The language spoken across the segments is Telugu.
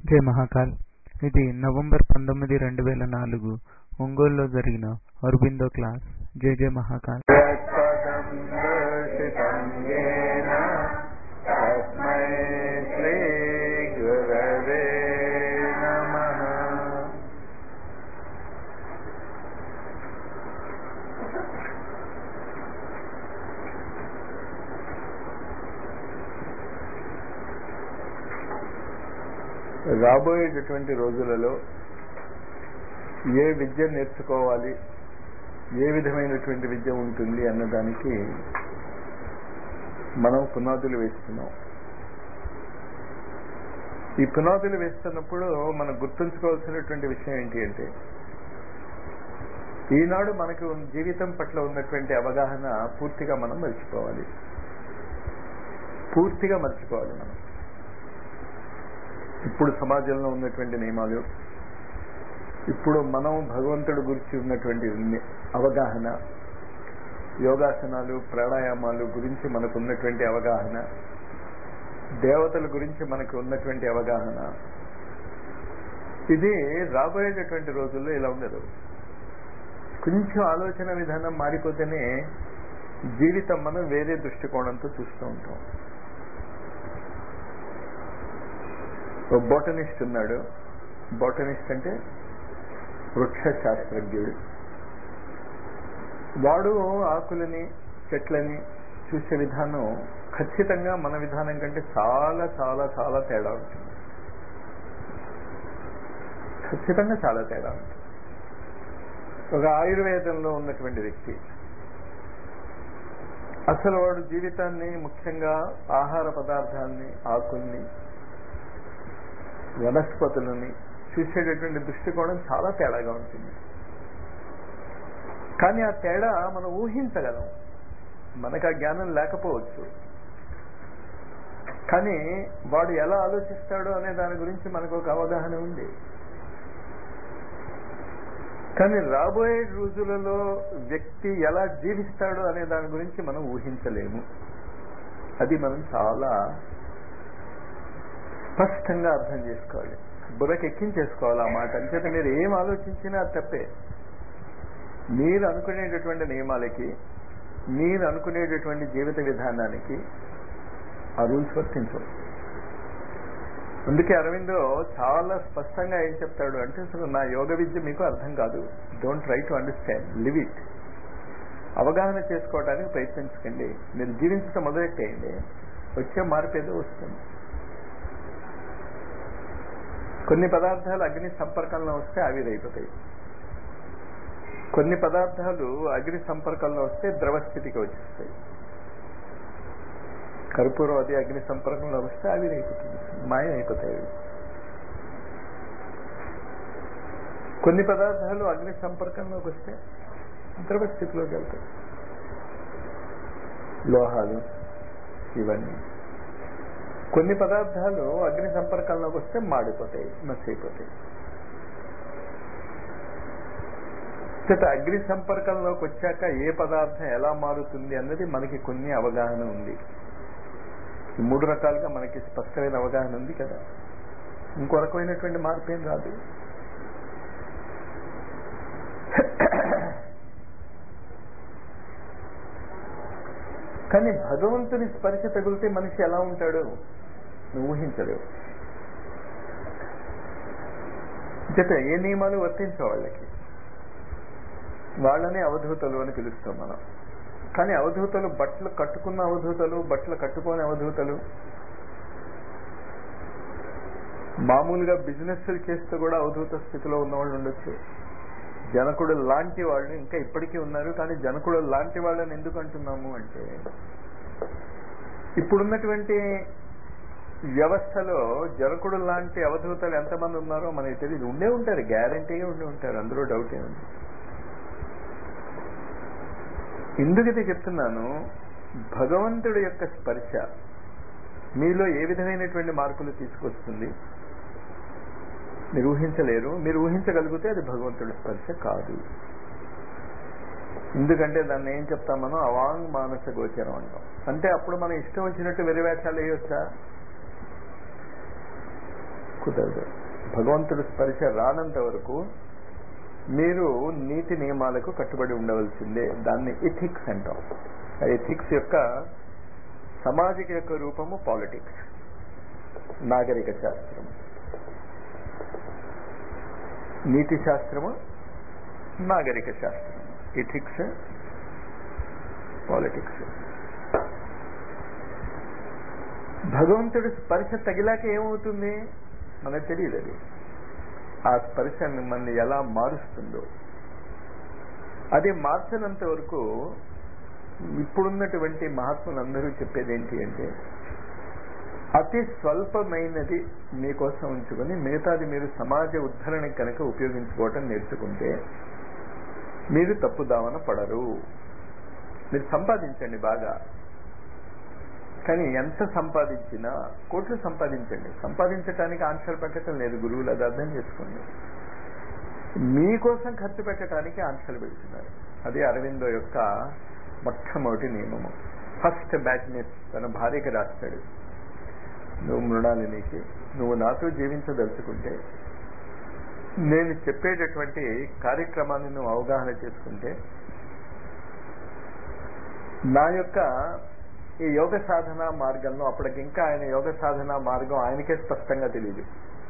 జై మహాకాల్ ఇది నవంబర్ పంతొమ్మిది రెండు వేల నాలుగు ఒంగోలులో జరిగిన అరబిందో క్లాస్ జై జై మహాకాల్ యత్పదం దర్శితం येन తస్మై శ్రీ గురవే నమః రాబోయేటటువంటి రోజులలో ఏ విద్య నేర్చుకోవాలి ఏ విధమైనటువంటి విద్య ఉంటుంది అన్నదానికి మనం పునాదులు వేస్తున్నాం ఈ పునాదులు వేస్తున్నప్పుడు మనం గుర్తుంచుకోవాల్సినటువంటి విషయం ఏంటి అంటే ఈనాడు మనకు జీవితం పట్ల ఉన్నటువంటి అవగాహన పూర్తిగా మనం మర్చిపోవాలి పూర్తిగా మర్చిపోవాలి మనం ఇప్పుడు సమాజంలో ఉన్నటువంటి నియమాలు ఇప్పుడు మనం భగవంతుడి గురించి ఉన్నటువంటి అవగాహన యోగాసనాలు ప్రాణాయామాలు గురించి మనకు ఉన్నటువంటి అవగాహన దేవతల గురించి మనకు ఉన్నటువంటి అవగాహన ఇది రాబోయేటటువంటి రోజుల్లో ఇలా ఉండదు కొంచెం ఆలోచన విధానం మారిపోతేనే జీవితం మనం వేరే దృష్టికోణంతో చూస్తూ ఉంటాం ఓ బోటనిస్ట్ ఉన్నాడు బోటనిస్ట్ అంటే వృక్ష శాస్త్రజ్ఞుడు వాడు ఆకులని చెట్లని చూసే విధానం ఖచ్చితంగా మన విధానం కంటే చాలా చాలా చాలా తేడా ఉంటుంది ఖచ్చితంగా చాలా తేడా ఉంటుంది ఒక ఆయుర్వేదంలో ఉన్నటువంటి వ్యక్తి అసలు వాడు జీవితాన్ని ముఖ్యంగా ఆహార పదార్థాన్ని ఆకుల్ని వనస్పతులని చూసేటటువంటి దృష్టికోణం చాలా తేడాగా ఉంటుంది కానీ ఆ తేడా మనం ఊహించగలం మనకు ఆ జ్ఞానం లేకపోవచ్చు కానీ వాడు ఎలా ఆలోచిస్తాడో అనే దాని గురించి మనకు ఒక అవగాహన ఉంది కానీ రాబోయే రోజులలో వ్యక్తి ఎలా జీవిస్తాడో అనే దాని గురించి మనం ఊహించలేము అది మనం చాలా స్పష్టంగా అర్థం చేసుకోవాలి బుర్రకి ఎక్కించేసుకోవాలి ఆ మాట అంచేత మీరు ఏం ఆలోచించినా అది తప్పే మీరు అనుకునేటటువంటి నియమాలకి మీరు అనుకునేటటువంటి జీవిత విధానానికి ఆ రూల్స్ వర్తించవు అందుకే అరవిందో చాలా స్పష్టంగా ఏం చెప్తాడు అంటే అసలు నా యోగ విద్య మీకు అర్థం కాదు don't try to understand live it అవగాహన చేసుకోవడానికి ప్రయత్నించకండి మీరు జీవించడం మొదలెట్టేయండి వచ్చే మార్పు ఏదో వస్తుంది కొన్ని పదార్థాలు అగ్ని సంపర్కంలో వస్తే ఆవిరైపోతాయి కొన్ని పదార్థాలు అగ్ని సంపర్కంలో వస్తే ద్రవస్థితికి వచ్చేస్తాయి కర్పూరం అది అగ్ని సంపర్కంలో వస్తే ఆవిరైపోతుంది మాయం అయిపోతాయి కొన్ని పదార్థాలు అగ్ని సంపర్కంలోకి వస్తే ద్రవస్థితిలోకి వెళ్తాయి లోహాలు ఇవన్నీ కొన్ని పదార్థాలు అగ్ని సంపర్కంలోకి వస్తే మాడిపోతాయి మసైపోతాయి అగ్ని సంపర్కంలోకి వచ్చాక ఏ పదార్థం ఎలా మారుతుంది అన్నది మనకి కొన్ని అవగాహన ఉంది ఈ మూడు రకాలుగా మనకి స్పష్టమైన అవగాహన ఉంది కదా ఇంకో రకమైనటువంటి మార్పు ఏం రాదు కానీ భగవంతుని స్పర్శ తగిలితే మనిషి ఎలా ఉంటాడు నువ్వు ఊహించలేవు చెప్పే ఏ నియమాలు వర్తించే వాళ్ళకి వాళ్ళనే అవధూతలు అని పిలుస్తాం మనం కానీ అవధూతలు బట్టలు కట్టుకున్న అవధూతలు బట్టలు కట్టుకోని అవధూతలు మామూలుగా బిజినెస్ చేస్తూ కూడా అవధూత స్థితిలో ఉన్న వాళ్ళు ఉండొచ్చు జనకుడు లాంటి వాళ్ళు ఇంకా ఇప్పటికీ ఉన్నారు కానీ జనకుడు లాంటి వాళ్ళని ఎందుకు అంటున్నాము అంటే ఇప్పుడున్నటువంటి వ్యవస్థలో జనకుడు లాంటి అవధూతలు ఎంతమంది ఉన్నారో మనకి తెలియదు ఉండే ఉంటారు గ్యారంటీగా ఉండి ఉంటారు అందులో డౌట్ ఏముంది ఎందుకైతే చెప్తున్నాను భగవంతుడి యొక్క స్పర్శ మీలో ఏ విధమైనటువంటి మార్పులు తీసుకొస్తుంది మీరు ఊహించలేరు మీరు ఊహించగలిగితే అది భగవంతుడి స్పర్శ కాదు ఎందుకంటే దాన్ని ఏం చెప్తాం మనం అవాంగ్ మానస గోచరం అంటాం అంటే అప్పుడు మనం ఇష్టం వచ్చినట్టు వెరివేషాలు వేయొచ్చా కుదరదు భగవంతుడి స్పర్శ రానంత వరకు మీరు నీతి నియమాలకు కట్టుబడి ఉండవలసిందే దాన్ని ఎథిక్స్ అంటాం ఆ ఎథిక్స్ యొక్క సమాజిక యొక్క రూపము పాలిటిక్స్ నాగరిక శాస్త్రం నీతి శాస్త్రము నాగరిక శాస్త్రం ఎథిక్స్ పాలిటిక్స్ భగవంతుడి స్పర్శ తగిలాక ఏమవుతుంది మనకు తెలియదు అది ఆ స్పర్శ మిమ్మల్ని ఎలా మారుస్తుందో అది మార్చినంత వరకు ఇప్పుడున్నటువంటి మహాత్ములందరూ చెప్పేది ఏంటి అంటే అతి స్వల్పమైనది మీకోసం ఉంచుకొని మిగతాది మీరు సమాజ ఉద్ధరణకి కనుక ఉపయోగించుకోవటం నేర్చుకుంటే మీరు తప్పుదావన పడరు మీరు సంపాదించండి బాగా కానీ ఎంత సంపాదించినా కోట్లు సంపాదించండి సంపాదించడానికి ఆన్సర్ పెట్టడం లేదు గురువులు అది అర్థం చేసుకోండి మీకోసం ఖర్చు పెట్టడానికి ఆన్సర్లు పెడుతున్నారు అది అరవిందో యొక్క మొట్టమొదటి నియమము ఫస్ట్ బ్యాడ్నెస్ తన భార్యకి రాస్తాడు నువ్వు మృణాలినికి నువ్వు నాతో జీవించదలుచుకుంటే నేను చెప్పేటటువంటి కార్యక్రమాన్ని నువ్వు అవగాహన చేసుకుంటే నా యొక్క ఈ యోగ సాధన మార్గంలో అప్పటికి ఇంకా ఆయన యోగ సాధన మార్గం ఆయనకే స్పష్టంగా తెలియదు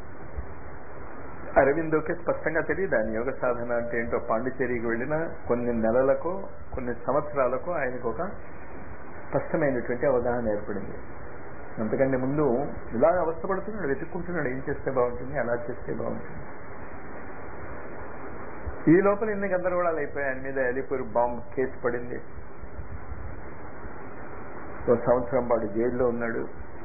అరవిందోకే స్పష్టంగా తెలియదు ఆయన యోగ సాధన అంటే ఏంటో పాండిచేరికి వెళ్ళిన కొన్ని నెలలకు కొన్ని సంవత్సరాలకు ఆయనకు ఒక స్పష్టమైనటువంటి అవగాహన ఏర్పడింది అంతకంటే ముందు ఇలా అవస్థపడుతున్నాడు వెతుక్కుంటున్నాడు ఏం చేస్తే బాగుంటుంది అలా చేస్తే బాగుంటుంది ఈ లోపల ఎన్ని గందరగోళాలు అయిపోయాయి ఆయన మీద అలీపూర్ బాంబ్ కేసు పడింది ఒక సంవత్సరం పాటు జైల్లో ఉన్నాడు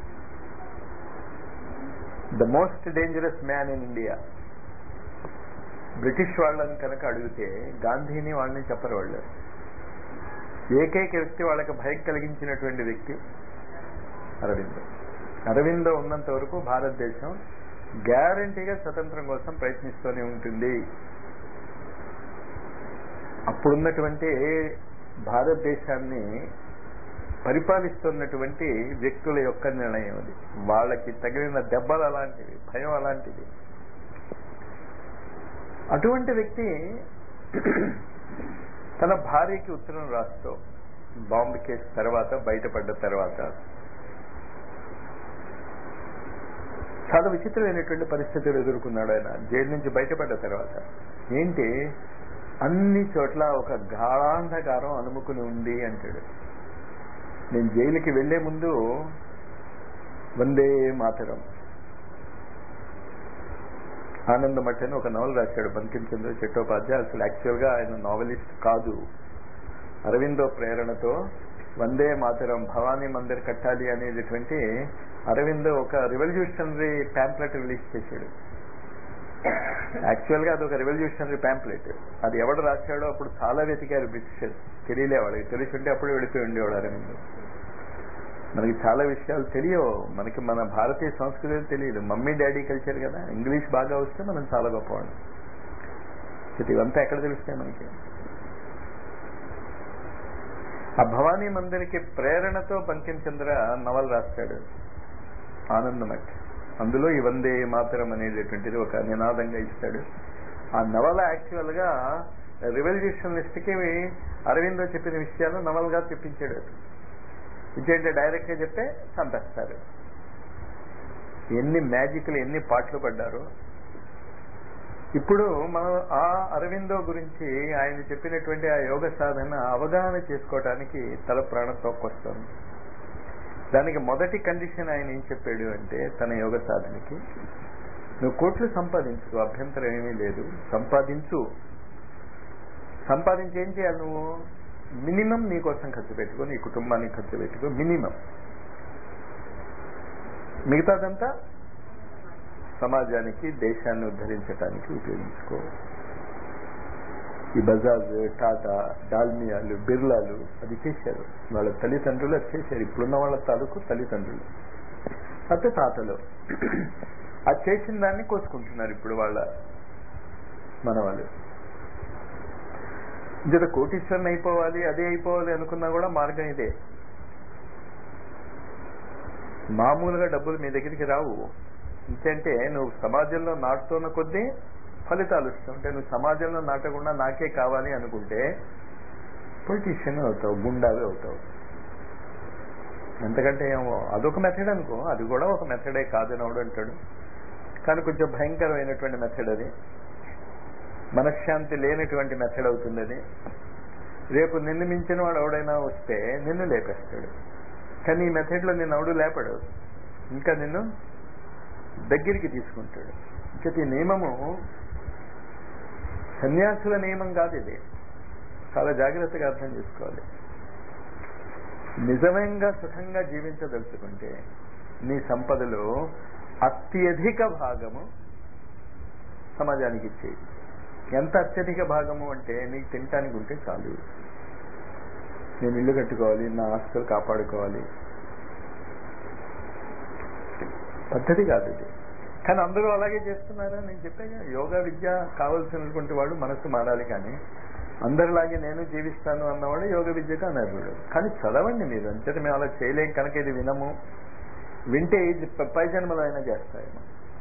the most dangerous man in India British వాళ్ళని కనుక అడిగితే గాంధీని వాళ్ళని చెప్పరు వాళ్ళు ఏకైక వ్యక్తి వాళ్ళకి భయం కలిగించినటువంటి వ్యక్తి అరవిందో అరవిందో ఉన్నంత వరకు భారతదేశం గ్యారంటీగా స్వతంత్రం కోసం ప్రయత్నిస్తూనే ఉంటుంది అప్పుడున్నటువంటి భారతదేశాన్ని పరిపాలిస్తున్నటువంటి వ్యక్తుల యొక్క నిర్ణయం అది వాళ్ళకి తగిలిన దెబ్బలు అలాంటివి భయం అలాంటిది అటువంటి వ్యక్తి తన భార్యకి ఉత్తరం రాస్తూ బాంబు కేసు తర్వాత బయటపడ్డ తర్వాత చాలా విచిత్రమైనటువంటి పరిస్థితులు ఎదుర్కొన్నాడు ఆయన జైలు నుంచి బయటపడ్డ తర్వాత ఏంటి అన్ని చోట్ల ఒక గాఢాంధకారం అనుముకుని ఉంది అంటాడు నేను జైలుకి వెళ్లే ముందు వందే మాతరం ఆనందమఠ్ అని ఒక నవల రాశాడు బంకిం చంద్ర చట్టోపాధ్యాయ అసలు యాక్చువల్ గా ఆయన నావలిస్ట్ కాదు అరవిందో ప్రేరణతో వందే మాతరం భవానీ మందిర్ కట్టాలి అనేటటువంటి అరవిందో ఒక రివల్యూషనరీ ప్యాంప్లెట్ రిలీజ్ చేశాడు యాక్చువల్ గా అది ఒక రెవల్యూషనరీ ప్యాంప్లెట్ అది ఎవడు రాశాడో అప్పుడు చాలా వెతికారు బ్రిటిషర్స్ తెలియలే వాళ్ళకి తెలిసి అప్పుడే వెళ్ళిపోయి ఉండేవాడు అరవింద్ మనకి చాలా విషయాలు తెలియవు మనకి మన భారతీయ సంస్కృతి తెలియదు మమ్మీ డాడీ కల్చర్ కదా ఇంగ్లీష్ బాగా వస్తే మనం చాలా గొప్పవాడు ఇవంతా ఎక్కడ తెలుస్తాయి మనకి ఆ భవానీ మందిరికి ప్రేరణతో బంకిం చంద్ర నవల రాస్తాడు ఆనందమఠ్ అందులో ఈ వందే మాతరం అనేటటువంటిది ఒక నినాదంగా ఇస్తాడు ఆ నవల యాక్చువల్ గా రివల్యూషనలిస్ట్ కి అరవిందో చెప్పిన విషయాలు నవల్గా తెప్పించాడు ఇచ్చేంటే డైరెక్ట్ గా చెప్తే చంపేస్తారు ఎన్ని మ్యాజిక్లు ఎన్ని పాటలు పడ్డారో ఇప్పుడు మనం ఆ అరవిందో గురించి ఆయన చెప్పినటువంటి ఆ యోగ సాధన అవగాహన చేసుకోవటానికి తల ప్రాణం తోక్కొస్తుంది దానికి మొదటి కండిషన్ ఆయన ఏం చెప్పాడు అంటే తన యోగ సాధనకి నువ్వు కోట్లు సంపాదించుకో అభ్యంతరం ఏమీ లేదు సంపాదించు సంపాదించి ఏం చేయాలి నువ్వు మినిమం నీ కోసం ఖర్చు పెట్టుకో నీ కుటుంబానికి ఖర్చు పెట్టుకో మినిమం మిగతాదంతా సమాజానికి దేశాన్ని ఉద్ధరించడానికి ఉపయోగించుకో ఈ బజాజ్ టాటా డాల్మియాలు బిర్లాలు అది చేశారు వాళ్ళ తల్లిదండ్రులు అది చేశారు ఇప్పుడున్న వాళ్ళ తాలూకు తల్లిదండ్రులు అత్త తాతలు అది చేసిన దాన్ని కోసుకుంటున్నారు ఇప్పుడు వాళ్ళ మన వాళ్ళు జర కోటీశ్వరన్ అయిపోవాలి అదే అయిపోవాలి అనుకున్నా కూడా మార్గం ఇదే మామూలుగా డబ్బులు మీ దగ్గరికి రావు ఇంకంటే నువ్వు సమాజంలో నాటుతున్న కొద్దీ ఫలితాలు వస్తుంటే నువ్వు సమాజంలో నాటకుండా నాకే కావాలి అనుకుంటే పొలిటీషియన్ అవుతావు గుండావి అవుతావు ఎంతకంటే ఏమో అదొక మెథడ్ అనుకో అది కూడా ఒక మెథడే కాదని ఎవడు అంటాడు కానీ కొంచెం భయంకరమైనటువంటి మెథడ్ అది మనశ్శాంతి లేనటువంటి మెథడ్ అవుతుంది అది రేపు నిన్ను మించిన వాడు ఎవడైనా వస్తే నిన్ను లేపేస్తాడు కానీ ఈ మెథడ్లో నిన్ను ఎవడు లేపడు ఇంకా నిన్ను దగ్గరికి తీసుకుంటాడు ఇంకా ఈ నియమము సన్యాసుల నియమం కాదు ఇది చాలా జాగ్రత్తగా అర్థం చేసుకోవాలి నిజంగా సుఖంగా జీవించదలుచుకుంటే నీ సంపదలో అత్యధిక భాగము సమాజానికి ఇచ్చేయి ఎంత అత్యధిక భాగము అంటే నీకు తినటానికి ఉంటే చాలు నేను ఇల్లు కట్టుకోవాలి నా ఆస్తులు కాపాడుకోవాలి పద్ధతి కాదు ఇది కానీ అందరూ అలాగే చేస్తున్నారా నేను చెప్పాగా యోగా విద్య కావలసినటువంటి వాడు మనసు మారాలి కానీ అందరిలాగే నేను జీవిస్తాను అన్నవాడు యోగ విద్యకు అనర్హుడు కానీ చదవండి మీరు అంచేత మేము అలా చేయలేం కనుక ఇది వినము వింటే ఇది పై జన్మలో అయినా చేస్తాయేమో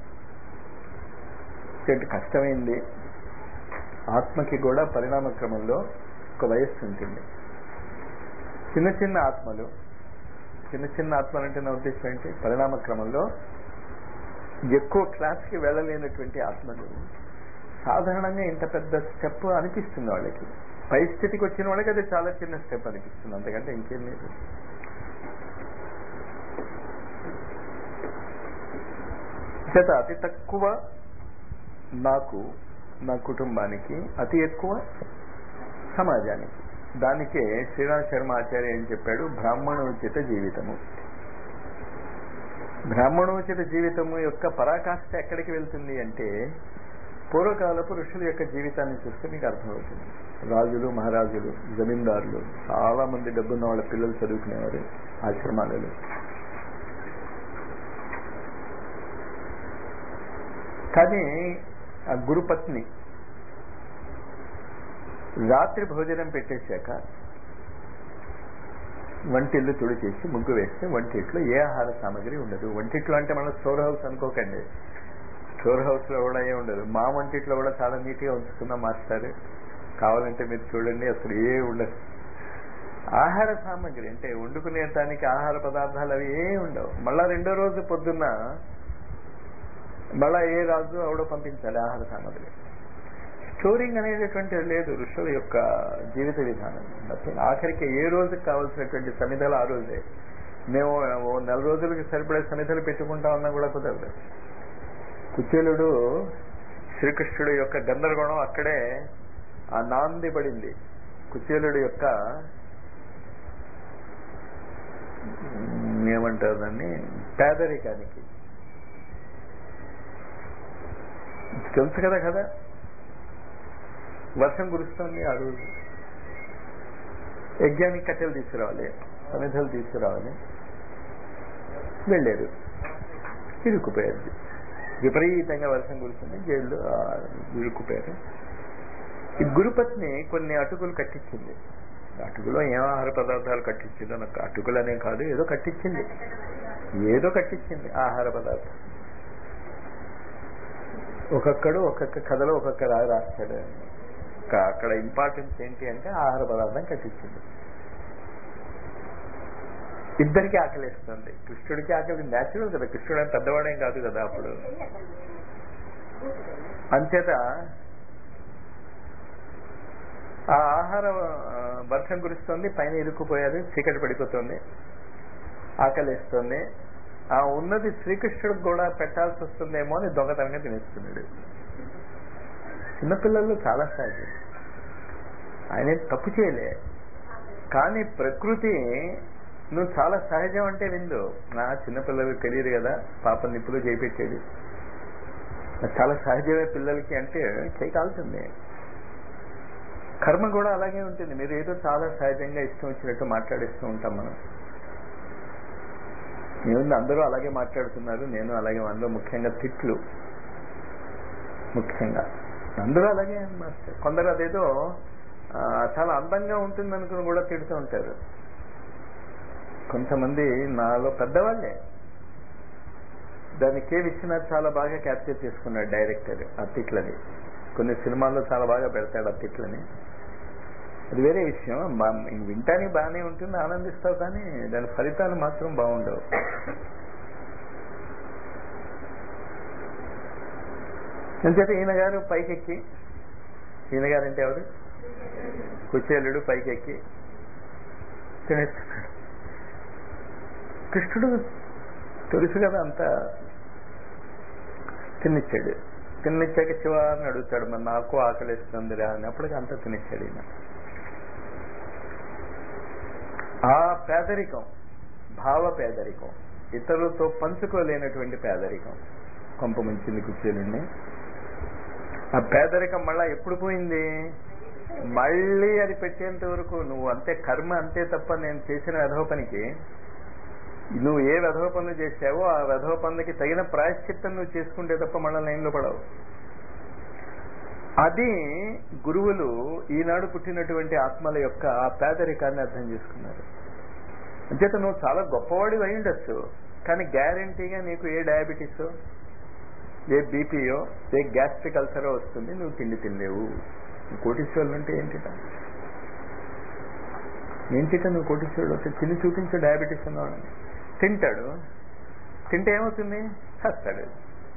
చెట్టు కష్టమైంది ఆత్మకి కూడా పరిణామ క్రమంలో ఒక వయస్సు ఉంటుంది చిన్న చిన్న ఆత్మలు చిన్న చిన్న ఆత్మలు అంటే నా ఉద్దేశం ఏంటి పరిణామ క్రమంలో ఎక్కువ క్లాస్కి వెళ్ళలేనటువంటి ఆత్మలు సాధారణంగా ఇంత పెద్ద స్టెప్ అనిపిస్తుంది వాళ్ళకి పై స్థితికి వచ్చిన వాళ్ళకి అది చాలా చిన్న స్టెప్ అనిపిస్తుంది అంతకంటే ఇంకేం లేదు చేత అతి తక్కువ నాకు నా కుటుంబానికి అతి ఎక్కువ సమాజానికి దానికే శ్రీరామ్ శర్మ ఆచార్య ఏం చెప్పాడు బ్రాహ్మణోచిత జీవితము బ్రాహ్మణోచిత జీవితము యొక్క పరాకాష్ఠ ఎక్కడికి వెళ్తుంది అంటే పూర్వకాలపు ఋషుల యొక్క జీవితాన్ని చూస్తే మీకు అర్థమవుతుంది రాజులు మహారాజులు జమీందారులు చాలా మంది డబ్బున్న వాళ్ళ పిల్లలు చదువుకునేవారు ఆశ్రమాలలో కానీ ఆ గురుపత్ని రాత్రి భోజనం పెట్టేశాక వంటిల్లు తుడిచేసి ముగ్గు వేస్తే వంటిట్లో ఏ ఆహార సామాగ్రి ఉండదు వంటిట్లో అంటే మన స్టోర్ హౌస్ అనుకోకండి స్టోర్ హౌస్ లో కూడా ఏ ఉండదు మా వంటిట్లో కూడా చాలా నీట్ గా ఉంచుకున్నాం మాస్టర్ కావాలంటే మీరు చూడండి అసలు ఏ ఉండదు ఆహార సామాగ్రి అంటే వండుకునేటానికి ఆహార పదార్థాలు అవి ఏ ఉండవు మళ్ళా రెండో రోజు పొద్దున్న మళ్ళా ఏ రాజు ఆవిడో పంపించాలి ఆహార సామాగ్రి స్టోరింగ్ అనేటటువంటి లేదు ఋషుల యొక్క జీవిత విధానం ఆఖరికి ఏ రోజుకి కావాల్సినటువంటి సమిధలు ఆ రోజే మేము ఓ నెల రోజులకి సరిపడే సమిధలు పెట్టుకుంటామన్నా కూడా కుదరదు కుచేలుడు శ్రీకృష్ణుడు యొక్క గందరగోళం అక్కడే ఆ నాంది పడింది కుచేలుడు యొక్క ఏమంటారు దాన్ని పేదరికానికి తెలుసు కదా కదా వర్షం కురుస్తుంది ఆ రోజు యజ్ఞానికి కట్టెలు తీసుకురావాలి సమిధలు తీసుకురావాలి వెళ్ళారు ఇరుక్కుపోయారు విపరీతంగా వర్షం కురుస్తుంది జైల్లో ఇరుక్కుపోయారు ఈ గురుపత్ని కొన్ని అటుకులు కట్టించింది అటుకులో ఏం ఆహార పదార్థాలు కట్టించిందో నాకు అటుకులు అనే కాదు ఏదో కట్టించింది ఏదో కట్టించింది ఆహార పదార్థం ఒక్కొక్కడు ఒక్కొక్క కథలో ఒక్కొక్క రాయి రాస్తాడు అక్కడ ఇంపార్టెన్స్ ఏంటి అంటే ఆహార పదార్థం కట్టించింది ఇద్దరికి ఆకలిస్తుంది కృష్ణుడికి ఆకలి న్యాచురల్ కదా కృష్ణుడు అని పెద్దవాడేం కాదు కదా అప్పుడు అంచేత ఆ ఆహార వర్షం కురుస్తుంది పైన ఇరుక్కుపోయారు చీకటి పడిపోతుంది ఆకలిస్తుంది ఆ ఉన్నది శ్రీకృష్ణుడికి కూడా పెట్టాల్సి వస్తుందేమో అని దొంగతనంగా తినేస్తున్నాడు చిన్నపిల్లలు చాలా సహజం ఆయన తప్పు చేయలే కానీ ప్రకృతి నువ్వు చాలా సహజం అంటే విందు నా చిన్నపిల్లలకు తెలియదు కదా పాప నిప్పులు చేపెట్టేది చాలా సహజమే పిల్లలకి అంటే చేయకాల్సిందే కర్మ కూడా అలాగే ఉంటుంది మీరు ఏదో చాలా సహజంగా ఇష్టం వచ్చినట్టు మాట్లాడిస్తూ ఉంటాం మనం ఏముంది అందరూ అలాగే మాట్లాడుతున్నారు నేను అలాగే అందులో ముఖ్యంగా తిట్లు ముఖ్యంగా అందరూ అలాగే మాస్టర్ కొందరు అదేదో చాలా అందంగా ఉంటుంది అనుకుని కూడా తిడుతూ ఉంటారు కొంతమంది నాలో పెద్దవాళ్ళే దాన్ని కే విశ్వనాథ్ చాలా బాగా క్యాప్చర్ చేసుకున్నాడు డైరెక్టర్ ఆ తిట్లని కొన్ని సినిమాల్లో చాలా బాగా పెడతాడు ఆ తిట్లని అది వేరే విషయం మా- వింటానికి బాగానే ఉంటుంది ఆనందిస్తావు కానీ దాని ఫలితాలు మాత్రం బాగుండవు అంచేత ఈయన గారు పైకెక్కి ఈయన గారు అంటే ఎవరు కుచేలుడు పైకెక్కి తినేస్తున్నాడు కృష్ణుడు తెలుసు కదా అంతా తినిచ్చాడు తినిచ్చాక శివ అని అడుగుతాడు మరి నాకు ఆకలిస్తుందిరా అని అప్పటికి అంతా తినిచ్చాడు ఈయన ఆ పేదరికం భావ పేదరికం ఇతరులతో పంచుకోలేనటువంటి పేదరికం కొంప ముంచింది కుర్చీలుండి ఆ పేదరికం మళ్ళా ఎప్పుడు పోయింది మళ్ళీ అది పెట్టేంత వరకు నువ్వు అంతే కర్మ అంతే తప్ప నేను చేసిన వెధవ పనికి నువ్వు ఏ వెధవ పనులు చేసావో ఆ వెధవ పనులకి తగిన ప్రాయశ్చిత్తం నువ్వు చేసుకుంటే తప్ప మళ్ళీ లైన్లో పడవు అది గురువులు ఈనాడు పుట్టినటువంటి ఆత్మల యొక్క ఆ పేదరికాన్ని అర్థం చేసుకున్నారు అంచేత నువ్వు చాలా గొప్పవాడి అయి ఉండొచ్చు కానీ గ్యారంటీగా నీకు a diabetes A బీపీయో A gastric అల్సరో వస్తుంది నువ్వు తిండి తినలేవు నువ్వు కోటీశ్వరులు అంటే ఏంటిట ఏంటిట నువ్వు కోటీశ్వరుడు వస్తే తిని చూపించు డయాబెటీస్ ఉన్నవాడని తింటాడు తింటే ఏమవుతుంది చస్తాడు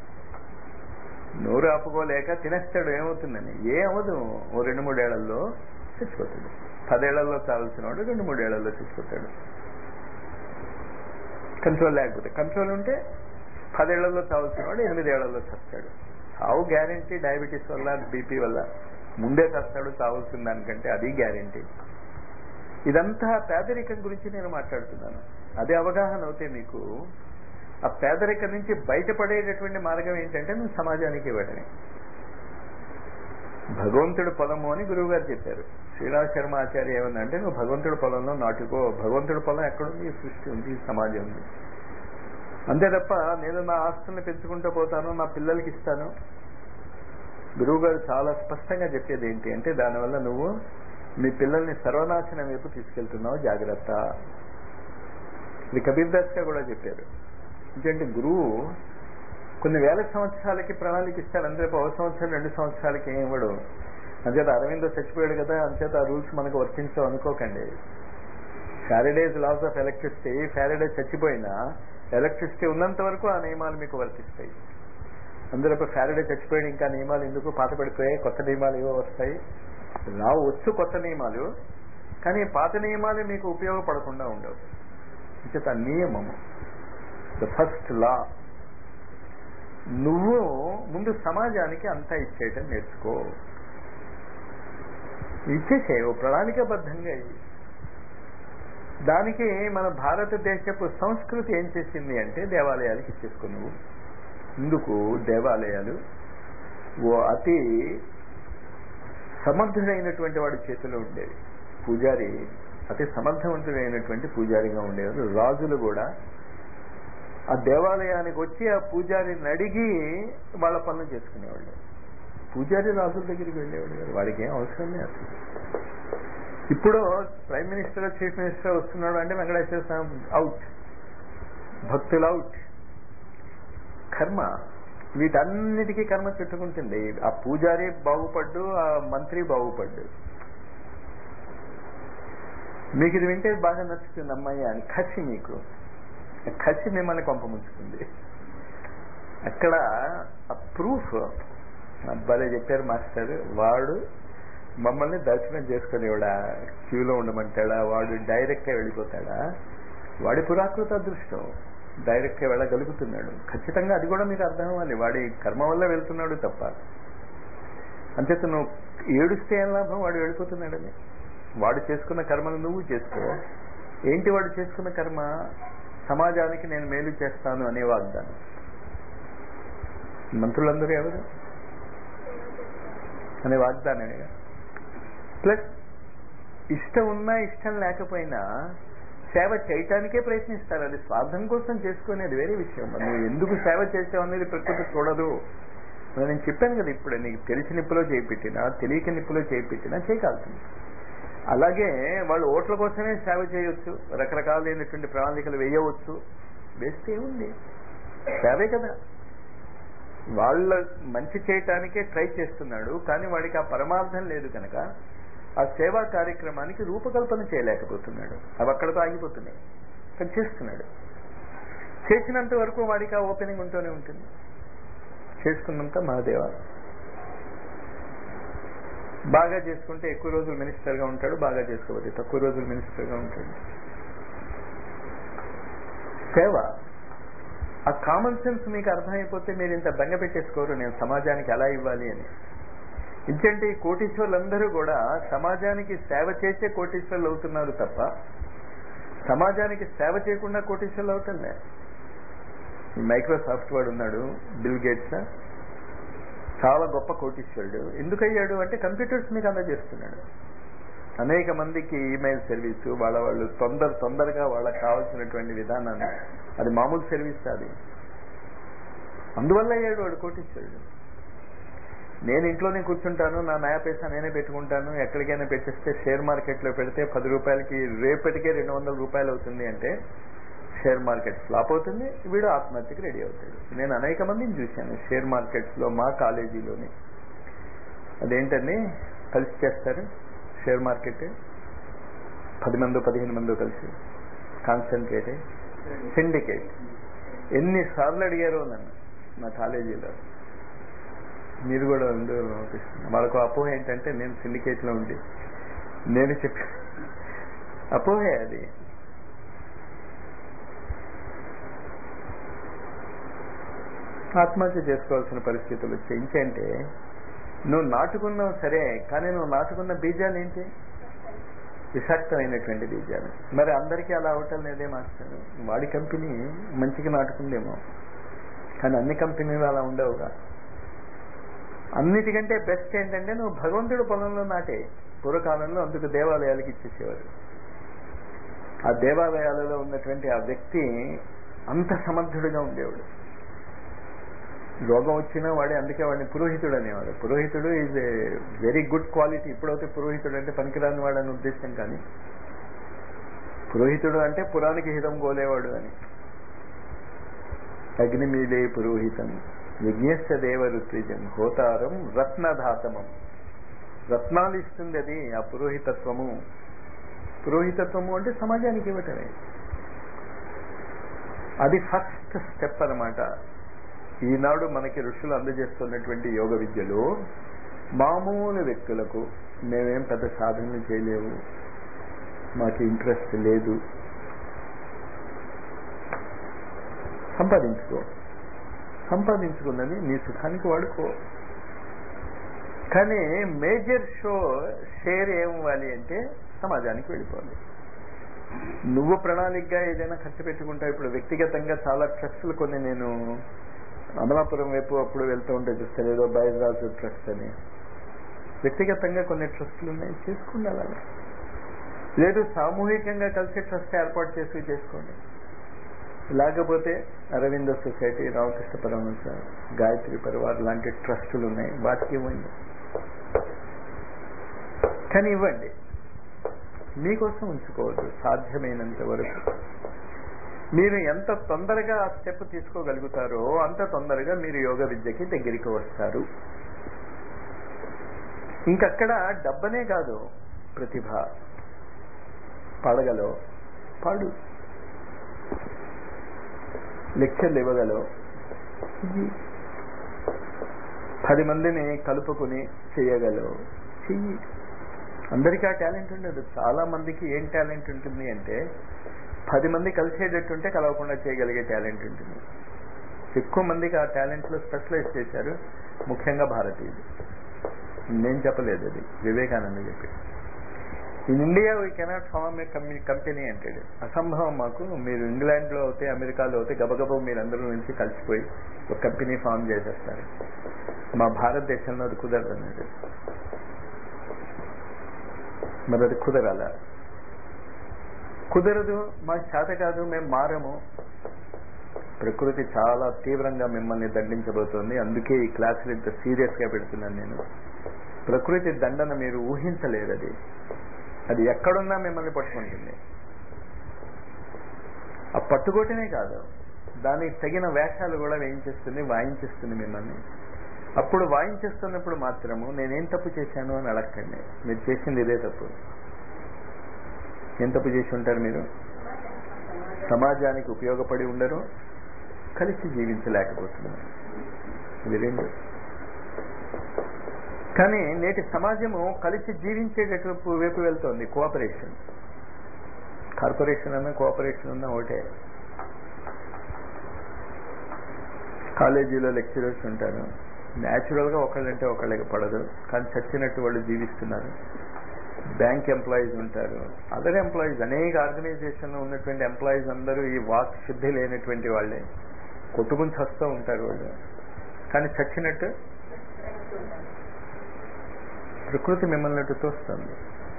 నోరు ఆపుకోలేక తినేస్తాడు ఏమవుతుందని ఏమవదు ఓ రెండు మూడేళ్లలో చచ్చిపోతాడు పదేళ్లలో చావాల్సిన వాడు రెండు మూడేళ్లలో చచ్చిపోతాడు కంట్రోల్ లేకపోతే కంట్రోల్ ఉంటే పదేళ్లలో చావాల్సిన వాడు ఎనిమిదేళ్లలో చస్తాడు చావు గ్యారంటీ డయాబెటీస్ వల్ల బీపీ వల్ల ముందే చస్తాడు చావాల్సిన దానికంటే అది గ్యారంటీ ఇదంతా పేదరికం గురించి నేను మాట్లాడుతున్నాను అదే అవగాహన అవుతే మీకు ఆ పేదరికం నుంచి బయటపడేటటువంటి మార్గం ఏంటంటే నువ్వు సమాజానికి ఇవ్వడమే భగవంతుడు పొలము అని గురువు గారు చెప్పారు శ్రీరామ శర్మ ఆచార్య ఏమన్నంటే నువ్వు భగవంతుడి పొలంలో నాటుకో భగవంతుడి పొలం ఎక్కడుంది ఈ సృష్టి ఉంది ఈ సమాజం ఉంది అంతే తప్ప నేను నా ఆస్తుల్ని పెంచుకుంటూ పోతాను నా పిల్లలకి ఇస్తాను గురువు గారు చాలా స్పష్టంగా చెప్పేది ఏంటి అంటే దానివల్ల నువ్వు మీ పిల్లల్ని సర్వనాశనం వైపు తీసుకెళ్తున్నావు జాగ్రత్త ఇది కబీర్ దాస్ గారు కూడా చెప్పారు ఎందుకంటే గురువు కొన్ని వేల సంవత్సరాలకి ప్రణాళిక ఇస్తాడు అందరూ ఒక సంవత్సరం రెండు సంవత్సరాలకి ఏం ఇవ్వడు అంచేత అరవిందో చచ్చిపోయాడు కదా అంచేత ఆ రూల్స్ మనకు వర్తించవు అనుకోకండి Faraday's laws of electricity Faraday చచ్చిపోయినా ఎలక్ట్రిసిటీ ఉన్నంత వరకు ఆ నియమాలు మీకు వర్తిస్తాయి అందరూ ఇప్పుడు ఫ్యారడే చచ్చిపోయాడు ఇంకా నియమాలు ఎందుకు పాత పడిపోయాయి కొత్త నియమాలు ఏవో వస్తాయి రావు వచ్చు కొత్త నియమాలు కానీ పాత నియమాలు మీకు ఉపయోగపడకుండా ఉండవు అంచేత నియమము ద ఫస్ట్ లా నువ్వు ముందు సమాజానికి అంతా ఇచ్చేయటం నేర్చుకో ఇచ్చేసే ఓ ప్రణాళికాబద్ధంగా ఇవి దానికి మన భారతదేశపు సంస్కృతి ఏం చేసింది అంటే దేవాలయాలకు ఇచ్చేసుకో నువ్వు ఇందుకు దేవాలయాలు ఓ అతి సమర్థుడైనటువంటి వాడి చేతిలో ఉండేవి పూజారి అతి సమర్థవంతుడైనటువంటి పూజారిగా ఉండేవారు రాజులు కూడా ఆ దేవాలయానికి వచ్చి ఆ పూజారిని అడిగి వాళ్ళ పనులు చేసుకునేవాళ్ళు పూజారి రాజుల దగ్గరికి వెళ్ళేవాడు కాదు వాడికి ఏం అవసరం లేదు అసలు ఇప్పుడు ప్రైమ్ మినిస్టర్ చీఫ్ మినిస్టర్ వస్తున్నాడు అంటే వెంకటేశ్వర స్వామి అవుట్ భక్తులు అవుట్ కర్మ వీటన్నిటికీ కర్మ చుట్టుకుంటుంది ఆ పూజారి బాగుపడ్డు ఆ మంత్రి బాగుపడ్డు మీకు ఇది వింటే బాగా నచ్చుతుంది అమ్మాయి అని కసి మీకు కసి మిమ్మల్ని కొంపముంచుతుంది అక్కడ ఆ ప్రూఫ్ భలే చెప్పారు మాస్టర్ వాడు మమ్మల్ని దర్శనం చేసుకునేవాడా క్యూలో ఉండమంటాడా వాడు డైరెక్ట్గా వెళ్ళిపోతాడా వాడి పురాకృత అదృష్టం డైరెక్ట్గా వెళ్ళగలుగుతున్నాడు ఖచ్చితంగా అది కూడా మీకు అర్థం అవ్వాలి వాడి కర్మ వల్ల వెళ్తున్నాడు తప్ప అంచేత నువ్వు ఏడుస్తే ఏం లాభం వాడు వెళ్ళిపోతున్నాడని వాడు చేసుకున్న కర్మను నువ్వు చేసుకో ఏంటి వాడు చేసుకున్న కర్మ సమాజానికి నేను మేలు చేస్తాను అనే వాగ్దానం మంత్రులందరూ ఎవరు అనే వాగ్దానమే ప్లస్ ఇష్టం ఉన్నా ఇష్టం లేకపోయినా సేవ చేయటానికే ప్రయత్నిస్తారు అది స్వార్థం కోసం చేసుకునేది వేరే విషయం మరి నువ్వు ఎందుకు సేవ చేసావు అనేది ప్రకృతి చూడదు మరి నేను చెప్పాను కదా ఇప్పుడు నీకు తెలిసి నిప్పులో చేపెట్టినా తెలియక నిప్పులో చేపెట్టినా చేయగలుగుతుంది అలాగే వాళ్ళు ఓట్ల కోసమే సేవ చేయొచ్చు రకరకాలైనటువంటి ప్రణాళికలు వేయవచ్చు వేస్తే ఏముంది సేవే కదా వాళ్ళ మంచి చేయటానికే ట్రై చేస్తున్నాడు కానీ వాడికి ఆ పరమార్థం లేదు కనుక ఆ సేవా కార్యక్రమానికి రూపకల్పన చేయలేకపోతున్నాడు అవి అక్కడతో ఆగిపోతున్నాయి కానీ చేస్తున్నాడు చేసినంత వరకు వాడికి ఆ ఓపెనింగ్ ఉంటూనే ఉంటుంది చేసుకున్నంత మహాదేవ బాగా చేసుకుంటే ఎక్కువ రోజులు మినిస్టర్గా ఉంటాడు బాగా చేసుకోవచ్చు తక్కువ రోజులు మినిస్టర్గా ఉంటాడు సేవ ఆ కామన్ సెన్స్ మీకు అర్థమైపోతే మీరు ఇంత బెంగ పెట్టేసుకోరు నేను సమాజానికి ఎలా ఇవ్వాలి అని ఎందుకంటే ఈ కోటీశ్వర్లందరూ కూడా సమాజానికి సేవ చేసే కోటీశ్వర్లు అవుతున్నారు తప్ప సమాజానికి సేవ చేయకుండా కోటీశ్వర్లు అవుతుందే ఈ మైక్రోసాఫ్ట్ వాడు ఉన్నాడు బిల్ గేట్స్ చాలా గొప్ప కోటీశ్వరుడు ఎందుకు అయ్యాడు అంటే కంప్యూటర్స్ మీకు అందజేస్తున్నాడు అనేక మందికి ఈమెయిల్ సర్వీసు వాళ్ళ వాళ్ళు తొందర తొందరగా వాళ్ళకి కావాల్సినటువంటి విధానాన్ని అది మామూలు సర్వీస్ అది అందువల్ల అయ్యాడు వాడు కోటీశ్వరుడు నేను ఇంట్లోనే కూర్చుంటాను నా నయా పైసా నేనే పెట్టుకుంటాను ఎక్కడికైనా పెట్టేస్తే షేర్ మార్కెట్లో పెడితే పది రూపాయలకి రేపటికే రెండు వందల రూపాయలు అవుతుంది అంటే షేర్ మార్కెట్ ఫ్లాప్ అవుతుంది వీడు ఆత్మహత్యకి రెడీ అవుతాడు నేను అనేక మందిని చూశాను షేర్ మార్కెట్స్లో మా కాలేజీలోని అదేంటని కలిసి చేస్తారు షేర్ మార్కెట్ పది మందో పదిహేను మందో కలిసి కాన్సన్ట్రేట్ సిండికేట్ ఎన్నిసార్లు అడిగారో నన్ను నా కాలేజీలో మీరు కూడా ఉండు వాళ్ళకు అపోహ ఏంటంటే నేను సిండికేట్లో ఉండి నేను చెప్పి అపోహే అది ఆత్మహత్య చేసుకోవాల్సిన పరిస్థితులు వచ్చాయి ఇంకేంటే నువ్వు నాటుకున్నావు సరే కానీ నువ్వు నాటుకున్న బీజాలు ఏంటి విషాక్తమైనటువంటి బీజాలు మరి అందరికీ అలా అవటం లేదే మాస్టర్ వాడి కంపెనీ మంచిగా నాటుకుందేమో కానీ అన్ని కంపెనీలు అలా ఉండవుగా అన్నిటికంటే బెస్ట్ ఏంటంటే నువ్వు భగవంతుడు పొలంలో నాటే పూర్వకాలంలో అందుకు దేవాలయాలకు ఇచ్చేసేవారు ఆ దేవాలయాలలో ఉన్నటువంటి ఆ వ్యక్తి అంత సమర్థుడిగా ఉండేవాడు రోగం వచ్చినా వాడే అందుకే వాడిని పురోహితుడు అనేవాడు పురోహితుడు is a very good quality ఇప్పుడైతే పురోహితుడు అంటే పనికిరాని వాడు అని ఉద్దేశం కానీ పురోహితుడు అంటే పురానికి హితం గోలేవాడు అని అగ్నిమీలే పురోహితం యజ్ఞస్య దేవ ఋత్విజం హోతారం రత్నధాతమం రత్నాలు ఇస్తుంది అది ఆ పురోహితత్వము పురోహితత్వము అంటే సమాజానికి ఇవ్వటమే అది ఫస్ట్ స్టెప్ అనమాట ఈనాడు మనకి ఋషులు అందజేస్తున్నటువంటి యోగ విద్యలో మామూలు వ్యక్తులకు మేమేం పెద్ద సాధనలు చేయలేము మాకు ఇంట్రెస్ట్ లేదు సంపాదించుకో సంపాదించుకున్నది నీ సుఖానికి వాడుకో కానీ మేజర్ షో షేర్ ఏమివ్వాలి అంటే సమాజానికి వెళ్ళిపోవాలి నువ్వు ప్రణాళికగా ఏదైనా ఖర్చు పెట్టుకుంటావు ఇప్పుడు వ్యక్తిగతంగా చాలా ట్రస్టులు కొన్ని నేను అమలాపురం వైపు అప్పుడు వెళ్తూ ఉంటే చూస్తాను ఏదో బైరాజు ట్రస్ట్ అని వ్యక్తిగతంగా కొన్ని ట్రస్టులు ఉన్నాయి చేసుకోండి అలాగా లేదు సామూహికంగా కలిసి ట్రస్ట్ ఏర్పాటు చేసి చేసుకోండి లేకపోతే అరవింద సొసైటీ రామకృష్ణ పరమహంస గాయత్రి పరివార్ లాంటి ట్రస్టులు ఉన్నాయి వాటికి ఇవ్వండి కానీ ఇవ్వండి మీకోసం ఉంచుకోవద్దు సాధ్యమైనంత వరకు మీరు ఎంత తొందరగా ఆ స్టెప్ తీసుకోగలుగుతారో అంత తొందరగా మీరు యోగ విద్యకి దగ్గరికి వస్తారు ఇంకక్కడ డబ్బనే కాదు ప్రతిభ పాడగలో పాడు లెక్చర్లు ఇవ్వగలవు పది మందిని కలుపుకుని చేయగలవు చెయ్యి అందరికీ ఆ టాలెంట్ ఉండదు చాలా మందికి ఏం టాలెంట్ ఉంటుంది అంటే పది మంది కలిసేటట్టుంటే కలవకుండా చేయగలిగే టాలెంట్ ఉంటుంది ఎక్కువ మందికి ఆ టాలెంట్లో స్పెషలైజ్ చేశారు ముఖ్యంగా భారతీయులు నేను చెప్పలేదు అది వివేకానంద చెప్పి in India we cannot form a company అంటాడు అసంభవం మాకు మీరు ఇంగ్లాండ్లో అయితే అమెరికాలో అయితే గబగబ మీరందరూ నుంచి కలిసిపోయి ఒక కంపెనీ ఫామ్ చేసేస్తారు మా భారతదేశంలో అది కుదరదు అన్నాడు మరి అది కుదరాల కుదరదు మాకు చేత కాదు మేము మారము ప్రకృతి చాలా తీవ్రంగా మిమ్మల్ని దండించబోతోంది అందుకే ఈ క్లాసులు ఇంత సీరియస్ గా పెడుతున్నాను నేను ప్రకృతి దండన మీరు ఊహించలేరు అది అది ఎక్కడున్నా మిమ్మల్ని పట్టుకుంటుంది ఆ పట్టుకోవటమే కాదు దానికి తగిన వేషాలు కూడా వేయించేస్తుంది వాయించేస్తుంది మిమ్మల్ని అప్పుడు వాయించేస్తున్నప్పుడు మాత్రము నేనేం తప్పు చేశాను అని అడగండి మీరు చేసింది ఇదే తప్పు ఏం తప్పు చేసి ఉంటారు మీరు సమాజానికి ఉపయోగపడి ఉండరు కలిసి జీవించలేకపోతున్నారు ఇది రెండు కానీ నేటి సమాజము కలిసి జీవించేటటువంటి వైపు వెళ్తోంది కోఆపరేషన్ కార్పొరేషన్ అన్న కోఆపరేషన్ అన్న ఒకటే కాలేజీలో లెక్చరర్స్ ఉంటారు న్యాచురల్గా ఒకళ్ళంటే ఒకళ్ళకి పడదు కానీ చచ్చినట్టు వాళ్ళు జీవిస్తున్నారు బ్యాంక్ ఎంప్లాయీస్ ఉంటారు అదర్ ఎంప్లాయీస్ అనేక ఆర్గనైజేషన్లో ఉన్నటువంటి ఎంప్లాయీస్ అందరూ ఈ వాక్ శుద్ధి లేనటువంటి వాళ్ళే కొట్టుకుని చస్తూ ఉంటారు వాళ్ళు కానీ చచ్చినట్టు ప్రకృతి మిమ్మల్ని అటు తోస్తుంది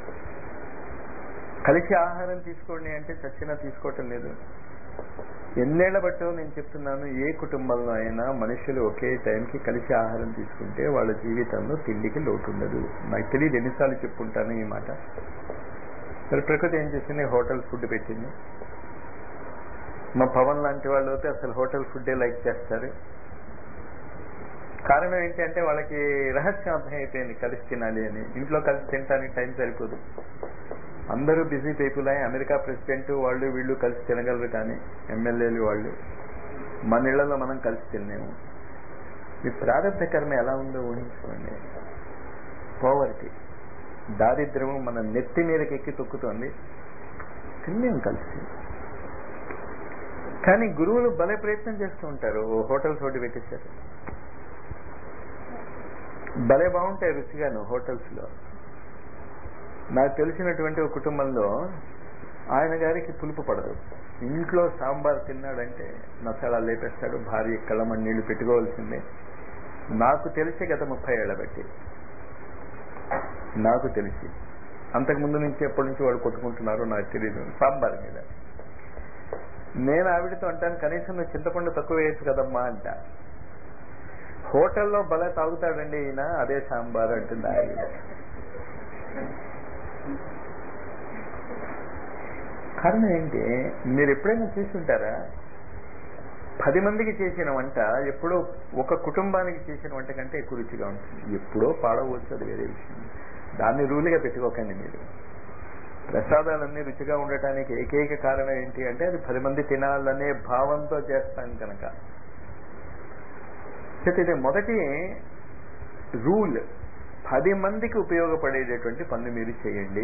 కలిసి ఆహారం తీసుకోండి అంటే చచ్చినా తీసుకోవటం లేదు ఎన్నేళ్ల బట్టో నేను చెప్తున్నాను ఏ కుటుంబంలో అయినా మనుషులు ఒకే టైంకి కలిసి ఆహారం తీసుకుంటే వాళ్ళ జీవితంలో తిండికి లోటు ఉండదు నాకు తెలియదు ఎన్నిసార్లు చెప్పుంటాను ఈ మాట మరి ప్రకృతి ఏం చేసింది హోటల్ ఫుడ్ పెట్టింది మా పవన్ లాంటి వాళ్ళు అయితే అసలు హోటల్ ఫుడ్డే లైక్ చేస్తారు కారణం ఏంటి అంటే వాళ్ళకి రహస్యం అర్థమైపోయింది కలిసి తినాలి అని ఇంట్లో కలిసి తినడానికి టైం సరిపోదు అందరూ బిజీ పీపుల్ అయి అమెరికా ప్రెసిడెంట్ వాళ్ళు వీళ్ళు కలిసి తినగలరు కానీ ఎమ్మెల్యేలు వాళ్ళు మన ఇళ్లలో మనం కలిసి తిన్నాము మీ ప్రారంభ కర్మ ఎలా ఉందో ఊహించుకోండి పోవర్టీ దారిద్ర్యము మన నెత్తి మీదకి ఎక్కి తొక్కుతోంది తిన్నాం కలిసి కానీ గురువులు భలే ప్రయత్నం చేస్తూ ఉంటారు హోటల్స్ ఒకటి పెట్టేశారు భలే బాగుంటాయి రుచిగాను హోటల్స్ లో నాకు తెలిసినటువంటి ఒక కుటుంబంలో ఆయన గారికి పులుపు పడదు ఇంట్లో సాంబార్ తిన్నాడంటే మసాలా లేపేస్తాడు భార్య కళ్ళమని నీళ్లు పెట్టుకోవాల్సిందే నాకు తెలిసి గత ముప్పై ఏళ్ల బట్టి నాకు తెలిసి అంతకు ముందు నుంచి ఎప్పటి నుంచి వాడు కొట్టుకుంటున్నారో నాకు తెలియదు సాంబార్ మీద నేను ఆవిడతో అంటాను కనీసం నువ్వు చింతపండు తక్కువ వేయచ్చు కదమ్మా అంట హోటల్లో భలే తాగుతాడండి ఈయన అదే సాంబార్ అంటుంది ఆవిడ కారణం ఏంటి మీరు ఎప్పుడైనా చూసుంటారా పది మందికి చేసిన వంట ఎప్పుడో ఒక కుటుంబానికి చేసిన వంట కంటే ఎక్కువ రుచిగా ఉంటుంది ఎప్పుడో పాడవచ్చు అది వేరే విషయం దాన్ని రూలుగా పెట్టుకోకండి మీరు ప్రసాదాలన్నీ రుచిగా ఉండటానికి ఏకైక కారణం ఏంటి అంటే అది పది మంది తినాలనే భావంతో చేస్తాం కనుక ఇది మొదటి రూల్ పది మందికి ఉపయోగపడేటటువంటి పనులు మీరు చేయండి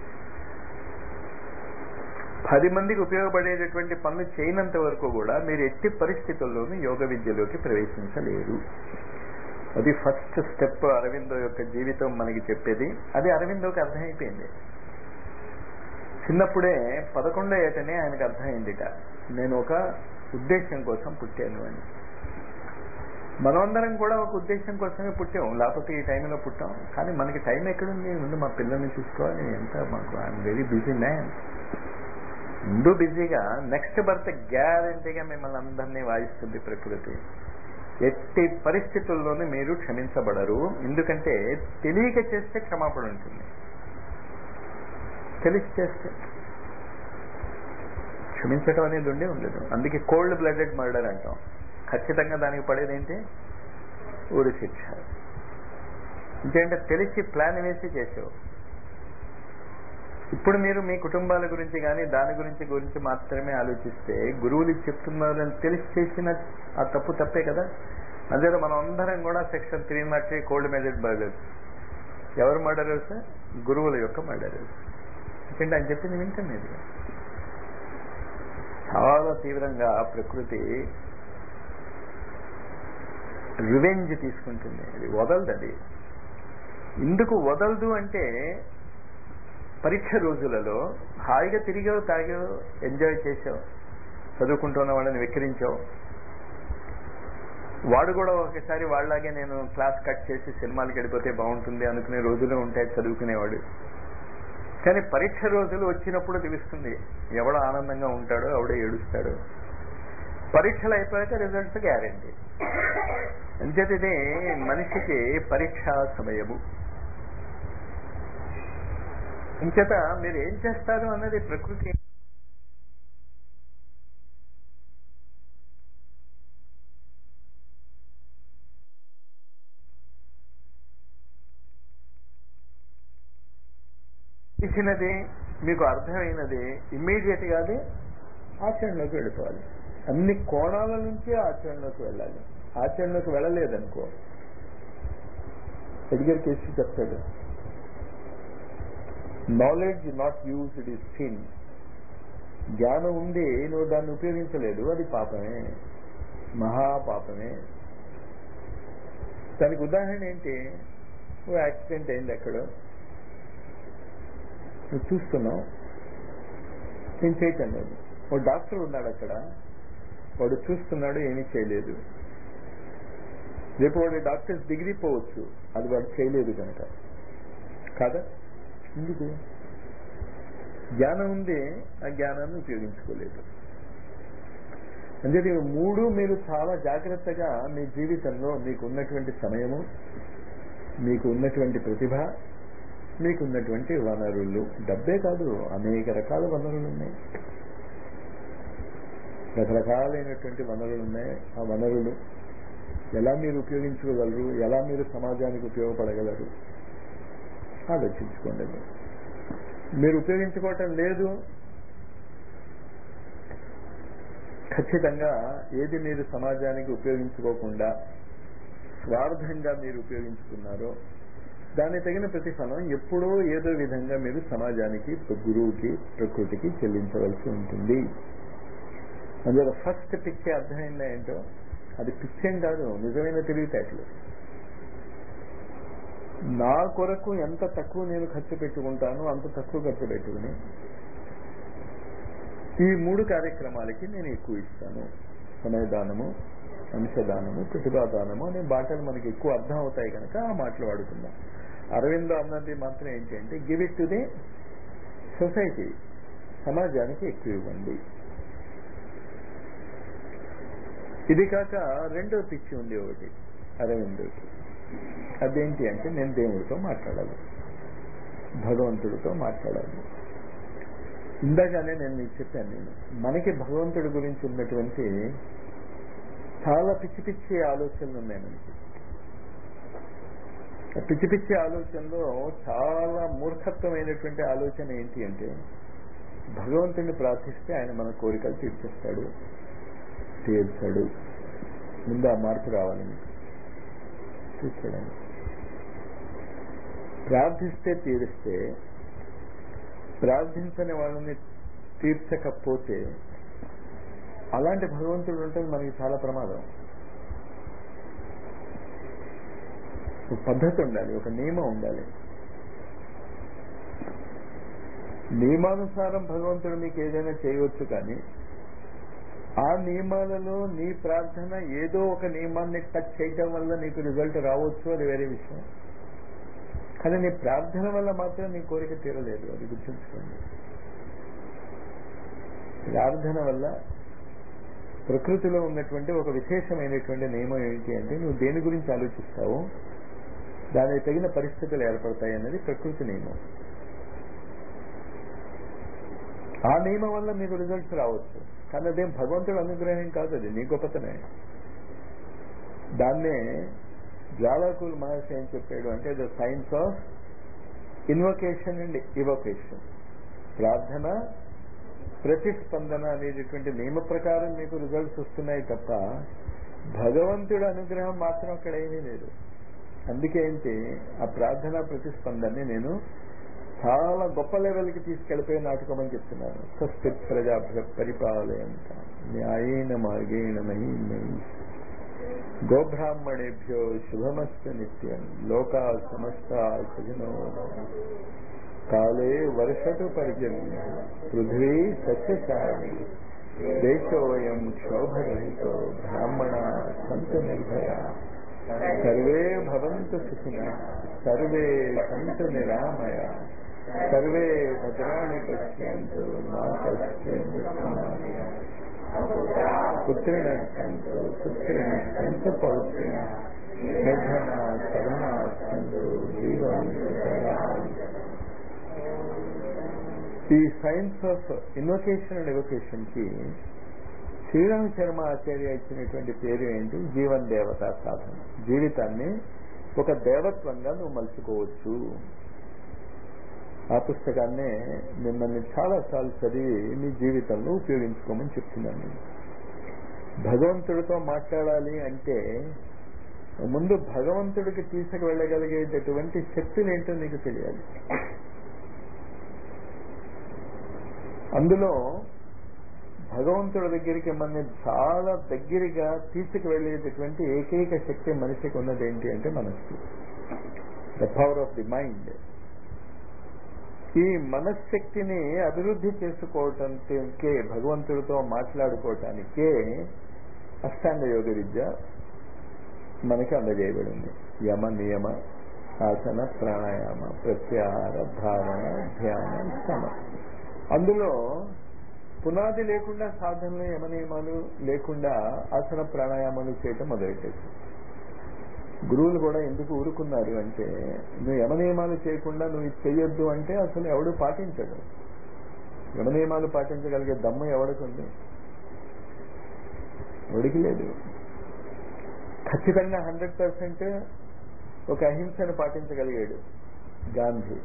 పది మందికి ఉపయోగపడేటటువంటి పనులు చేయనంత వరకు కూడా మీరు ఎట్టి పరిస్థితుల్లోనూ యోగ విద్యలోకి ప్రవేశించలేరు అది ఫస్ట్ స్టెప్ అరవిందో యొక్క జీవితం మనకి చెప్పేది అది అరవిందోకి అర్థమైపోయింది చిన్నప్పుడే పదకొండో ఏటనే ఆయనకు అర్థమైందిట నేను ఒక ఉద్దేశం కోసం పుట్టాను అని మనమందరం కూడా ఒక ఉద్దేశం కోసమే పుట్టాం లేకపోతే ఈ టైంలో పుట్టాం కానీ మనకి టైం ఎక్కడుంది ముందు మా పిల్లల్ని చూసుకోవాలి ఎంత మాకు ఐఎమ్ వెరీ బిజీ మ్యాన్ ముందు బిజీగా నెక్స్ట్ బర్త్ గ్యారంటీగా మిమ్మల్ని అందరినీ వాయిస్తుంది ప్రకృతి ఎట్టి పరిస్థితుల్లోనూ మీరు క్షమించబడరు ఎందుకంటే తెలియక చేస్తే క్షమాపణ ఉంటుంది తెలిసి చేస్తే క్షమించడం అనేది ఉండే ఉండదు అందుకే కోల్డ్ బ్లడెడ్ మర్డర్ అంటాం ఖచ్చితంగా దానికి పడేది ఏంటి ఊరి శిక్ష ఇంకేంటే తెలిసి ప్లాన్ వేసి చేసావు ఇప్పుడు మీరు మీ కుటుంబాల గురించి కానీ దాని గురించి గురించి మాత్రమే ఆలోచిస్తే గురువులు చెప్తున్నారని తెలిసి చేసిన ఆ తప్పు తప్పే కదా అదే మనం అందరం కూడా section three nought three cold మెజెడ్ మర్డర్స్ ఎవరు మర్డరర్స్ గురువుల యొక్క మర్డరర్స్ ఎందుకంటే ఆయన చెప్పింది వింటాం ఇది చాలా తీవ్రంగా ప్రకృతి రివెంజ్ తీసుకుంటుంది అది వదలదు అది ఎందుకు వదలదు అంటే పరీక్ష రోజులలో హాయిగా తిరిగావు తాగావు ఎంజాయ్ చేసావు చదువుకుంటున్న వాళ్ళని వెక్కిరించావు వాడు కూడా ఒకసారి వాళ్ళలాగే నేను క్లాస్ కట్ చేసి సినిమాలకు వెళ్ళిపోతే బాగుంటుంది అనుకునే రోజులు ఉంటాయి చదువుకునేవాడు కానీ పరీక్ష రోజులు వచ్చినప్పుడు తెలుస్తుంది ఎవడు ఆనందంగా ఉంటాడో ఎవడో ఏడుస్తాడో పరీక్షలు అయిపోయాక రిజల్ట్స్ గ్యారంటీ అంచేత ఇది మనిషికి పరీక్షా సమయము ఇంచేత మీరు ఏం చేస్తారు అన్నది ప్రకృతి ఇచ్చినది మీకు అర్థమైనది ఇమ్మీడియట్ గా అది ఆచరణలోకి వెళ్ళిపోవాలి అన్ని కోణాల నుంచి ఆచరణలోకి వెళ్ళాలి ఆచరణలోకి వెళ్ళలేదనుకో ఎడ్గర్ కేసు చెప్తాడు knowledge not used is sin జ్ఞానం ఉండి నువ్వు దాన్ని ఉపయోగించలేదు అది పాపమే మహాపాపమే దానికి ఉదాహరణ ఏంటి ఓ యాక్సిడెంట్ అయింది ఎక్కడో నువ్వు చూస్తున్నావు నేను చేయటం లేదు ఓ డాక్టర్ ఉన్నాడు అక్కడ వాడు చూస్తున్నాడు ఏమీ చేయలేదు రేపు వాడి డాక్టర్స్ డిగ్రీ పోవచ్చు అది వాడు చేయలేదు కనుక కాదా ఎందుకు జ్ఞానం ఉంది ఆ జ్ఞానాన్ని ఉపయోగించుకోలేదు అంటే ఇవి మూడు మీరు చాలా జాగ్రత్తగా మీ జీవితంలో మీకు ఉన్నటువంటి సమయము మీకు ఉన్నటువంటి ప్రతిభ మీకు ఉన్నటువంటి వనరులు డబ్బే కాదు అనేక రకాల వనరులు ఉన్నాయి రకరకాలైనటువంటి వనరులు ఉన్నాయి ఆ వనరులు ఎలా మీరు ఉపయోగించుకోగలరు ఎలా మీరు సమాజానికి ఉపయోగపడగలరు ఆలోచించుకోండి మీరు ఉపయోగించుకోవటం లేదు ఖచ్చితంగా ఏది మీరు సమాజానికి ఉపయోగించుకోకుండా స్వార్థంగా మీరు ఉపయోగించుకున్నారో దాని తగిన ప్రతిఫలం ఎప్పుడో ఏదో విధంగా మీరు సమాజానికి గురువుకి ప్రకృతికి చెల్లించవలసి ఉంటుంది అందులో ఫస్ట్ పిచ్చే అర్థమైందా ఏంటో అది పిచ్చేం కాదు నిజమైన తెలివితేటలు నా కొరకు ఎంత తక్కువ నేను ఖర్చు పెట్టుకుంటానో అంత తక్కువ ఖర్చు పెట్టుకుని ఈ మూడు కార్యక్రమాలకి నేను ఎక్కువ ఇస్తాను సమయదానము అంశదానము ప్రతిభాదానము అనే మాటలు మనకి ఎక్కువ అర్థం అవుతాయి కనుక ఆ మాటలు వాడుకుందాం అరవిందో అన్నది మాత్రం ఏంటి అంటే give it to the society సమాజానికి ఎక్కువ ఇవ్వండి ఇది కాక రెండో పిచ్చి ఉంది ఒకటి అరవిందోకి అదేంటి అంటే నేను దేవుడితో మాట్లాడాలి భగవంతుడితో మాట్లాడాలి ఇందాకనే నేను మీకు చెప్పాను నేను మనకి భగవంతుడి గురించి ఉన్నటువంటి చాలా పిచ్చి పిచ్చి ఆలోచనలు ఉన్నాయి మనకి పిచ్చి పిచ్చి ఆలోచనలో చాలా మూర్ఖత్వమైనటువంటి ఆలోచన ఏంటి అంటే భగవంతుడిని ప్రార్థిస్తే ఆయన మన కోరికలు తీర్చేస్తాడు తీర్చాడు ముందు ఆ మార్పు రావాలి మీకు తీర్చడానికి ప్రార్థిస్తే తీరిస్తే ప్రార్థించని వాళ్ళని తీర్చకపోతే అలాంటి భగవంతుడు ఉంటే మనకి చాలా ప్రమాదం ఒక పద్ధతి ఉండాలి ఒక నియమం ఉండాలి నియమానుసారం భగవంతుడు మీకు ఏదైనా చేయవచ్చు కానీ ఆ నియమాలలో నీ ప్రార్థన ఏదో ఒక నియమాన్ని టచ్ చేయటం వల్ల నీకు రిజల్ట్ రావచ్చు అది వేరే విషయం కానీ నీ ప్రార్థన వల్ల మాత్రం నీ కోరిక తీరలేదు అది గుర్తుంచుకోండి ప్రార్థన వల్ల ప్రకృతిలో ఉన్నటువంటి ఒక విశేషమైనటువంటి నియమం ఏంటి అంటే నువ్వు దేని గురించి ఆలోచిస్తావో దానికి తగిన పరిస్థితులు ఏర్పడతాయి అన్నది ప్రకృతి నియమం ఆ నియమం వల్ల మీకు రిజల్ట్స్ రావచ్చు కానీ అదేం భగవంతుడు అనుగ్రహం కాదు అది నీ గొప్పతనే దాన్నే జ్వాలాకుల్ మహర్షి ఏం చెప్పాడు అంటే the science of invocation and evocation ప్రార్థన ప్రతిస్పందన అనేటటువంటి నియమ ప్రకారం మీకు రిజల్ట్స్ వస్తున్నాయి తప్ప భగవంతుడి అనుగ్రహం మాత్రం అక్కడ ఏమీ లేదు అందుకే ఏంటి ఆ ప్రార్థన ప్రతిస్పందనని నేను చాలా గొప్ప లెవెల్కి తీసుకెళ్లిపోయి నాటకం అని చెప్తున్నాను స్వస్తి ప్రజాభ్య పరిపాలయంత న్యాయేన మార్గేణ మహీ గోబ్రాహ్మణేభ్యో శుభమస్తు నిత్యం లోకా సమస్త సుజనో కాలే వర్షటు పర్జన్య పృథ్వీ సస్యశాలి దేశోయం క్షోభరహితో బ్రాహ్మణ సంతు నిర్భయ సర్వే భవంతు సుఖిన సర్వే సంతు నిరామయ సర్వే భద్రాణి పశ్యంతు మా పశ్యంతు పుత్రిణ సంతు పుత్రిణ సంతు పౌత్రిణ నిర్ధన కరుణ సంతు జీవంతు ఈ science of invocation and evocation కి శ్రీరామ శర్మ ఆచార్య ఇచ్చినటువంటి పేరు ఏంటి జీవన్ దేవత సాధన జీవితాన్ని ఒక దేవత్వంగా నువ్వు మలుచుకోవచ్చు ఆ పుస్తకాన్నే మిమ్మల్ని చాలా సార్లు చదివి మీ జీవితంలో ఉపయోగించుకోమని చెప్తున్నాను నేను భగవంతుడితో మాట్లాడాలి అంటే ముందు భగవంతుడికి తీసుకువెళ్ళగలిగేటటువంటి శక్తులు ఏంటో నీకు తెలియాలి అందులో భగవంతుడి దగ్గరికి మన చాలా దగ్గరగా తీసుకువెళ్ళేటటువంటి ఏకైక శక్తి మనిషికి ఉన్నది ఏంటి అంటే మనస్సు the power of the mind ఈ మనశ్శక్తిని అభివృద్ధి చేసుకోవటానికే భగవంతుడితో మాట్లాడుకోవటానికే అష్టాంగ యోగ విద్య మనకి అందజేయబడింది యమ నియమ ఆసన ప్రాణాయామ ప్రత్యాహార ధారణ ధ్యాన సమ అందులో పునాది లేకుండా సాధనలు యమ నియమాలు లేకుండా ఆసన ప్రాణాయామాలు చేయటం మొదలెట్టేసి గురువులు కూడా ఎందుకు ఊరుకున్నారు అంటే నువ్వు యమ నియమాలు చేయకుండా నువ్వు ఇది చెయ్యొద్దు అంటే అసలు ఎవడు పాటించడు యమ నియమాలు పాటించగలిగే దమ్ము ఎవడికి ఎవడికి లేదు ఖచ్చితంగా హండ్రెడ్ పర్సెంట్ ఒక అహింసను పాటించగలిగాడు గాంధీ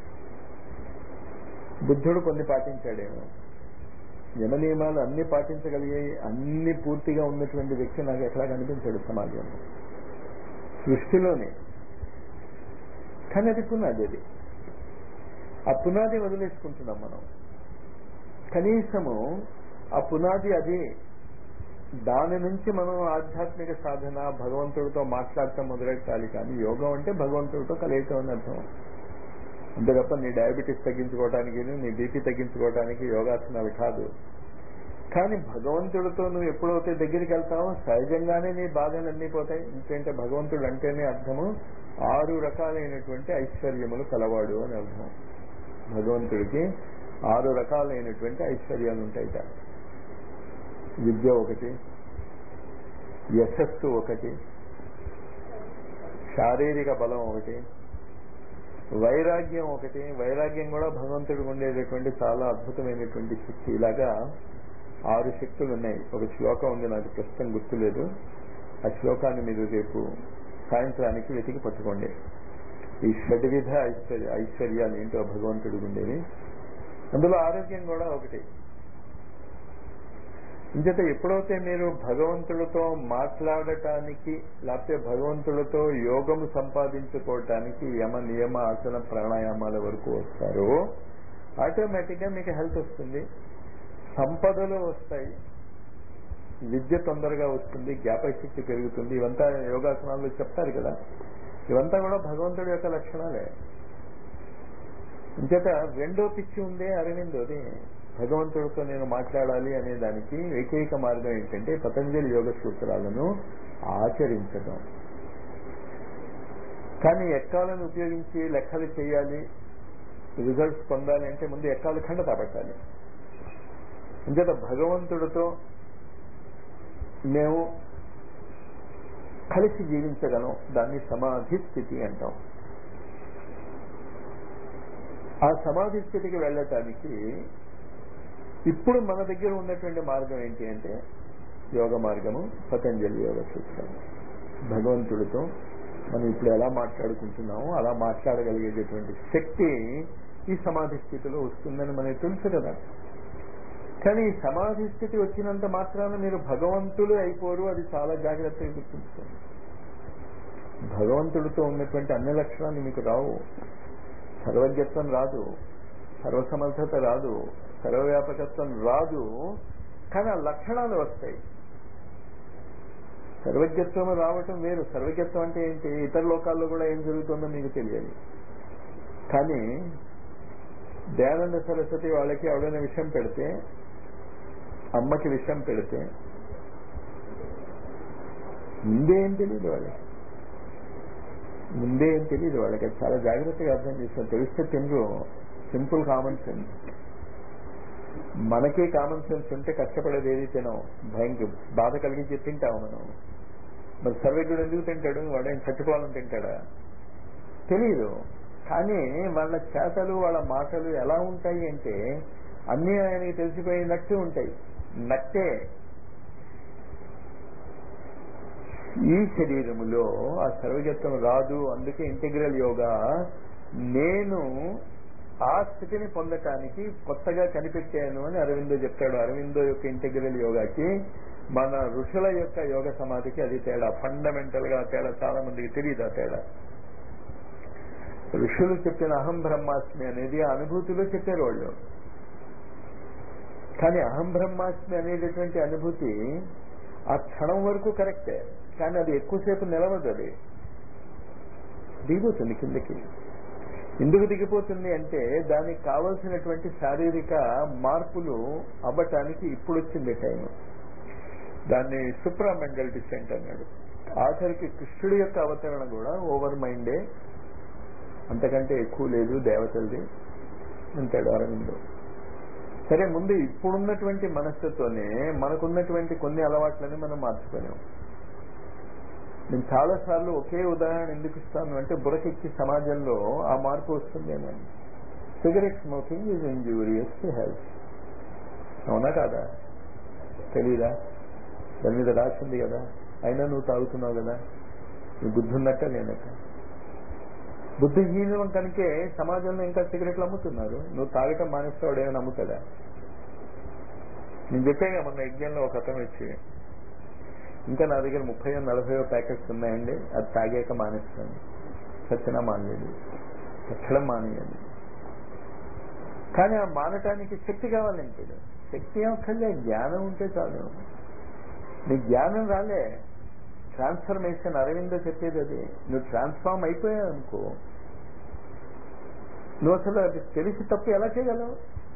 బుద్ధుడు కొన్ని పాటించాడేమో యమ నియమాలు అన్ని పాటించగలిగే అన్ని పూర్తిగా ఉన్నటువంటి వ్యక్తి నాకు ఎక్కడా కనిపించాడు సమాజంలో సృష్టిలోనే కానీ అది పునాది అది ఆ పునాది వదిలేసుకుంటున్నాం మనం కనీసము ఆ పునాది అది దాని నుంచి మనం ఆధ్యాత్మిక సాధన భగవంతుడితో మాట్లాడటం మొదలెట్టాలి కానీ యోగం అంటే భగవంతుడితో కలయటం అని అర్థం అంతే తప్ప నీ డయాబెటీస్ తగ్గించుకోవడానికి నీ బీపీ తగ్గించుకోవడానికి యోగాసనాలు కాదు కానీ భగవంతుడితో నువ్వు ఎప్పుడైతే దగ్గరికి వెళ్తావో సహజంగానే నీ బాధలన్నీ పోతాయి ఎందుకంటే భగవంతుడు అంటేనే అర్థము ఆరు రకాలైనటువంటి ఐశ్వర్యములు కలవాడు అని అర్థం భగవంతుడికి ఆరు రకాలైనటువంటి ఐశ్వర్యాలు ఉంటాయిట విద్య ఒకటి యశస్సు ఒకటి శారీరక బలం ఒకటి వైరాగ్యం ఒకటి వైరాగ్యం కూడా భగవంతుడికి ఉండేటటువంటి చాలా అద్భుతమైనటువంటి శక్తి ఇలాగా ఆరు శక్తులు ఉన్నాయి ఒక శ్లోకం ఉంది నాకు ప్రస్తుతం గుర్తులేదు ఆ శ్లోకాన్ని మీరు రేపు సాయంత్రానికి వెతికి పట్టుకోండి ఈ షడ్విధ ఐశ్వర్య ఐశ్వర్యాలు ఏంటో భగవంతుడికి ఉండేవి అందులో ఆరోగ్యం కూడా ఒకటి ఇంచేత ఎప్పుడైతే మీరు భగవంతుడితో మాట్లాడటానికి లేకపోతే భగవంతుడితో యోగము సంపాదించుకోవటానికి యమ నియమ ఆసన ప్రాణాయామాల వరకు వస్తారో ఆటోమేటిక్ గా మీకు హెల్త్ వస్తుంది సంపదలు వస్తాయి విద్య తొందరగా వస్తుంది జ్ఞాపకశక్తి పెరుగుతుంది ఇవంతా యోగాసనాల్లో చెప్తారు కదా ఇవంతా కూడా భగవంతుడి యొక్క లక్షణాలే ఇంచేత రెండో పిచ్చి ఉందే అరవిందోది భగవంతుడితో నేను మాట్లాడాలి అనే దానికి ఏకైక మార్గం ఏంటంటే పతంజలి యోగ సూత్రాలను ఆచరించడం కానీ ఎక్కాలను ఉపయోగించి లెక్కలు చేయాలి రిజల్ట్స్ పొందాలి అంటే ముందు ఎక్కాలు ఖండత పట్టాలి అంచేత భగవంతుడితో మేము కలిసి జీవించగలం దాన్ని సమాధి స్థితి అంటాం ఆ సమాధి స్థితికి వెళ్ళటానికి ఇప్పుడు మన దగ్గర ఉన్నటువంటి మార్గం ఏంటి అంటే యోగ మార్గము పతంజలి యోగ సూత్రం భగవంతుడితో మనం ఇప్పుడు ఎలా మాట్లాడుకుంటున్నామో అలా మాట్లాడగలిగేటటువంటి శక్తి ఈ సమాధి స్థితిలో వస్తుందని మనకి తెలుసు కదా కానీ ఈ సమాధి స్థితి వచ్చినంత మాత్రాన మీరు భగవంతులు అయిపోరు అది చాలా జాగ్రత్తగా గుర్తుంచుకోండి భగవంతుడితో ఉన్నటువంటి అన్ని లక్షణాలు మీకు రావు సర్వజ్ఞత్వం రాదు సర్వసమర్థత రాదు సర్వవ్యాపకత్వం రాదు కానీ ఆ లక్షణాలు వస్తాయి సర్వజ్ఞత్వం రావటం వేరు సర్వజ్ఞత్వం అంటే ఏంటి ఇతర లోకాల్లో కూడా ఏం జరుగుతుందో మీకు తెలియాలి కానీ దయానంద సరస్వతి వాళ్ళకి ఎవడైనా విషయం పెడితే అమ్మకి విషయం పెడితే ముందే ఏం తెలియదు వాళ్ళకి ముందే ఏం తెలియదు వాళ్ళకి అది చాలా జాగ్రత్తగా అర్థం చేస్తారు తెలిస్తే తినరు సింపుల్ కామన్ సెన్స్ మనకే కామన్ సెన్స్ ఉంటే కష్టపడేది ఏది తినం భయంకి బాధ కలిగించి తింటాము మనం మరి సర్వేకుడు ఎందుకు తింటాడు వాడేం చచ్చిపోవాలని తింటాడా తెలియదు కానీ వాళ్ళ చేతలు వాళ్ళ మాటలు ఎలా ఉంటాయి అంటే అన్నీ ఆయనకి తెలిసిపోయినట్టు ఉంటాయి నట్టే ఈ శరీరములో ఆ సర్వజత్వం రాదు అందుకే ఇంటిగ్రల్ యోగా నేను ఆ స్థితిని పొందటానికి కొత్తగా కనిపెట్టాను అని అరవిందో చెప్తాడు అరవిందో యొక్క ఇంటెగ్రల్ యోగాకి మన ఋషుల యొక్క యోగ సమాధికి అది తేడా ఫండమెంటల్ గా తేడా చాలా మందికి తెలియదు ఆ తేడా ఋషులు చెప్పిన అహం బ్రహ్మాస్మి అనేది ఆ అనుభూతిలో చెప్పారు వాళ్ళు కానీ అహం బ్రహ్మాస్మి అనేటటువంటి అనుభూతి ఆ క్షణం వరకు కరెక్టే కానీ అది ఎక్కువసేపు నిలవదు అది దిగిపోతుంది కిందకి ఎందుకు దిగిపోతుంది అంటే దానికి కావలసినటువంటి శారీరక మార్పులు అవ్వటానికి ఇప్పుడు వచ్చింది టైం దాన్ని సుప్రామెంటల్ డిసెంట్ అన్నాడు ఆఖరికి కృష్ణుడి యొక్క అవతరణ కూడా ఓవర్ మైండే అంతకంటే ఎక్కువ లేదు దేవతలది అంటాడు అరవిందో సరే ముందు ఇప్పుడున్నటువంటి మనస్సుతోనే మనకున్నటువంటి కొన్ని అలవాట్లని మనం మార్చుకోలేము నేను చాలా సార్లు ఒకే ఉదాహరణ ఎందుకు ఇస్తాను అంటే బురకెక్కి సమాజంలో ఆ మార్పు వస్తుందేమో cigarette smoking is injurious to health అవునా కాదా తెలీదా దాని మీద రాసింది కదా అయినా నువ్వు తాగుతున్నావు కదా నీ బుద్ధి ఉన్నట్ట లేనట్ట బుద్ధిహీనం కనుకే సమాజంలో ఇంకా సిగరెట్లు అమ్ముతున్నారు నువ్వు తాగటం మానేస్తాడు ఏమైనా అమ్ముతాడా నేను చెప్పాగా మొన్న యజ్ఞంలో ఒక అతను వచ్చి ఇంకా నా దగ్గర ముప్పై నలభై ప్యాకెట్స్ ఉన్నాయండి అది తాగాక మానేస్తాను సచ్చినా మానేది ఎక్కడం మానేయాలి కానీ ఆ మానటానికి శక్తి కావాలంటే శక్తి ఏమక్కర్లే జ్ఞానం ఉంటే చాలు నీ జ్ఞానం రాలే ట్రాన్స్ఫర్మేషన్ అరవిందో చెప్పేది అది నువ్వు ట్రాన్స్ఫార్మ్ అయిపోయావు అనుకో నువ్వు అసలు అది తెలిసి తప్పు ఎలా చేయగలవు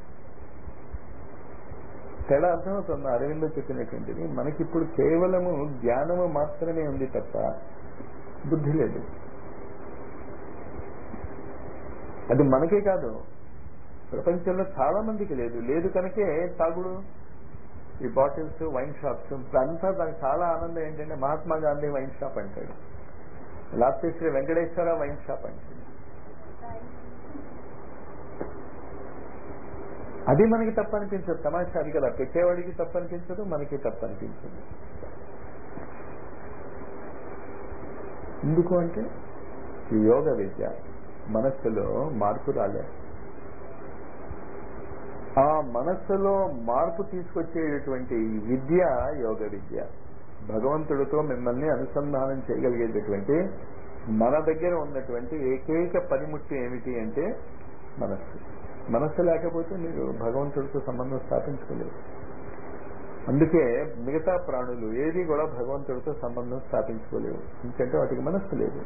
తేడా అర్థమవుతుంది అరవిందో చెప్పినటువంటిది మనకి ఇప్పుడు కేవలము జ్ఞానము మాత్రమే ఉంది తప్ప బుద్ధి లేదు అది మనకే కాదు ప్రపంచంలో చాలా మందికి లేదు లేదు కనుకే తాగుడు ఈ బాటిల్స్ వైన్ షాప్స్ ఇప్పుడు అంతా దానికి చాలా ఆనందం ఏంటంటే మహాత్మా గాంధీ వైన్ షాప్ అంటాడు లేకపోతే శ్రీ వెంకటేశ్వర వైన్ షాప్ అంటాడు అది మనకి తప్పు అనిపించదు తమాషా అది కదా పెట్టేవాడికి తప్పు అనిపించదు మనకి తప్పు అనిపించదు ఎందుకు అంటే ఈ యోగ విద్య మనస్సులో మార్పు రాలే ఆ మనస్సులో మార్పు తీసుకొచ్చేటటువంటి విద్య యోగ విద్య భగవంతుడితో మిమ్మల్ని అనుసంధానం చేయగలిగేటటువంటి మన దగ్గర ఉన్నటువంటి ఏకైక పనిముట్టు ఏమిటి అంటే మనస్సు మనస్సు లేకపోతే మీరు భగవంతుడితో సంబంధం స్థాపించుకోలేరు అందుకే మిగతా ప్రాణులు ఏది కూడా భగవంతుడితో సంబంధం స్థాపించుకోలేవు ఎందుకంటే వాటికి మనస్సు లేదు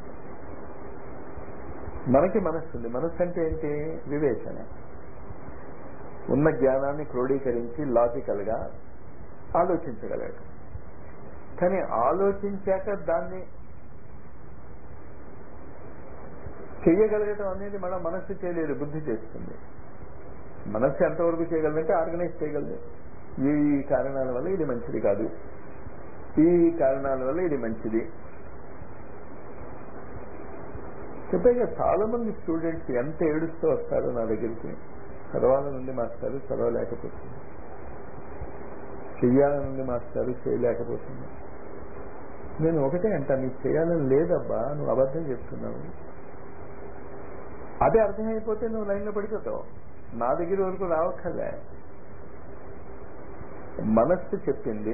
మనకి మనస్సు ఉంది మనస్సు అంటే ఏంటి వివేచన ఉన్న జ్ఞానాన్ని క్రోడీకరించి లాజికల్ గా ఆలోచించగలగటం కానీ ఆలోచించాక దాన్ని చెయ్యగలగటం అనేది మన మనస్సు చేయలేదు బుద్ధి చేస్తుంది మనస్సు ఎంతవరకు చేయగలదంటే ఆర్గనైజ్ చేయగలదు ఈ కారణాల వల్ల ఇది మంచిది కాదు ఈ కారణాల వల్ల ఇది మంచిది చెప్పాక చాలా మంది స్టూడెంట్స్ ఎంత ఏడుస్తూ వస్తారు నా దగ్గరికి చదవాలనుంది మాస్టారు చదవలేకపోతుంది చెయ్యాలనుంది మాస్టారు చేయలేకపోతుంది నేను ఒకటే అంటా నీకు చేయాలని లేదబ్బా నువ్వు అబద్ధం చెప్తున్నావు అదే అర్థమైపోతే నువ్వు లైన్లో పడిపోతావు నా దగ్గర వరకు రావక్కర్లే మనస్సు చెప్పింది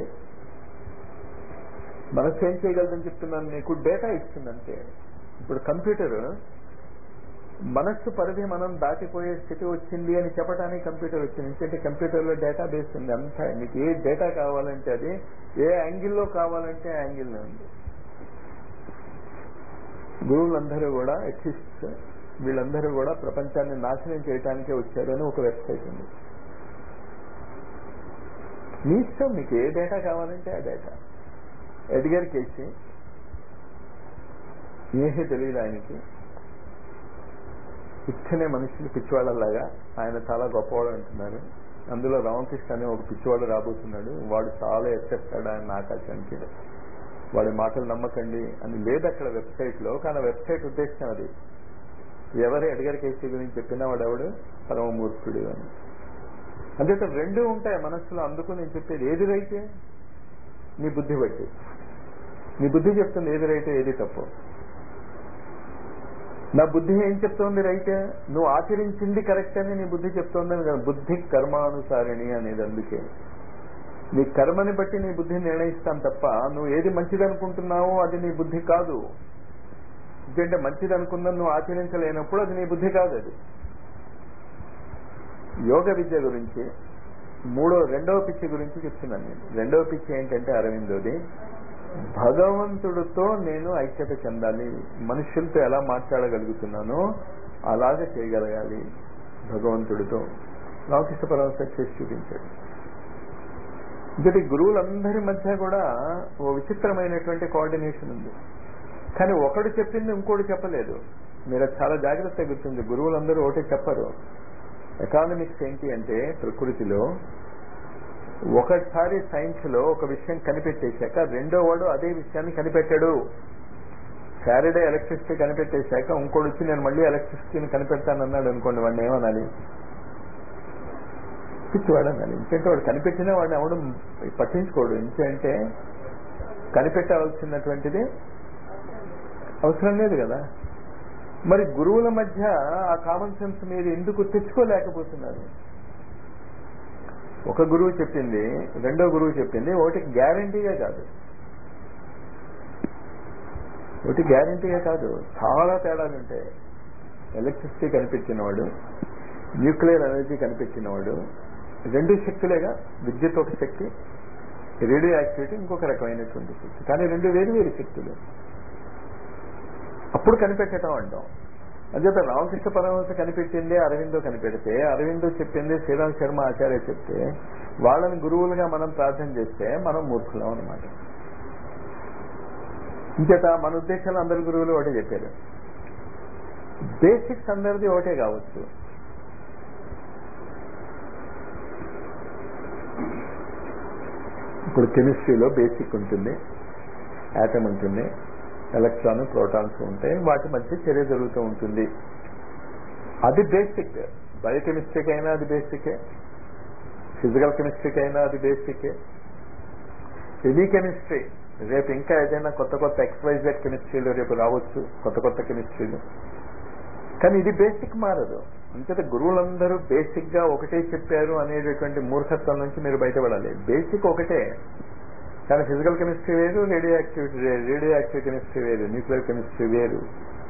మనస్సు ఏం చేయగలదని చెప్తున్నాను నీకు డేటా ఇస్తుందంటే ఇప్పుడు కంప్యూటర్ మనస్సు పరిధి మనం దాటిపోయే స్థితి వచ్చింది అని చెప్పడానికి కంప్యూటర్ వచ్చింది ఎందుకంటే కంప్యూటర్లో డేటా బేస్ ఉంది అంతా మీకు ఏ డేటా కావాలంటే అది ఏ యాంగిల్లో కావాలంటే ఆ యాంగిల్లో ఉంది గురువులందరూ కూడా ఎథిస్ట్ వీళ్ళందరూ కూడా ప్రపంచాన్ని నాశనం చేయడానికే వచ్చారు అని ఒక వెబ్సైట్ ఉంది మీ ఇష్టం మీకు ఏ డేటా కావాలంటే ఆ డేటా ఎడ్గర్ కేసి ఏమీ తెలియదు ఆయనకి ఇచ్చనే మనుషులు పిచ్చివాళ్ళలాగా ఆయన చాలా గొప్పవాడు అంటున్నారు అందులో రామకృష్ణ అనే ఒక పిచ్చివాడు రాబోతున్నాడు వాడు చాలా ఎత్తేస్తాడు ఆయన ఆకాశానికి వాడి మాటలు నమ్మకండి అని లేదు అక్కడ వెబ్సైట్ లో కానీ వెబ్సైట్ ఉద్దేశం అది ఎవరు ఎడ్గర్ కేసీ గురించి చెప్పినా వాడెవడు పరమమూర్ఖుడు అని అంటే రెండు ఉంటాయి మనస్సులో అందుకు నేను చెప్పేది ఏది రైతే నీ బుద్ధి బట్టి నీ బుద్ధి చెప్తుంది ఏది రైతే ఏది తప్పు నా బుద్ధి ఏం చెప్తోంది రైట్ నువ్వు ఆచరించింది కరెక్ట్ అని నీ బుద్ధి చెప్తోందని కదా బుద్ధి కర్మానుసారిణి అనేది అందుకే నీ కర్మని బట్టి నీ బుద్ధిని నిర్ణయిస్తాను తప్ప నువ్వు ఏది మంచిది అనుకుంటున్నావో అది నీ బుద్ధి కాదు ఎందుకంటే మంచిది అనుకుందని నువ్వు ఆచరించలేనప్పుడు అది నీ బుద్ధి కాదు అది యోగ విద్య గురించి మూడో రెండవ పిచ్చి గురించి చెప్తున్నాను నేను రెండవ పిచ్చి ఏంటంటే అరవిందోది భగవంతుడితో నేను ఐక్యత చెందాలి మనుషులతో ఎలా మాట్లాడగలుగుతున్నానో అలాగే చేయగలగాలి భగవంతుడితో రామకృష్ణ పరమశ చేసి చూపించాడు ఇంకటి గురువులందరి మధ్య కూడా ఓ విచిత్రమైనటువంటి కోఆర్డినేషన్ ఉంది కానీ ఒకడు చెప్పింది ఇంకోటి చెప్పలేదు మీరు అది చాలా జాగ్రత్తగా గుర్తుంది గురువులందరూ ఒకటే చెప్పరు ఎకానమిక్స్ ఏంటి అంటే ప్రకృతిలో ఒకసారి సైన్స్ లో ఒక విషయం కనిపెట్టేశాక రెండో వాడు అదే విషయాన్ని కనిపెట్టాడు శారడే ఎలక్ట్రిసిటీ కనిపెట్టేశాక ఇంకోటి వచ్చి నేను మళ్ళీ ఎలక్ట్రిసిటీని కనిపెడతానన్నాడు అనుకోండి వాడిని ఏమనాలి పిచ్చివాడు అనాలి ఎందుకంటే వాడు కనిపెట్టినా వాడిని అవడం పట్టించుకోడు ఎందుకంటే కనిపెట్టవలసినటువంటిది అవసరం లేదు కదా మరి గురువుల మధ్య ఆ కామన్ సెన్స్ మీరు ఎందుకు తెచ్చుకోలేకపోతున్నారు ఒక గురువు చెప్పింది రెండో గురువు చెప్పింది ఒకటి గ్యారంటీగా కాదు ఒకటి గ్యారంటీగా కాదు చాలా తేడాలు ఉంటాయి ఎలక్ట్రిసిటీ కనిపెట్టినవాడు న్యూక్లియర్ ఎనర్జీ కనిపెట్టినవాడు రెండు శక్తులేగా విద్యుత్ ఒక శక్తి రేడియో యాక్టివిటీ ఇంకొక రకమైనటువంటి శక్తి కానీ రెండు వేరు వేరు శక్తులు అప్పుడు కనిపెట్టడం అంటాం అదేత రామకృష్ణ పరమహంస కనిపెట్టింది అరవిందో కనిపెడితే అరవిందో చెప్పింది శ్రీరామ్ శర్మ ఆచార్య చెప్తే వాళ్ళని గురువులుగా మనం ప్రార్థన చేస్తే మనం మూర్ఖులం అనమాట ఇంకేత మన ఉద్దేశంలో అందరి గురువులు ఒకటే చెప్పారు బేసిక్స్ అందరిది ఒకటే కావచ్చు ఇప్పుడు కెమిస్ట్రీలో బేసిక్ ఉంటుంది యాటమ్ ఉంటుంది ఎలక్ట్రాన్ ప్రోటాన్స్ ఉంటాయి వాటి మధ్య చర్య జరుగుతూ ఉంటుంది అది బేసిక్ బయోకెమిస్ట్రీకి అయినా అది బేసికే ఫిజికల్ కెమిస్ట్రీకి అయినా అది బేసికే ఎనీ కెమిస్ట్రీ రేపు ఇంకా ఏదైనా కొత్త కొత్త ఎక్స్వైజెడ్ కెమిస్ట్రీలు రేపు రావచ్చు కొత్త కొత్త కెమిస్ట్రీలు కానీ ఇది బేసిక్ మారదు అంచేత గురువులందరూ బేసిక్ గా ఒకటే చెప్పారు అనేటటువంటి మూర్ఖత్వం నుంచి మీరు బయటపడాలి బేసిక్ ఒకటే కానీ ఫిజికల్ కెమిస్ట్రీ వేరు radioactivity radioactive chemistry వేరు న్యూక్లియర్ కెమిస్ట్రీ వేరు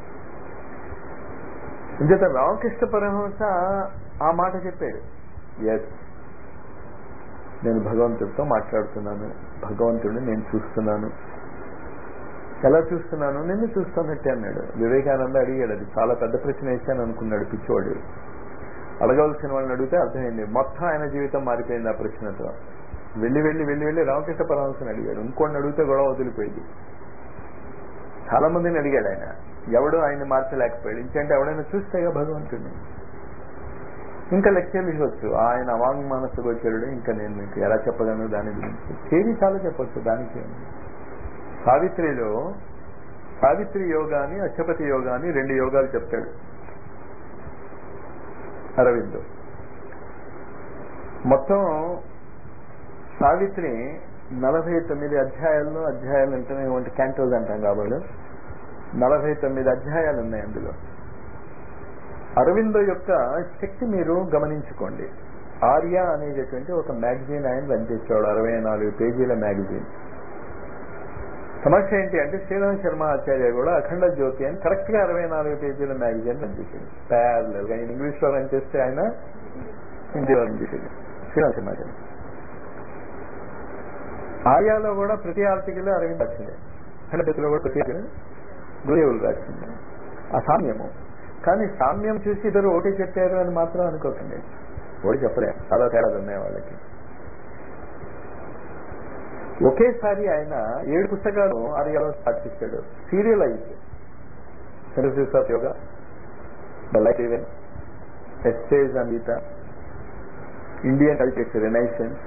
ఇంచేత రామకృష్ణ పరమహంస ఆ మాట చెప్పాడు ఎస్ నేను భగవంతుడితో మాట్లాడుతున్నాను భగవంతుడిని నేను చూస్తున్నాను ఎలా చూస్తున్నాను నిన్ను చూస్తున్నట్టే అన్నాడు వివేకానంద అడిగాడు అది చాలా పెద్ద ప్రశ్న వేశాను అనుకున్నాడు పిచ్చివాడు అడగవలసిన వాళ్ళని అడిగితే అర్థమైంది మొత్తం ఆయన జీవితం మారిపోయింది ఆ ప్రశ్నతో వెళ్ళి వెళ్ళి వెళ్ళి వెళ్ళి రామకృష్ణ పరమహంసని అడిగాడు ఇంకోటి అడిగితే గొడవ వదిలిపోయింది చాలా మందిని అడిగాడు ఆయన ఎవడు ఆయన మార్చలేకపోయాడు ఇంకంటే ఎవడైనా చూస్తేగా భగవంతుడిని ఇంకా లక్ష్యాలు ఇవ్వచ్చు ఆయన అవాంగ్ మానస గోచరుడు ఇంకా నేను మీకు ఎలా చెప్పగలను దాని గురించి చేరి చాలా చెప్పొచ్చు దానికి సావిత్రిలో సావిత్రి యోగాని అక్షపతి యోగాని రెండు యోగాలు చెప్తాడు అరవింద్ మొత్తం సావిత్రి నలభై తొమ్మిది అధ్యాయాల్లో అధ్యాయాలు అంటేనే వంటి క్యాంటోస్ అంటాం కాబట్టి నలభై తొమ్మిది అధ్యాయాలు ఉన్నాయి అందులో అరవిందో యొక్క శక్తి మీరు గమనించుకోండి ఆర్య అనేటటువంటి ఒక మ్యాగజైన్ ఆయన రన్ చేసేవాడు అరవై నాలుగు పేజీల మ్యాగజైన్ సమస్య ఏంటి అంటే శ్రీరామ్ శర్మ ఆచార్య కూడా అఖండ జ్యోతి అని కరెక్ట్ గా అరవై నాలుగు పేజీల మ్యాగజైన్ రన్ చేసేది ప్యారల్ గా ఇంగ్లీష్ లో రన్ చేస్తే ఆయన హిందీలో రన్ చేసేది శ్రీరామ్ శర్మ ఆచార్య ఆర్యాలో కూడా ప్రతి ఆర్టికల్ అరవింద్ వచ్చింది అఖండ జ్యోతిలో కూడా ప్రతి గురుదేవులు రాసింది ఆ సామ్యము కానీ సామ్యం చూసి ఇద్దరు ఒకటి చెప్పారు అని మాత్రం అనుకోకండి ఒకటి చెప్పలే చాలా తేడాలు ఉన్నాయి వాళ్ళకి ఒకేసారి ఆయన ఏడు పుస్తకాలు ఆర్యాలో స్టార్ట్ చేశాడు serialise synthesis of yoga the life divine ఎస్టేజ్ and Gita Indian culture renaissance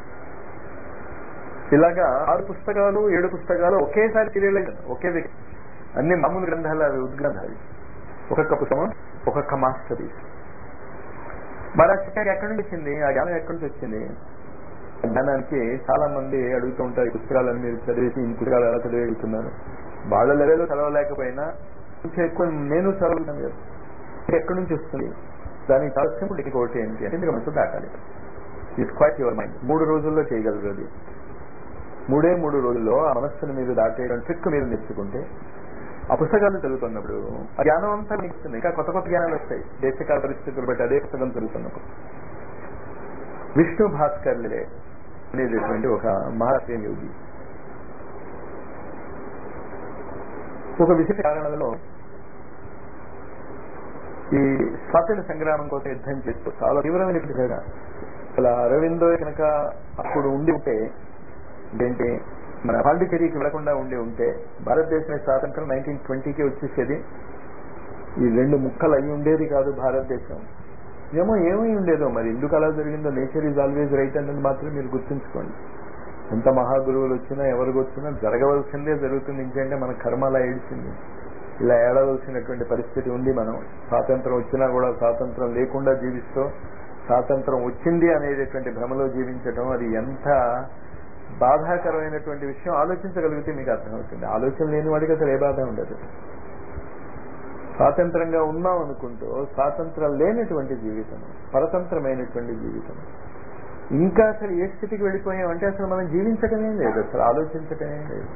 ఇలాగా ఆరు పుస్తకాలు ఏడు పుస్తకాలు ఒకేసారి సీరియలైజ్ ఒకే వ్యక్తి అన్ని మామూలు గ్రంథాలు అవి ఉద్గ్రంథాలు ఒక్కొక్క పుస్తకం ఒక్కొక్క మాస్టర్ పీస్ మరి ఆ శిక్షణ ఎక్కడి నుంచి వచ్చింది ఆ జ్ఞానం ఎక్కడి నుంచి వచ్చింది జ్ఞానానికి చాలా మంది అడుగుతూ ఉంటారు ఈ పుస్తకాలను మీరు చదివేసి ఈ పుస్తకాలు ఎలా చదివేస్తున్నారు వాళ్ళ లెవెల్లో చదవలేకపోయినా కొంచెం ఎక్కువ నేను చదువుతాను కదా ఎక్కడి నుంచి వస్తుంది దానికి చాలా సింపుల్ ఒకటి ఏంటి అంటే మీరు మనసు దాటాలి ఇట్స్ క్వైట్ యువర్ మైండ్ మూడు రోజుల్లో చేయగలరు అది మూడే మూడు రోజుల్లో ఆ మనస్సును మీరు దాటేయడం ట్రిక్ మీరు నేర్చుకుంటే ఆ పుస్తకాలు చదువుతున్నప్పుడు ఆ జ్ఞానం అంతా మీకు ఇస్తుంది ఇంకా కొత్త కొత్త జ్ఞానాలు వస్తాయి దేశకాల పరిస్థితులు బట్టి అదే పుస్తకం చదువుతున్నప్పుడు విష్ణు భాస్కర్లే అనేటటువంటి ఒక మహాశ్రేయ యోగి ఒక విశేష కారణాలలో ఈ స్వాతంత్ర సంగ్రామం కోసం యుద్ధం చేస్తూ చాలా తీవ్రమైన యుద్ధం అసలు అరవిందో కనుక అప్పుడు ఉండి ఉంటే ఏంటి మన పాండిచేరికి వెళ్లకుండా ఉండి ఉంటే భారతదేశం స్వాతంత్రం నైన్టీన్ ట్వంటీకి వచ్చేసేది ఈ రెండు ముక్కలు అయి ఉండేది కాదు భారతదేశం ఏమో ఏమై ఉండేదో మరి ఎందుకు అలా జరిగిందో నేచర్ ఈజ్ ఆల్వేజ్ రైట్ అన్నది మాత్రం మీరు గుర్తుంచుకోండి ఎంత మహాగురువులు వచ్చినా ఎవరికి వచ్చినా జరగవలసిందే జరుగుతుంది ఇంకంటే మన కర్మ అలా ఏడిచింది ఇలా ఏడవలసినటువంటి పరిస్థితి ఉంది మనం స్వాతంత్రం వచ్చినా కూడా స్వాతంత్రం లేకుండా జీవిస్తూ స్వాతంత్రం వచ్చింది అనేటటువంటి భ్రమలో జీవించడం అది ఎంత బాధాకరమైనటువంటి విషయం ఆలోచించగలిగితే మీకు అర్థమవుతుంది ఆలోచన లేని వాడికి అసలు ఏ బాధ ఉండదు స్వాతంత్రంగా ఉన్నాం అనుకుంటూ స్వాతంత్రం లేనటువంటి జీవితం పరతంత్రమైనటువంటి జీవితం ఇంకా అసలు ఏ స్థితికి వెళ్ళిపోయామంటే అసలు మనం జీవించటమే లేదు అసలు ఆలోచించటమే లేదు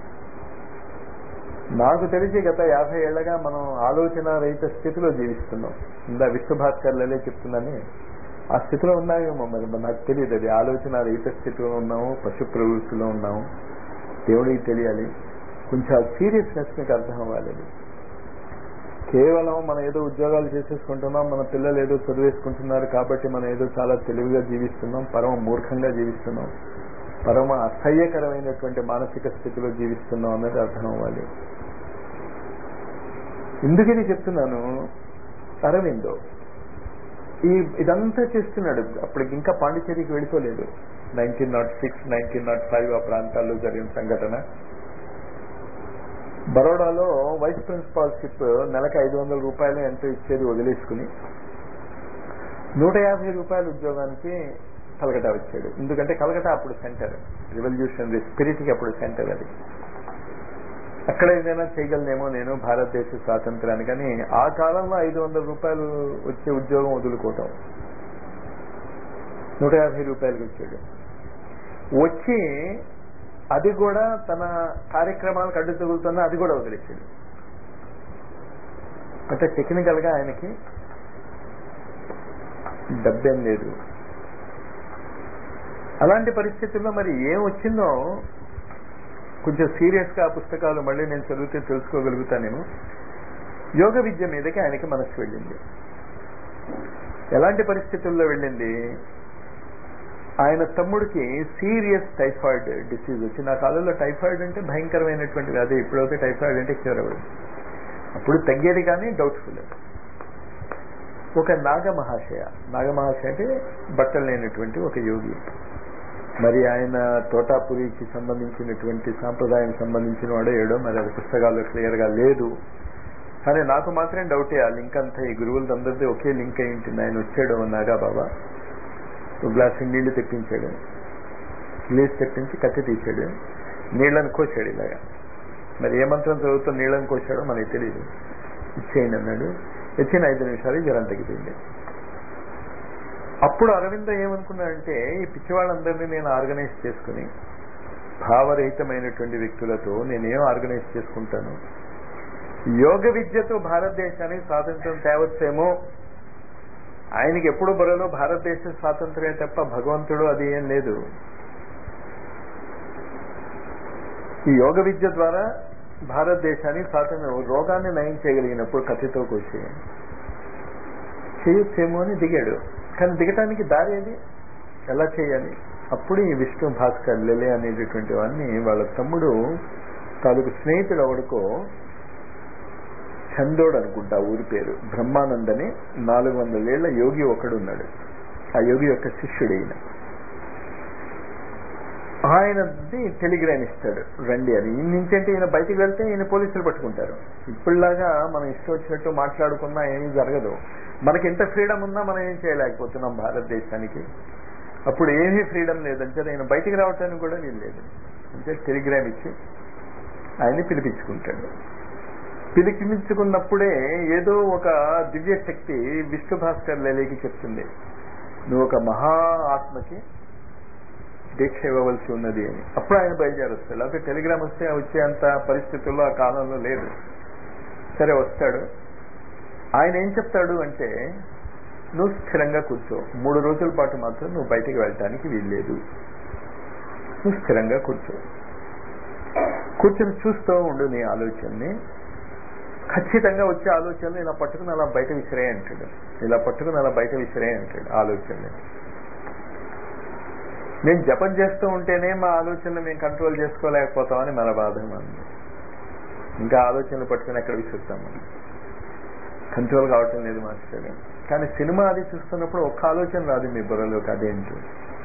నాకు తెలిసి గత యాభై ఏళ్లగా మనం ఆలోచన రహిత స్థితిలో జీవిస్తున్నాం ఇందా విశ్వభాస్కర్లే చెప్తున్నానే ఆ స్థితిలో ఉన్నామేమో మరి నాకు తెలియదు అది ఆలోచన రహిత స్థితిలో ఉన్నాము పశు ప్రవృత్తిలో ఉన్నాము దేవుడికి తెలియాలి కొంచెం ఆ సీరియస్నెస్ మీకు అర్థం అవ్వాలి అది కేవలం మనం ఏదో ఉద్యోగాలు చేసేసుకుంటున్నాం మన పిల్లలు ఏదో చదివేసుకుంటున్నారు కాబట్టి మనం ఏదో చాలా తెలివిగా జీవిస్తున్నాం పరమ మూర్ఖంగా జీవిస్తున్నాం పరమ అసహ్యకరమైనటువంటి మానసిక స్థితిలో జీవిస్తున్నాం అన్నది అర్థం అవ్వాలి ఎందుకని చెప్తున్నాను అరవిందో ఈ ఇదంతా చేస్తున్నాడు అప్పటికి ఇంకా పాండిచేరికి వెళ్ళిపోలేదు nineteen nought six nineteen nought five ఆ ప్రాంతాల్లో జరిగిన సంఘటన బరోడాలో వైస్ ప్రిన్సిపాల్షిప్ నెలకు ఐదు వందల రూపాయలు ఎంతో ఇచ్చేది వదిలేసుకుని నూట యాభై రూపాయల ఉద్యోగానికి కలకటా వచ్చాడు ఎందుకంటే కలకటా అప్పుడు సెంటర్ రివల్యూషనరీ స్పిరిట్కి అప్పుడు సెంటర్ అది అక్కడ ఏదైనా చేయగలనేమో నేను భారతదేశ స్వాతంత్రాన్ని కానీ ఆ కాలంలో ఐదు వందల రూపాయలు వచ్చే ఉద్యోగం వదులుకోవటం నూట యాభై రూపాయలకి వచ్చాడు వచ్చి అది కూడా తన కార్యక్రమాలకు అడ్డు తగులుతున్నా అది కూడా వదిలేసాడు అంటే టెక్నికల్ గా ఆయనకి డబ్బేం లేదు అలాంటి పరిస్థితుల్లో మరి ఏం వచ్చిందో కొంచెం సీరియస్ గా ఆ పుస్తకాలు మళ్ళీ నేను చదివితే తెలుసుకోగలుగుతానేమో యోగ విద్య మీదకి ఆయనకి మనసు వెళ్ళింది ఎలాంటి పరిస్థితుల్లో వెళ్ళింది ఆయన తమ్ముడికి సీరియస్ టైఫాయిడ్ డిసీజ్ వచ్చి నా కాలంలో టైఫాయిడ్ అంటే భయంకరమైనటువంటి వ్యాధి ఇప్పుడైతే టైఫాయిడ్ అంటే క్యూర్ అవ్వదు అప్పుడు తగ్గేది కానీ డౌట్ఫుల్ ఒక నాగమహాశయ నాగమహాశయ అంటే బట్టలు లేనటువంటి ఒక యోగి మరి ఆయన తోటాపురికి సంబంధించినటువంటి సాంప్రదాయానికి సంబంధించిన వాడో ఏడో మరి అది పుస్తకాల్లో క్లియర్ గా లేదు కానీ నాకు మాత్రం డౌటే ఆ లింక్ అంతా ఈ గురువులందరిది ఒకే లింక్ అయి ఉంటుంది ఆయన వచ్చాడు నాగా బాబా ఒక గ్లాస్ నీళ్లు తెప్పించాడు గ్లేస్ తెప్పించి కత్తి తీశాడు నీళ్లను కోసాడు ఇలాగా మరి ఏ మంత్రం చదువుతూ నీళ్లను కోసాడో మనకి తెలియదు ఇచ్చేయండి అన్నాడు ఇచ్చిన ఐదు నిమిషాలు జ్వరం తగ్గిపోయింది అప్పుడు అరవింద ఏమనుకున్నాడంటే ఈ పిచ్చివాళ్ళందరినీ నేను ఆర్గనైజ్ చేసుకుని భావరహితమైనటువంటి వ్యక్తులతో నేనేం ఆర్గనైజ్ చేసుకుంటాను యోగ విద్యతో భారతదేశానికి స్వాతంత్రం తేవచ్చేమో ఆయనకి ఎప్పుడు బుర్రలో భారతదేశ స్వాతంత్రమే తప్ప భగవంతుడు అది ఏం లేదు ఈ యోగ విద్య ద్వారా భారతదేశానికి స్వాతంత్రం రోగాన్ని నయం చేయగలిగినప్పుడు కత్తితో కోసి చేయొచ్చేమో అని దిగాడు కానీ దిగటానికి దారి ఏది ఎలా చేయాలి అప్పుడు ఈ విష్ణు భాస్కర్ లెలే అనేటటువంటి వాడిని వాళ్ళ తమ్ముడు తాలూకు స్నేహితుడు ఎవడికో చందోడ్ అనుకుంటా ఊరి పేరు బ్రహ్మానందని నాలుగు వందలేళ్ల యోగి ఒకడు ఉన్నాడు ఆ యోగి యొక్క శిష్యుడు ఈయన ఆయనది టెలిగ్రామ్ ఇస్తాడు రండి అని ఈయన నుంచి అంటే ఈయన బయటికి వెళ్తే ఈయన పోలీసులు పట్టుకుంటారు ఇప్పుడులాగా మనం ఇష్టం వచ్చినట్టు మాట్లాడుకున్నా ఏమీ జరగదు మనకి ఎంత ఫ్రీడమ్ ఉన్నా మనం ఏం చేయలేకపోతున్నాం భారతదేశానికి అప్పుడు ఏమీ ఫ్రీడమ్ లేదంటే ఆయన బయటికి రావటానికి కూడా వీలు లేదు అంటే టెలిగ్రామ్ ఇచ్చి ఆయన్ని పిలిపించుకుంటాడు పిలికిమించుకున్నప్పుడే ఏదో ఒక దివ్య శక్తి విష్ణు భాస్కర్ లేలేకి చెప్తుంది నువ్వు ఒక మహా ఆత్మకి దీక్ష ఇవ్వవలసి ఉన్నది అని అప్పుడు ఆయన బయలుదేరొస్తాడు లేకపోతే టెలిగ్రామ్ వస్తే వచ్చేంత పరిస్థితుల్లో ఆ కాలంలో లేదు సరే వస్తాడు ఆయన ఏం చెప్తాడు అంటే నువ్వు స్థిరంగా కూర్చో మూడు రోజుల పాటు మాత్రం నువ్వు బయటికి వెళ్ళటానికి వీల్లేదు నువ్వు స్థిరంగా కూర్చో కూర్చొని చూస్తూ ఉండు నీ ఆలోచనని ఖచ్చితంగా వచ్చే ఆలోచనలు ఇలా పట్టుకుని అలా బయట విసిరే అంటాడు ఇలా పట్టుకుని అలా బయట విసిరే అంటాడు ఆలోచనలు నేను జపం చేస్తూ ఉంటేనే మా ఆలోచనలు మేము కంట్రోల్ చేసుకోలేకపోతామని మన బాధ మంది ఇంకా ఆలోచనలు పట్టుకుని ఎక్కడ విసురుతాం మనం కంట్రోల్ కావటం లేదు మాస్టర్ కానీ సినిమా అది చూస్తున్నప్పుడు ఒక్క ఆలోచన రాదు మీ బుర్రలోకి అదేంటో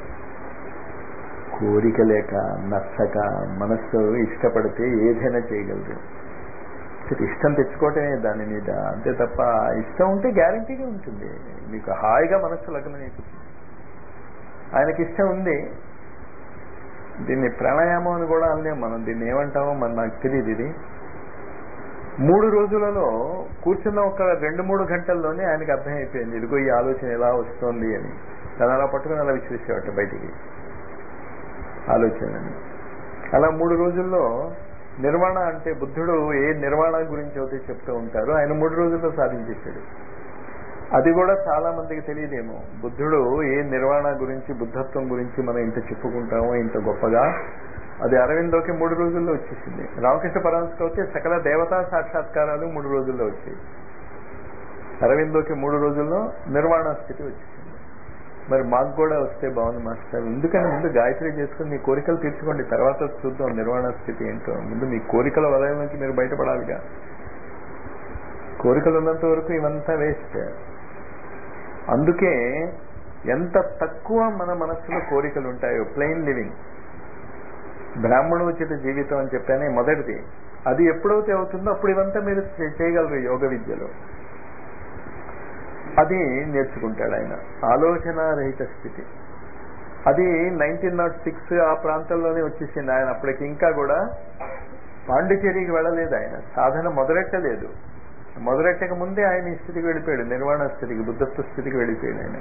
కోరిక లేక నచ్చక మనస్సు ఇష్టపడితే ఏదైనా చేయగలరు ఇష్టం తెచ్చుకోవటమే దాని మీద అంతే తప్ప ఇష్టం ఉంటే గ్యారంటీగా ఉంటుంది మీకు హాయిగా మనస్సు లగ్నం అయిపోతుంది ఆయనకి ఇష్టం ఉంది దీన్ని ప్రాణాయామం అని కూడా అనలేము మనం దీన్ని ఏమంటామో మన నాకు తెలియదు ఇది మూడు రోజులలో కూర్చున్న ఒక రెండు మూడు గంటల్లోనే ఆయనకి అర్థమైపోయింది ఇదిగో ఈ ఆలోచన ఎలా వస్తోంది అని దాని అలా పట్టుకుని అలా విసిరేసేవాట బయటికి ఆలోచనని అలా మూడు రోజుల్లో నిర్వాణ అంటే బుద్ధుడు ఏ నిర్వాణ గురించి అయితే చెప్తూ ఉంటారో ఆయన మూడు రోజుల్లో సాధించేశాడు అది కూడా చాలా మందికి తెలియదేమో బుద్ధుడు ఏ నిర్వాణ గురించి బుద్ధత్వం గురించి మనం ఇంత చెప్పుకుంటామో ఇంత గొప్పగా అది అరవిందోకి మూడు రోజుల్లో వచ్చేసింది రామకృష్ణ పరమస్కి అయితే సకల దేవతా సాక్షాత్కారాలు మూడు రోజుల్లో వచ్చాయి అరవిందోకి మూడు రోజుల్లో నిర్వాణ స్థితి వచ్చేసింది మరి మాకు కూడా వస్తే బాగుంది మాస్టర్ ఎందుకని ముందు గాయత్రి చేసుకుని మీ కోరికలు తీర్చుకోండి తర్వాత చూద్దాం నిర్వాణ స్థితి ఏంటో ముందు మీ కోరికల వలయం నుంచి మీరు బయటపడాలిగా కోరికలు ఉన్నంత వరకు ఇవంతా వేస్ట్ అందుకే ఎంత తక్కువ మన మనస్సులో కోరికలు ఉంటాయో ప్లెయిన్ లివింగ్ బ్రాహ్మణోచిత జీవితం అని చెప్పానే మొదటిది అది ఎప్పుడైతే అవుతుందో అప్పుడు ఇవంతా మీరు చేయగలరు యోగ విద్యలో అది నేర్చుకుంటాడు ఆయన ఆలోచన రహిత స్థితి అది నైన్టీన్ నాట్ సిక్స్ ఆ ప్రాంతంలోనే వచ్చేసింది ఆయన అప్పటికి ఇంకా కూడా పాండిచేరికి వెళ్ళలేదు ఆయన సాధన మొదలెట్టలేదు మొదలెట్టక ముందే ఆయన ఈ స్థితికి వెళ్ళిపోయాడు నిర్వాణ స్థితికి బుద్ధత్వ స్థితికి వెళ్ళిపోయాడు ఆయన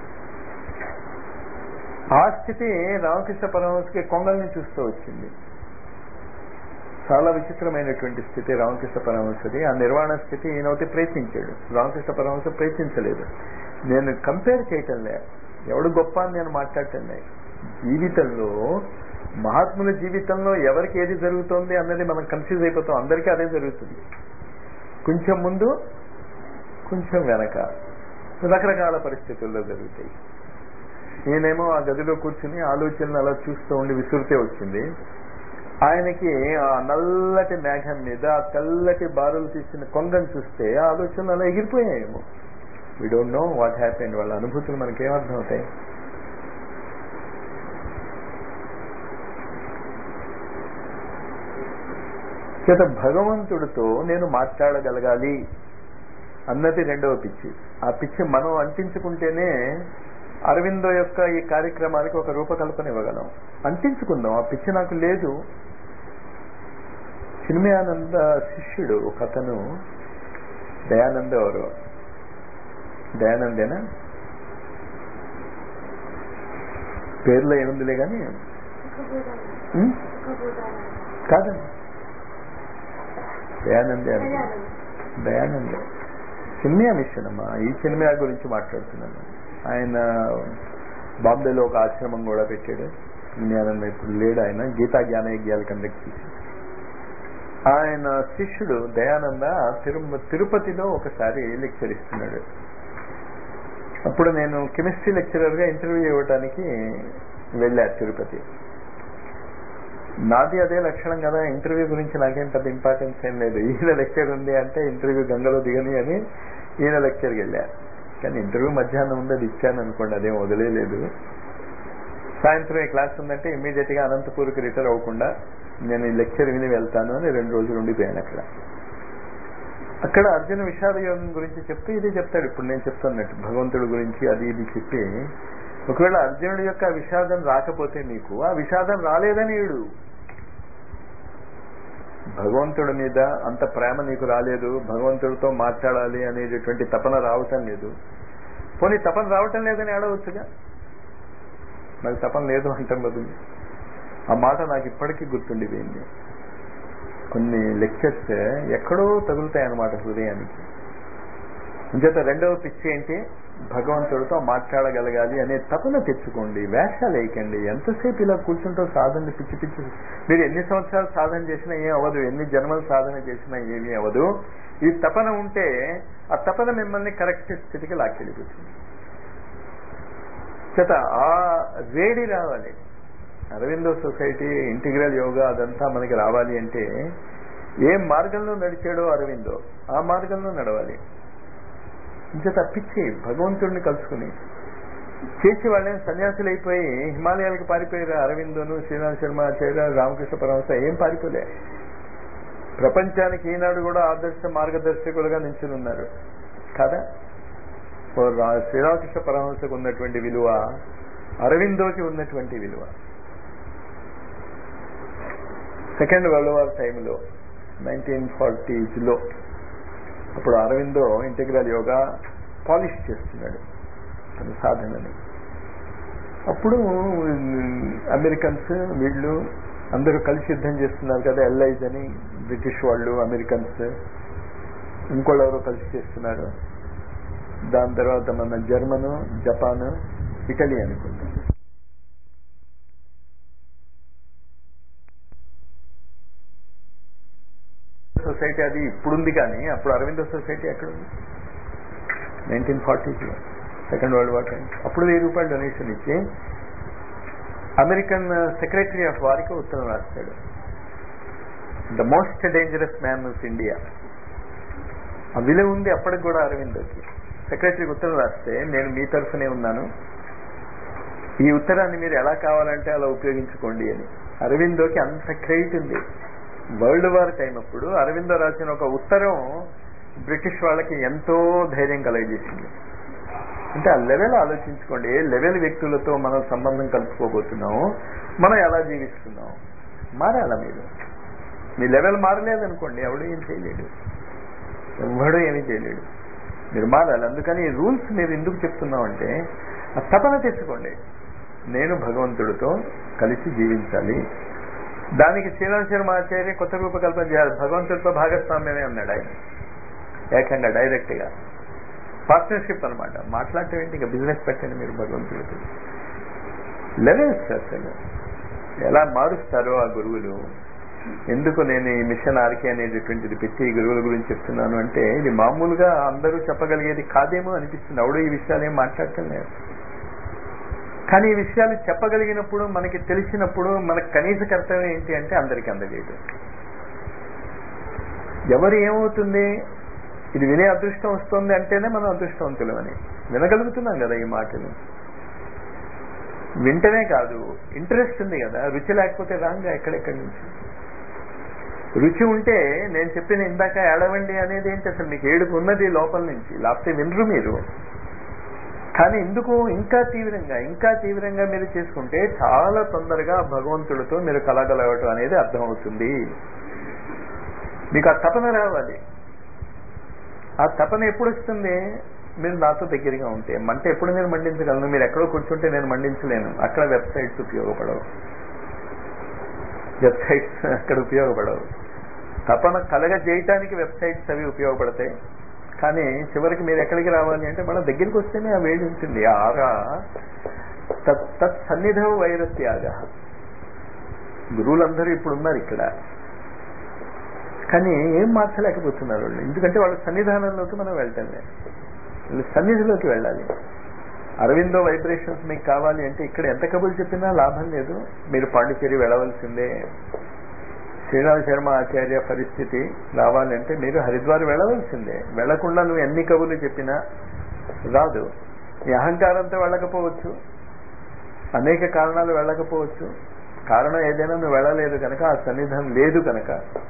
ఆ స్థితి రామకృష్ణ పరమహంసకి కొంగల్ని చూస్తూ వచ్చింది చాలా విచిత్రమైనటువంటి స్థితి రామకృష్ణ పరమహంసది ఆ నిర్వాణ స్థితి ఈయనైతే ప్రయత్నించాడు రామకృష్ణ పరమహంస ప్రయత్నించలేదు నేను కంపేర్ చేయటం లే ఎవడు గొప్ప అని నేను మాట్లాడటం లే జీవితంలో మహాత్ముల జీవితంలో ఎవరికి ఏది జరుగుతోంది అన్నది మనం కన్ఫ్యూజ్ అయిపోతాం అందరికీ అదే జరుగుతుంది కొంచెం ముందు కొంచెం వెనక రకరకాల పరిస్థితుల్లో జరుగుతాయి నేనేమో ఆ గదిలో కూర్చుని ఆలోచనలు అలా చూస్తూ ఉండి విసురితే వచ్చింది ఆయనకి ఆ నల్లటి మేఘం మీద ఆ తెల్లటి బారులు తీసిన కొంగను చూస్తే ఆ ఆలోచనలు అలా ఎగిరిపోయాయేమో we don't know what happened వాళ్ళ అనుభూతులు మనకేమర్థం అవుతాయి చేత భగవంతుడితో నేను మాట్లాడగలగాలి అన్నది రెండవ పిచ్చి ఆ పిచ్చి మనం అంటించుకుంటేనే అరవిందో యొక్క ఈ కార్యక్రమానికి ఒక రూపకల్పన ఇవ్వగలం అంటించుకుందాం ఆ పిచ్చి నాకు లేదు చిన్మయానంద శిష్యుడు ఒక అతను దయానంద ఎవరు దయానందేనా పేర్లో ఏముందిలే కానీ కాదండి దయానందే అని దయానందే చిన్మయ మిషన్ అమ్మా ఈ చిన్మయ గురించి మాట్లాడుతున్నాను ఆయన బాంబేలో ఒక ఆశ్రమం కూడా పెట్టాడు జ్ఞానంద ఇప్పుడు లేడు ఆయన గీతా జ్ఞాన యజ్ఞాలు కండక్ట్ చేసి ఆయన శిష్యుడు దయానంద తిరుమ తిరుపతిలో ఒకసారి లెక్చర్ ఇస్తున్నాడు అప్పుడు నేను కెమిస్ట్రీ లెక్చరర్ గా ఇంటర్వ్యూ ఇవ్వడానికి వెళ్ళా తిరుపతి నాది అదే లక్షణం కదా ఇంటర్వ్యూ గురించి నాకేం పెద్ద ఇంపార్టెన్స్ ఏం లేదు ఈయన లెక్చర్ ఉంది అంటే ఇంటర్వ్యూ గంగలో దిగని అని ఈయన లెక్చర్కి వెళ్ళా కానీ ఇంటర్వ్యూ మధ్యాహ్నం ఉంది అది ఇచ్చాను అనుకోండి అదేం వదిలేదు సాయంత్రం ఈ క్లాస్ ఉందంటే ఇమీడియట్ గా అనంతపూర్కి రిటర్న్ అవ్వకుండా నేను ఈ లెక్చర్ విని వెళ్తాను అని రెండు రోజులు ఉండిపోయాను అక్కడ అక్కడ అర్జున విషాద యోగం గురించి చెప్తే ఇది చెప్తాడు ఇప్పుడు నేను చెప్తున్నట్టు భగవంతుడి గురించి అది ఇది చెప్పి ఒకవేళ అర్జునుడి యొక్క విషాదం రాకపోతే నీకు ఆ విషాదం రాలేదని ఏడు భగవంతుడి మీద అంత ప్రేమ నీకు రాలేదు భగవంతుడితో మాట్లాడాలి అనేటటువంటి తపన రావటం లేదు పోనీ తపన రావటం లేదని అడగవచ్చుగా నాకు తపన లేదు అంటాం బదులు ఆ మాట నాకు ఇప్పటికీ గుర్తుండిపోయింది కొన్ని లెక్చర్స్ ఎక్కడో తగులుతాయి అన్నమాట హృదయానికి ఇంచేత రెండవ పిచ్చి ఏంటి భగవంతుడితో మాట్లాడగలగాలి అనే తపన తెచ్చుకోండి వేషాలు వేయకండి ఎంతసేపు ఇలా కూర్చుంటూ సాధన పిచ్చి పిచ్చి మీరు ఎన్ని సంవత్సరాలు సాధన చేసినా ఏం అవ్వదు ఎన్ని జన్మలు సాధన చేసినా ఏమీ అవ్వదు ఈ తపన ఉంటే ఆ తపన మిమ్మల్ని కరెక్ట్ స్థితికి లాక్కెళ్ళిపోతుంది చేత ఆ వేడి రావాలి అరవిందో సొసైటీ ఇంటిగ్రల్ యోగా అదంతా మనకి రావాలి అంటే ఏ మార్గంలో నడిచాడో అరవిందో ఆ మార్గంలో నడవాలి ఇంకా తప్పించి భగవంతుడిని కలుసుకుని చేసి వాళ్ళని సన్యాసులు అయిపోయి హిమాలయాలకు పారిపోయారు అరవిందోను శ్రీనాథ్ శర్మ ఆచార్య రామకృష్ణ పరమహంస ఏం పారిపోలే ప్రపంచానికి ఈనాడు కూడా ఆదర్శ మార్గదర్శకులుగా నించుని ఉన్నారు కదా ఓ రా- శ్రీరామకృష్ణ పరమహంసకు ఉన్నటువంటి విలువ అరవిందోకి ఉన్నటువంటి విలువ సెకండ్ వరల్డ్ వార్ టైంలో నైన్టీన్ ఫార్టీస్లో అప్పుడు అరవిందో ఇంటిగ్రల్ యోగా పాలిష్ చేస్తున్నాడు తన సాధనని అప్పుడు ఉమ్, అమెరికన్స్ వీళ్ళు అందరూ కలిసి యుద్ధం చేస్తున్నారు కదా ఎల్ఐజ్ అని బ్రిటిష్ వాళ్ళు అమెరికన్స్ ఇంకోళ్ళు ఎవరో కలిసి చేస్తున్నారు దాని తర్వాత మన జర్మను జపాన్ ఇటలీ అనుకుంటా సొసైటీ అది ఇప్పుడుంది కానీ అప్పుడు అరవింద సొసైటీ ఎక్కడ ఉంది నైన్టీన్ ఫార్టీస్లో సెకండ్ వరల్డ్ వార్ టైం అప్పుడు వెయ్యి రూపాయలు డొనేషన్ ఇచ్చి అమెరికన్ సెక్రటరీ ఆఫ్ వారికి ఉత్తరం రాస్తాడు the most dangerous man of India ఆ విలువ ఉంది అప్పటికి కూడా అరవిందోకి సెక్రటరీకి ఉత్తరం రాస్తే నేను మీ తరఫునే ఉన్నాను ఈ ఉత్తరాన్ని మీరు ఎలా కావాలంటే అలా ఉపయోగించుకోండి అని అరవిందోకి అంత క్రెడిట్ ఉంది వరల్డ్ వార్ టైం అప్పుడు అరవిందో రాసిన ఒక ఉత్తరం బ్రిటిష్ వాళ్ళకి ఎంతో ధైర్యం కలగజేసింది అంటే ఆ లెవెల్ ఆలోచించుకోండి ఏ లెవెల్ వ్యక్తులతో మనం సంబంధం కలుపుకోబోతున్నాము మనం ఎలా జీవిస్తున్నాం మారాల మీరు మీ లెవెల్ మారలేదనుకోండి ఎవడు ఏం చేయలేడు ఎవడు ఏమీ చేయలేడు మీరు మారాలి అందుకని ఈ రూల్స్ మీరు ఎందుకు చెప్తున్నామంటే ఆ తపన తెచ్చుకోండి నేను భగవంతుడితో కలిసి జీవించాలి దానికి శ్రీరామ శర్మ ఆచార్య కొత్త రూపకల్పన చేయాలి భగవంతుడితో భాగస్వామ్యమే అన్నాడు ఆయన ఏకంగా డైరెక్ట్ గా పార్ట్నర్షిప్ అనమాట మాట్లాడటం ఏంటి ఇంకా బిజినెస్ పెట్టండి మీరు భగవంతుడితో లెవెల్స్ అసలు ఎలా మారుస్తారో ఆ గురువులు ఎందుకు నేను ఈ మిషన్ ఆర్కే అనేటటువంటిది పెట్టి ఈ గురువుల గురించి చెప్తున్నాను అంటే ఇది మామూలుగా అందరూ చెప్పగలిగేది కాదేమో అనిపిస్తుంది అవుడు ఈ విషయాలు ఏం మాట్లాడటం లేదు కానీ ఈ విషయాలు చెప్పగలిగినప్పుడు మనకి తెలిసినప్పుడు మనకు కనీస కర్తవ్యం ఏంటి అంటే అందరికీ అందజేయడం ఎవరు ఏమవుతుంది ఇది వినే అదృష్టం వస్తుంది అంటేనే మనం అదృష్టవంతులం అని వినగలుగుతున్నాం కదా ఈ మాటలు వింటనే కాదు ఇంట్రెస్ట్ ఉంది కదా రుచి లేకపోతే రాంగా ఎక్కడెక్కడి నుంచి రుచి ఉంటే నేను చెప్పిన ఇందాక ఏడవండి అనేది ఏంటి అసలు మీకు ఏడుపు ఉన్నది లోపల నుంచి లేకపోతే వినరు మీరు కానీ ఎందుకు ఇంకా తీవ్రంగా ఇంకా తీవ్రంగా మీరు చేసుకుంటే చాలా తొందరగా భగవంతుడితో మీరు కలగలగటం అనేది అర్థమవుతుంది మీకు ఆ తపన రావాలి ఆ తపన ఎప్పుడు వస్తుంది మీరు నాతో దగ్గరగా ఉంటే మంట ఎప్పుడు నేను మండించగలను మీరు ఎక్కడో కూర్చుంటే నేను మండించలేను అక్కడ వెబ్సైట్స్ ఉపయోగపడవు వెబ్సైట్స్ అక్కడ ఉపయోగపడవు తపన కలగజేయటానికి వెబ్సైట్స్ అవి ఉపయోగపడతాయి కానీ చివరికి మీరు ఎక్కడికి రావాలి అంటే మన దగ్గరికి వస్తేనే ఆ వేడి ఉంటుంది ఆ ఆరా తత్ తత్ సన్నిధం వైరత్యాగ గురువులందరూ ఇప్పుడు ఉన్నారు ఇక్కడ కానీ ఏం మార్చలేకపోతున్నారు వాళ్ళు ఎందుకంటే వాళ్ళ సన్నిధానంలోకి మనం వెళ్ళటం లేదు వీళ్ళు సన్నిధిలోకి వెళ్ళాలి అరవిందో వైబ్రేషన్స్ మీకు కావాలి అంటే ఇక్కడ ఎంత కబుర్లు చెప్పినా లాభం లేదు మీరు పాండిచేరి వెళ్ళవలసిందే శ్రీరామ శర్మ ఆచార్య పరిస్థితి రావాలంటే మీరు హరిద్వార్ వెళ్ళవలసిందే వెళ్లకుండా నువ్వు ఎన్ని కబుర్లు చెప్పినా రాదు నీ అహంకారంతో వెళ్ళకపోవచ్చు అనేక కారణాలు వెళ్ళకపోవచ్చు కారణం ఏదైనా నువ్వు వెళ్ళలేదు కనుక ఆ సన్నిధానం లేదు కనుక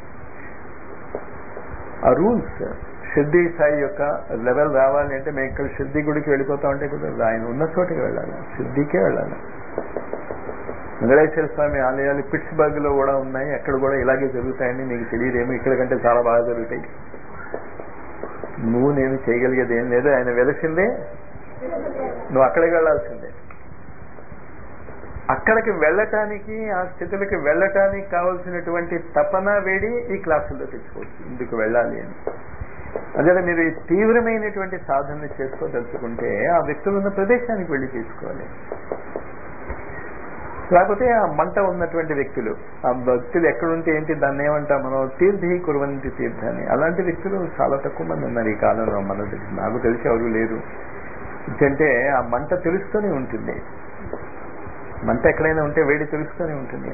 ఆ రూల్స్ సిద్ధి సాయి యొక్క లెవెల్ రావాలి అంటే మేము ఇక్కడ సిద్ధి గుడికి వెళ్ళిపోతా ఉంటే కుదరదు ఆయన ఉన్న చోటికి వెళ్ళాలి సిద్ధికే వెళ్ళాలి వెంకటేశ్వర స్వామి ఆలయాలు పిట్స్బర్గ్ లో కూడా ఉన్నాయి అక్కడ కూడా ఇలాగే జరుగుతాయని నీకు తెలియదేమో ఇక్కడ కంటే చాలా బాగా జరుగుతాయి నువ్వు నేను చేయగలిగేది ఏం లేదు ఆయన వెలసిందే నువ్వు అక్కడికి వెళ్ళాల్సిందే అక్కడికి వెళ్ళటానికి ఆ స్థితులకి వెళ్ళటానికి కావలసినటువంటి తపన వేడి ఈ క్లాసుల్లో తెచ్చుకోవచ్చు ఇందుకు వెళ్ళాలి అని అదే మీరు ఈ తీవ్రమైనటువంటి సాధన చేసుకోదలుచుకుంటే ఆ వ్యక్తులు ఉన్న ప్రదేశానికి వెళ్ళి చేసుకోవాలి లేకపోతే ఆ మంట ఉన్నటువంటి వ్యక్తులు ఆ భక్తులు ఎక్కడుంటే ఏంటి దాన్ని ఏమంటాం మనం తీర్థి కురువంతి తీర్థాన్ని అలాంటి వ్యక్తులు చాలా తక్కువ మంది ఉన్నారు ఈ కాలంలో మన దగ్గర నాకు తెలిసి ఎవరు లేరు ఎందుకంటే ఆ మంట తెలుస్తూనే ఉంటుంది మంట ఎక్కడైనా ఉంటే వేడి తెలుస్తూనే ఉంటుంది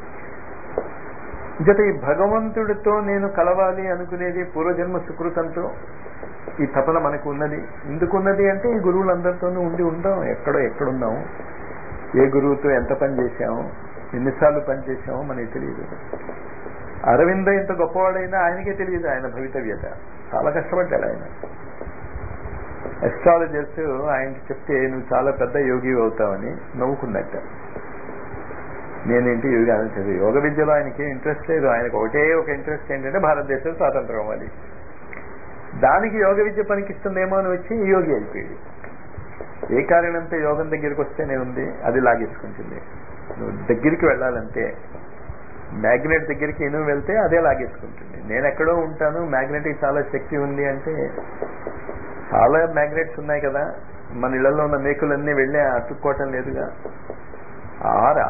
జత ఈ భగవంతుడితో నేను కలవాలి అనుకునేది పూర్వజన్మ సుకృతంతో ఈ తపన మనకు ఉన్నది ఎందుకున్నది అంటే ఈ గురువులందరితోనూ ఉండి ఉంటాం ఎక్కడో ఎక్కడున్నాం ఏ గురువుతో ఎంత పని చేశాము ఎన్నిసార్లు పని చేశామో మనకి తెలియదు అరవింద ఇంత గొప్పవాడైనా ఆయనకే తెలియదు ఆయన భవితవ్యత చాలా కష్టపడ్డాడు ఆయన ఎస్ట్రాలజర్స్ ఆయనకి చెప్తే నువ్వు చాలా పెద్ద యోగి అవుతావని నవ్వుకున్నట్ట నేనేంటి యోగి అని చదివి యోగ విద్యలో ఆయనకి ఇంట్రెస్ట్ లేదు ఆయనకు ఒకటే ఒక ఇంట్రెస్ట్ ఏంటంటే భారతదేశం స్వాతంత్రం అవ్వాలి దానికి యోగ విద్య పనికిస్తుందేమో అని వచ్చి యోగి అయిపోయాడు ఏ కారణంతో యోగం దగ్గరికి వస్తేనే ఉంది అది లాగేసుకుంటుంది నువ్వు దగ్గరికి వెళ్ళాలంటే మ్యాగ్నెట్ దగ్గరికి నువ్వు వెళ్తే అదే లాగేసుకుంటుంది నేను ఎక్కడో ఉంటాను మ్యాగ్నెట్కి చాలా శక్తి ఉంది అంటే చాలా మ్యాగ్నెట్స్ ఉన్నాయి కదా మన ఇళ్లలో ఉన్న మేకులన్నీ వెళ్ళి అతుక్కోవటం లేదుగా ఆరా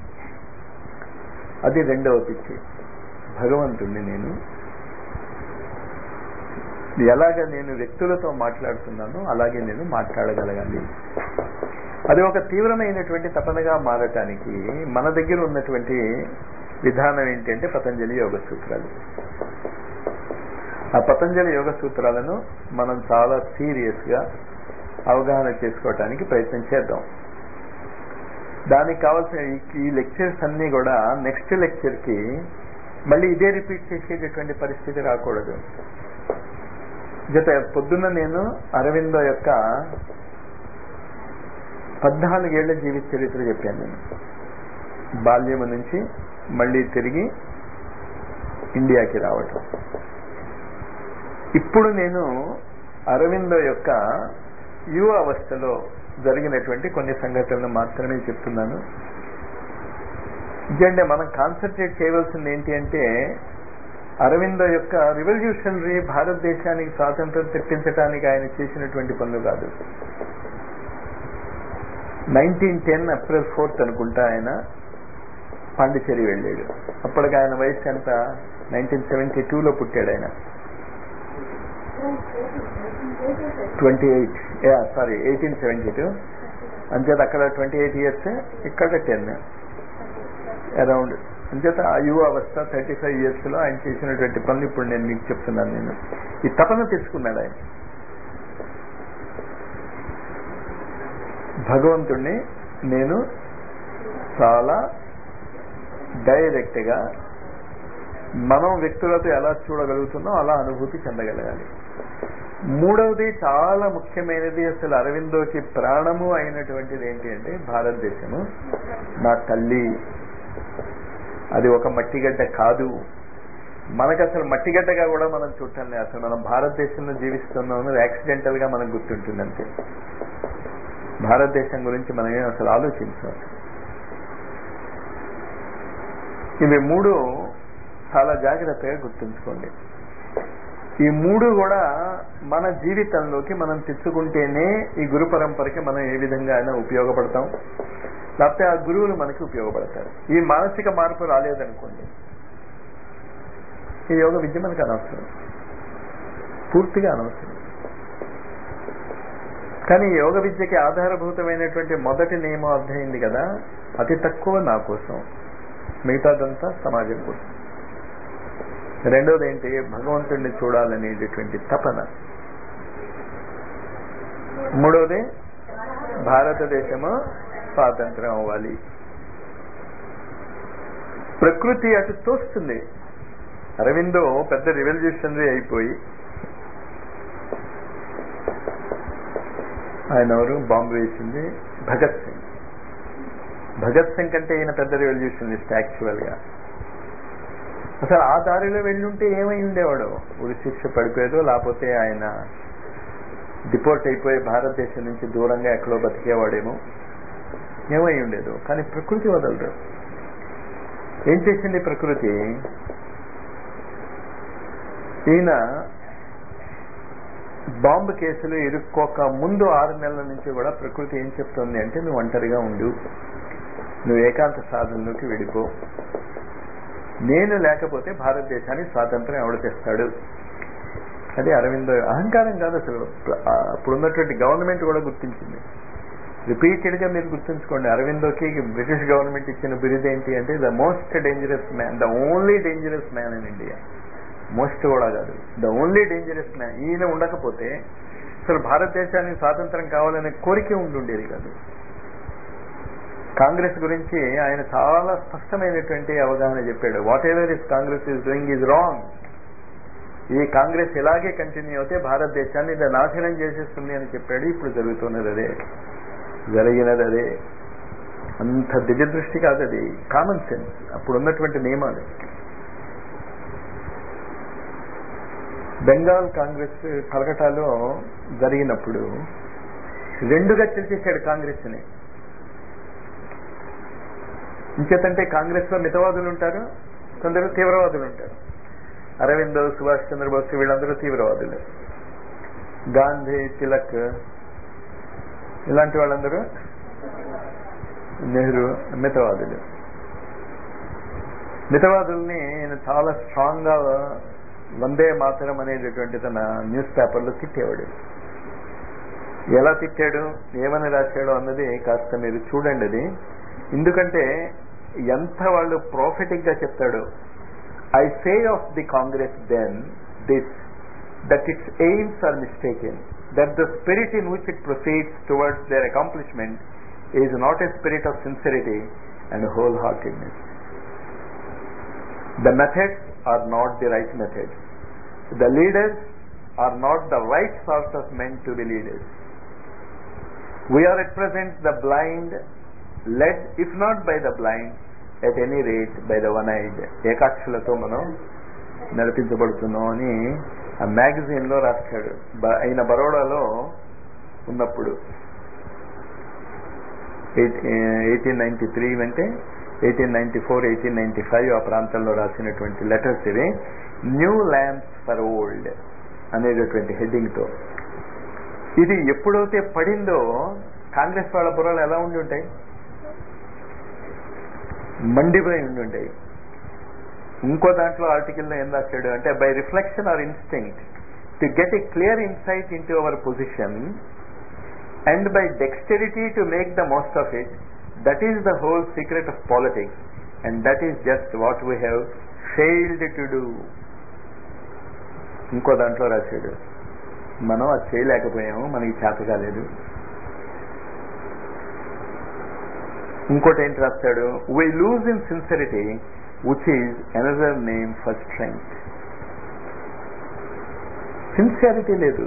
అది రెండవ పిచ్చి భగవంతుణ్ణి నేను ఎలాగ నేను వ్యక్తులతో మాట్లాడుతున్నానో అలాగే నేను మాట్లాడగలగాలి అది ఒక తీవ్రమైనటువంటి తపనగా మారటానికి మన దగ్గర ఉన్నటువంటి విధానం ఏంటంటే పతంజలి యోగ సూత్రాలు ఆ పతంజలి యోగ సూత్రాలను మనం చాలా సీరియస్ గా అవగాహన చేసుకోవటానికి ప్రయత్నం చేద్దాం దానికి కావాల్సిన ఈ లెక్చర్స్ అన్ని కూడా నెక్స్ట్ లెక్చర్ కి మళ్ళీ ఇదే రిపీట్ చేసేటటువంటి పరిస్థితి రాకూడదు జత పొద్దున్న నేను అరవిందో యొక్క పద్నాలుగేళ్ల జీవిత చరిత్ర చెప్పాను నేను బాల్యము నుంచి మళ్ళీ తిరిగి ఇండియాకి రావటం ఇప్పుడు నేను అరవిందో యొక్క యువ అవస్థలో జరిగినటువంటి కొన్ని సంఘటనలు మాత్రమే చెప్తున్నాను ఎందుకంటే మనం కాన్సన్ట్రేట్ చేయవలసింది ఏంటి అంటే అరవిందో యొక్క రివల్యూషనరీ భారతదేశానికి స్వాతంత్రం తెప్పించడానికి ఆయన చేసినటువంటి పనులు కాదు నైన్టీన్ టెన్ ఏప్రిల్ ఫోర్త్ అనుకుంటా ఆయన పాండిచేరి వెళ్ళాడు అప్పటికి ఆయన వయసు ఎంత నైన్టీన్ సెవెంటీ టూలో పుట్టాడు ఆయన twenty eight sorry eighteen seventy two అంచేత అక్కడ ట్వంటీ ఎయిట్ ఇయర్స్ ఇక్కడ టెన్ అరౌండ్ అంచేత ఆ యువ అవస్థ థర్టీ ఫైవ్ ఇయర్స్ లో ఆయన చేసినటువంటి పనులు ఇప్పుడు నేను మీకు చెప్తున్నాను నేను ఈ తపన తెచ్చుకున్నాడు ఆయన భగవంతుణ్ణి నేను చాలా డైరెక్ట్ గా మనం వ్యక్తులతో ఎలా చూడగలుగుతున్నాం అలా అనుభూతి చెందగలగాలి మూడవది చాలా ముఖ్యమైనది అసలు అరవిందోకి ప్రాణము అయినటువంటిది ఏంటి అంటే భారతదేశము నా తల్లి అది ఒక మట్టిగడ్డ కాదు మనకు అసలు మట్టిగడ్డగా కూడా మనం చూడటం లేదు అసలు మనం భారతదేశంలో జీవిస్తున్నాం యాక్సిడెంటల్ గా మనకు గుర్తుంటుంది అంతే భారతదేశం గురించి మనం ఏం అసలు ఆలోచించాం ఇవి మూడు చాలా జాగ్రత్తగా గుర్తుంచుకోండి ఈ మూడు కూడా మన జీవితంలోకి మనం తెచ్చుకుంటేనే ఈ గురు పరంపరకి మనం ఏ విధంగా అయినా ఉపయోగపడతాం లేకపోతే ఆ గురువులు మనకి ఉపయోగపడతారు ఈ మానసిక మార్పు రాలేదనుకోండి ఈ యోగ విద్య మనకు అనవసరం పూర్తిగా అనవసరం కానీ యోగ విద్యకి ఆధారభూతమైనటువంటి మొదటి నియమం అర్థమైంది కదా అతి తక్కువ నా కోసం మిగతాదంతా సమాజం కోసం రెండోది ఏంటి భగవంతుడిని చూడాలనేటటువంటి తపన మూడోది భారతదేశము స్వాతంత్రం అవ్వాలి ప్రకృతి అటు తోస్తుంది అరవిందో పెద్ద రివల్యూషనరీ అయిపోయి ఆయన ఎవరు బాంబు వేసింది భగత్ సింగ్ భగత్ సింగ్ కంటే ఈయన పెద్ద రెవల్యూషనిస్ట్ యాక్చువల్ గా అసలు ఆ దారిలో వెళ్ళుంటే ఏమై ఉండేవాడు ఉరి శిక్ష పడిపోయేదో లేకపోతే ఆయన డిపోర్ట్ అయిపోయి భారతదేశం నుంచి దూరంగా ఎక్కడో బతికేవాడేమో ఏమై ఉండేదో కానీ ప్రకృతి వదలదు ఏం చేసింది ప్రకృతి ఈయన బాంబు కేసులు ఇరుక్కోక ముందు ఆరు నెలల నుంచి కూడా ప్రకృతి ఏం చెప్తుంది అంటే నువ్వు ఒంటరిగా ఉండు నువ్వు ఏకాంత సాధనలోకి వెళ్ళిపో నేను లేకపోతే భారతదేశానికి స్వాతంత్రం ఎవడు తెస్తాడు అది అరవింద్ అహంకారం కాదు అసలు అప్పుడున్నటువంటి గవర్నమెంట్ కూడా గుర్తించింది రిపీటెడ్ గా మీరు గుర్తుంచుకోండి అరవిందోకి బ్రిటిష్ గవర్నమెంట్ ఇచ్చిన బిరుదు ఏంటి అంటే the most dangerous man the only dangerous man in India most కూడా కాదు ద ఓన్లీ డేంజరస్ మ్యాన్ ఈయన ఉండకపోతే అసలు భారతదేశానికి స్వాతంత్రం కావాలనే కోరిక ఉండుండేది కాదు కాంగ్రెస్ గురించి ఆయన చాలా స్పష్టమైనటువంటి అవగాహన చెప్పాడు whatever is Congress is doing is wrong ఈ కాంగ్రెస్ ఇలాగే కంటిన్యూ అవుతే భారతదేశాన్ని ఇది నాశనం చేసేస్తుంది అని చెప్పాడు ఇప్పుడు జరుగుతున్నది అదే జరిగినది అదే అంత దివ్యదృష్టి కాదు అది కామన్ సెన్స్ అప్పుడు ఉన్నటువంటి నియమాలు బెంగాల్ కాంగ్రెస్ కలకటాలో జరిగినప్పుడు రెండుగా చేసేసాడు కాంగ్రెస్ ని ఇంచేతంటే కాంగ్రెస్ లో మితవాదులు ఉంటారు కొందరు తీవ్రవాదులు ఉంటారు అరవింద్ సుభాష్ చంద్రబోస్ వీళ్ళందరూ తీవ్రవాదులు గాంధీ తిలక్ ఇలాంటి వాళ్ళందరూ నెహ్రూ మితవాదులు మితవాదుల్ని ఆయన చాలా స్ట్రాంగ్ గా వందే మాతరం అనేటటువంటి తన న్యూస్ పేపర్లో తిట్టేవాడు ఎలా తిట్టాడు ఏమని రాశాడు అన్నది కాస్త మీరు చూడండి అది ఎందుకంటే ఎంత వాళ్ళు ప్రాఫిటిక్ గా చెప్తాడు I say of the Congress then this that its aims are mistaken that the spirit in which it proceeds towards their accomplishment is not a spirit of sincerity and whole heartedness The methods are not the right methods. The leaders are not the right sort of men to be leaders. We are at present the blind, led, if not by the blind, at any rate by the one-eyed. ఏకాక్షులతో మనం నడిపించబడుతున్నాం అని ఆ మ్యాగజైన్ లో రాస్తాడు బ- ఆయన బరోడాలో ఉన్నప్పుడు ఎయిటీన్ నైన్టీ త్రీ అంటే eighteen ninety four eighteen ninety five ఆ ప్రాంతంలో రాసినటువంటి లెటర్స్ ఇవి న్యూ ల్యాంప్స్ ఫర్ ఓల్డ్ అనేటటువంటి హెడ్డింగ్ తో ఇది ఎప్పుడైతే పడిందో కాంగ్రెస్ వాళ్ళ బుర్రలు ఎలా ఉండి ఉంటాయి మండిపోయి ఉండి ఉంటాయి ఇంకో దాంట్లో ఆర్టికల్లో ఏం రాశాడు అంటే by reflection or instinct to get a clear insight into our position and by dexterity to make the most of it that is the whole secret of politics and that is just what we have failed to do ఇంకో దాంట్లో రాశాడు మనం అది చేయలేకపోయాము మనకి చేత కాలేదు ఇంకోటి ఏంటి రాస్తాడు we lose in sincerity which is another name for strength sincerity లేదు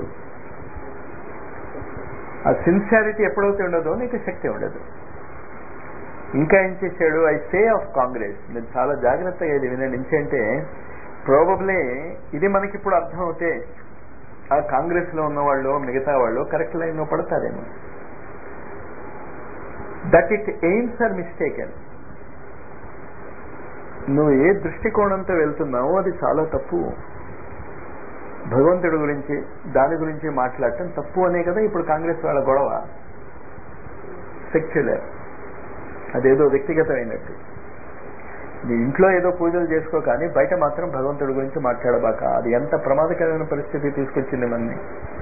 ఆ సిన్సియారిటీ ఎప్పుడైతే ఉండదో నీకు శక్తి ఉండదు ఇంకా ఏం చేశాడు ఐ సే ఆఫ్ కాంగ్రెస్ మీరు చాలా జాగ్రత్తగా ఇది వినండి ఎందుకంటే ప్రాబబ్లీ ఇది మనకి ఇప్పుడు అర్థం అవుతే ఆ కాంగ్రెస్ లో ఉన్న వాళ్ళు మిగతా వాళ్ళు కరెక్ట్ లైన్ లో పడతారేమో that it aims are mistaken నువ్వు ఏ దృష్టికోణంతో వెళ్తున్నావో అది చాలా తప్పు భగవంతుడి గురించి దాని గురించి మాట్లాడటం తప్పు అనే కదా ఇప్పుడు కాంగ్రెస్ వాళ్ళ గొడవ సెక్యులర్ అదేదో వ్యక్తిగతమైనట్టు నీ ఇంట్లో ఏదో పూజలు చేసుకో కానీ బయట మాత్రం భగవంతుడి గురించి మాట్లాడబాక అది ఎంత ప్రమాదకరమైన పరిస్థితి తీసుకొచ్చింది మనని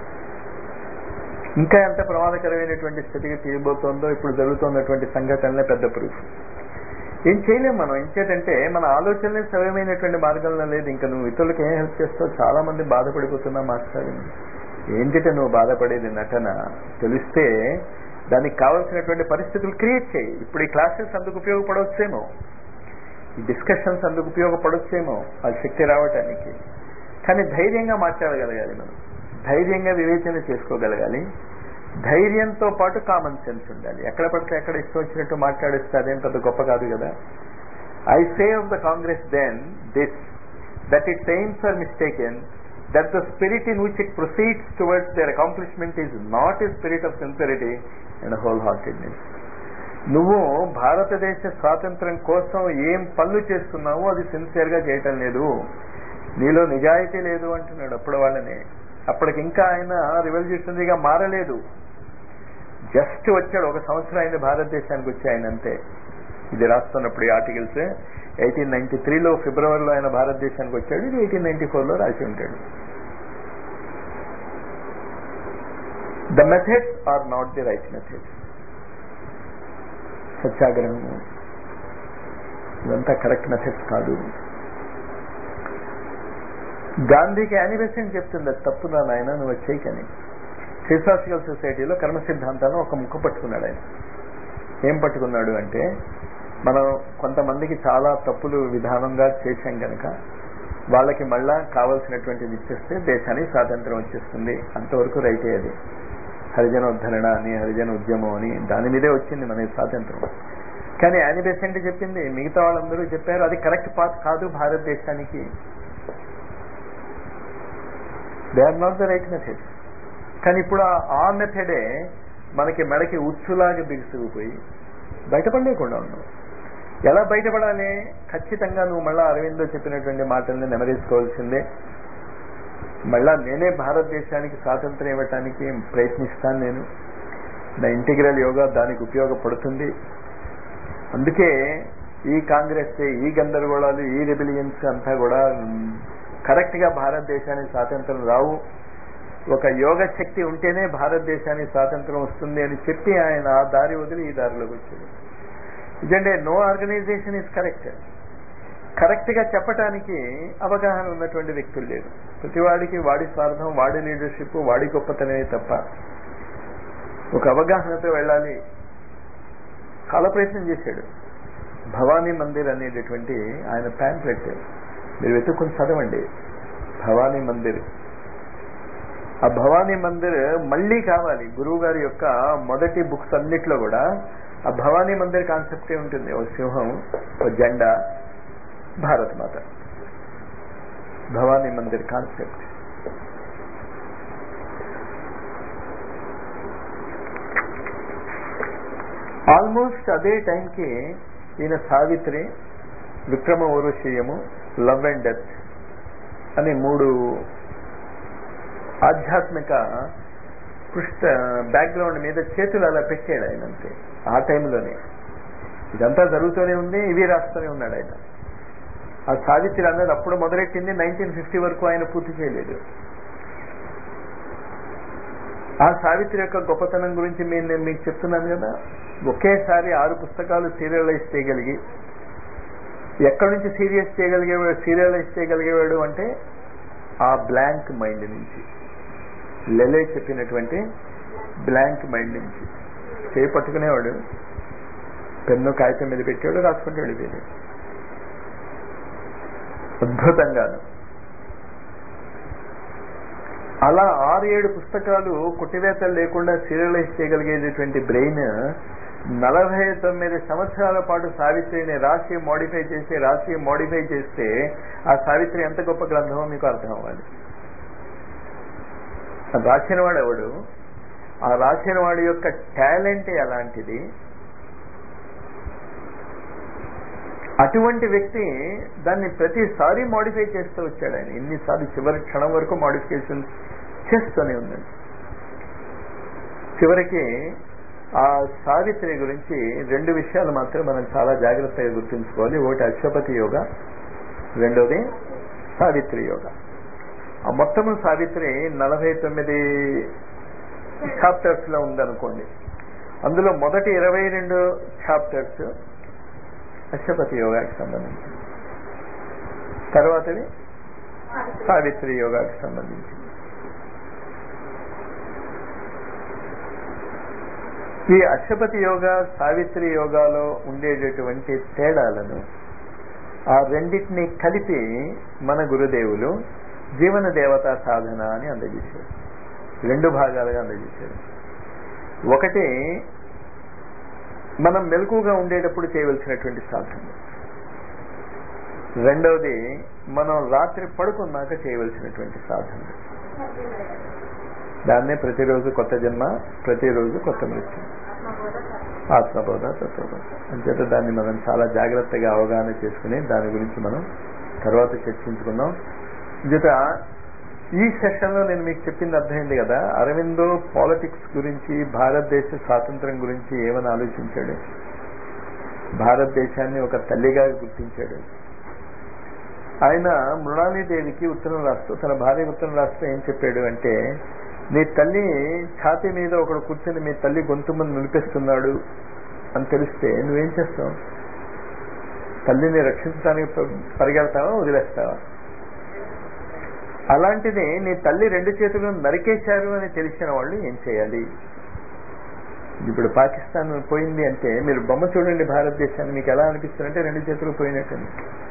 ఇంకా ఎంత ప్రమాదకరమైనటువంటి స్థితికి తీయబోతోందో ఇప్పుడు జరుగుతున్నటువంటి సంఘటనలే పెద్ద ప్రూఫ్ ఏం చేయలేం మనం ఎంచేతంటే మన ఆలోచనలే సవ్యమైనటువంటి మార్గంలో లేదు ఇంకా నువ్వు ఇతరులకు ఏం హెల్ప్ చేస్తావు చాలా మంది బాధపడిపోతున్నా మాస్టర్ ఏంటితే నువ్వు బాధపడేది నటన తెలిస్తే దానికి కావలసినటువంటి పరిస్థితులు క్రియేట్ చేయి ఇప్పుడు ఈ క్లాసెస్ అందుకు ఉపయోగపడవచ్చేమో ఈ డిస్కషన్స్ అందుకు ఉపయోగపడొచ్చేమో ఆ శక్తి రావటానికి కానీ ధైర్యంగా మాట్లాడగలగాలి మనం ధైర్యంగా వివేచన చేసుకోగలగాలి ధైర్యంతో పాటు కామన్ సెన్స్ ఉండాలి ఎక్కడ పడితే ఎక్కడ ఇష్టం వచ్చినట్టు మాట్లాడిస్తే అదేం పెద్ద గొప్ప కాదు కదా I say of the Congress then this that it aims are mistaken that the spirit in which it proceeds towards their accomplishment is not a spirit of sincerity and wholeheartedness. నువ్వు భారతదేశ స్వాతంత్రం కోసం ఏం పనులు చేస్తున్నావో అది సిన్సియర్ గా చేయటం లేదు నీలో నిజాయితీ లేదు అంటున్నాడు అప్పుడు వాళ్ళని అప్పటికి ఇంకా ఆయన రివల్యూషనరీగా మారలేదు జస్ట్ వచ్చాడు ఒక సంవత్సరం అయింది భారతదేశానికి వచ్చి ఆయన అంతే ఇది రాస్తున్నప్పుడు ఈ ఆర్టికల్స్ ఎయిటీన్ నైన్టీ త్రీలో ఫిబ్రవరిలో ఆయన భారతదేశానికి వచ్చాడు ఇది ఎయిటీన్ నైన్టీ ఫోర్లో రాసి ఉంటాడు the methods are not the right methods సత్యాగ్రహము ఇదంతా కరెక్ట్ మెథడ్స్ కాదు గాంధీకి యానివర్సరీ చెప్తుంది అది తప్పు నా నాయన నువ్వు వచ్చేయకని ఫిలాసాఫికల్ సొసైటీలో కర్మ సిద్ధాంతాన్ని ఒక ముక్క పట్టుకున్నాడు ఆయన ఏం పట్టుకున్నాడు అంటే మనం కొంతమందికి చాలా తప్పులు విధానంగా చేశాం కనుక వాళ్ళకి మళ్ళా కావలసినటువంటిది ఇచ్చేస్తే దేశానికి స్వాతంత్రం వచ్చేస్తుంది అంతవరకు రైతే అది హరిజన ఉద్ధరణ అని హరిజన ఉద్యమం అని దాని మీదే వచ్చింది మన స్వాతంత్రం కానీ యాని బెసెంట్ చెప్పింది మిగతా వాళ్ళందరూ చెప్పారు అది కరెక్ట్ పాత్ కాదు భారతదేశానికి they are not the right method కానీ ఇప్పుడు ఆ మెథడే మనకి మెడకి ఉచ్చులాగా బిగుసుకుపోయి బయటపడలేకుండా ఉన్నాం ఎలా బయటపడాలి ఖచ్చితంగా నువ్వు మళ్ళా అరవిందో చెప్పినటువంటి మాటల్ని నెమరేసుకోవాల్సిందే మళ్ళా నేనే భారతదేశానికి స్వాతంత్రం ఇవ్వటానికి ప్రయత్నిస్తాను నేను నా ఇంటిగ్రల్ యోగా దానికి ఉపయోగపడుతుంది అందుకే ఈ కాంగ్రెస్ ఈ గందరగోళాలు ఈ రెబిలియన్స్ అంతా కూడా కరెక్ట్ గా భారతదేశానికి స్వాతంత్రం రావు ఒక యోగ శక్తి ఉంటేనే భారతదేశానికి స్వాతంత్రం వస్తుంది అని చెప్పి ఆయన ఆ దారి వదిలి ఈ దారిలోకి వచ్చాడు ఎందుకంటే no organization is correct correct గా చెప్పటానికి అవగాహన ఉన్నటువంటి వ్యక్తులు లేరు ప్రతివాడికి వాడి స్వార్థం వాడి లీడర్షిప్ వాడి గొప్పతనే తప్ప ఒక అవగాహనతో వెళ్ళాలి చాలా ప్రయత్నం చేశాడు భవానీ మందిర్ అనేటటువంటి ఆయన ప్యాంప్లెట్ మీరు వెతుక్కుని చదవండి భవానీ మందిర్ ఆ భవానీ మందిర్ మళ్ళీ కావాలి గురువు గారి యొక్క మొదటి బుక్స్ అన్నిట్లో కూడా ఆ భవానీ మందిర్ కాన్సెప్టే ఉంటుంది ఓ సింహం ఓ జెండా భారత్ మాత భవానీ మందిర్ కాన్సెప్ట్ ఆల్మోస్ట్ అదే టైంకి ఈయన సావిత్రి విక్రమ ఔరుషేయము లవ్ అండ్ డెత్ అనే మూడు ఆధ్యాత్మిక పృష్ఠ బ్యాక్గ్రౌండ్ మీద చేతులు అలా పెట్టాడు ఆయన అంతే ఆ టైంలోనే ఇదంతా జరుగుతూనే ఉంది ఇవి రాస్తూనే ఉన్నాడు ఆయన ఆ సావిత్రి అన్నది అప్పుడు మొదలెట్టింది నైన్టీన్ ఫిఫ్టీ వరకు ఆయన పూర్తి చేయలేదు ఆ సావిత్రి యొక్క గొప్పతనం గురించి నేను నేను మీకు చెప్తున్నాను కదా ఒకేసారి ఆరు పుస్తకాలు సీరియలైజ్ చేయగలిగి ఎక్కడి నుంచి సీరియస్ చేయగలిగేవాడు సీరియలైజ్ చేయగలిగేవాడు అంటే ఆ బ్లాంక్ మైండ్ నుంచి లెలే చెప్పినటువంటి బ్లాంక్ మైండ్ నుంచి చేయి పట్టుకునేవాడు పెన్ను కాగితం మీద పెట్టాడు రాసుకుంటూ వెళ్ళిపోయాడు అద్భుతంగాను అలా ఆరు ఏడు పుస్తకాలు కుట్టివేతలు లేకుండా సీరియలైజ్ చేయగలిగేటటువంటి బ్రెయిన్ నలభై తొమ్మిది సంవత్సరాల పాటు సావిత్రిని రాసి మోడిఫై చేసి రాసి మోడిఫై చేస్తే ఆ సావిత్రి ఎంత గొప్ప గ్రంథమో మీకు అర్థం అవ్వాలి రాసిన వాడు ఎవడు ఆ రాసిన వాడి యొక్క టాలెంట్ ఎలాంటిది అటువంటి వ్యక్తి దాన్ని ప్రతిసారి మోడిఫై చేస్తూ వచ్చాడు ఆయన ఎన్నిసార్లు చివరి క్షణం వరకు మోడిఫికేషన్ చేస్తూనే ఉందండి చివరికి ఆ సావిత్రి గురించి రెండు విషయాలు మాత్రం మనం చాలా జాగ్రత్తగా గుర్తుంచుకోవాలి ఒకటి అశ్వపతి యోగ రెండోది సావిత్రి యోగ ఆ మొత్తము సావిత్రి నలభై తొమ్మిది చాప్టర్స్ లో ఉందనుకోండి అందులో మొదటి ఇరవై రెండు చాప్టర్స్ అశ్వపతి యోగాకి సంబంధించి తర్వాతది సావిత్రి యోగాకి సంబంధించి ఈ అశ్వపతి యోగ సావిత్రి యోగాలో ఉండేటటువంటి తేడాలను ఆ రెండింటిని కలిపి మన గురుదేవులు జీవన దేవతా సాధన అని అందజేశారు రెండు భాగాలుగా అందజేశారు ఒకటి మనం మెలకుగా ఉండేటప్పుడు చేయవలసినటువంటి సాధన రెండవది మనం రాత్రి పడుకున్నాక చేయవలసినటువంటి సాధన దాన్నే ప్రతిరోజు కొత్త జన్మ ప్రతిరోజు కొత్త మృత్యు ఆత్మబోధ తత్వబోధ అంచేత దాన్ని మనం చాలా జాగ్రత్తగా అవగాహన చేసుకుని దాని గురించి మనం తర్వాత చర్చించుకుందాం అంచేత ఈ సెషన్లో నేను మీకు చెప్పింది అర్థమైంది కదా అరవిందో పాలిటిక్స్ గురించి భారతదేశ స్వాతంత్రం గురించి ఏమని ఆలోచించాడు భారతదేశాన్ని ఒక తల్లిగా గుర్తించాడు ఆయన మృణాళీదేవికి ఉత్తరం రాస్తూ తన భార్య ఉత్తరం రాస్తూ ఏం చెప్పాడు అంటే నీ తల్లి ఛాతీ మీద ఒకడు కూర్చొని మీ తల్లి గొంతు ముందు నిలిపిస్తున్నాడు అని తెలిస్తే నువ్వేం చేస్తావు తల్లిని రక్షించడానికి పరిగెడతావా వదిలేస్తావా అలాంటిది నీ తల్లి రెండు చేతులు నరికేశారు అని తెలిసిన వాళ్ళు ఏం చేయాలి ఇప్పుడు పాకిస్తాన్ పోయింది అంటే మీరు బొమ్మ చూడండి భారతదేశాన్ని మీకు ఎలా అనిపిస్తుంది అంటే రెండు చేతులు పోయినట్టు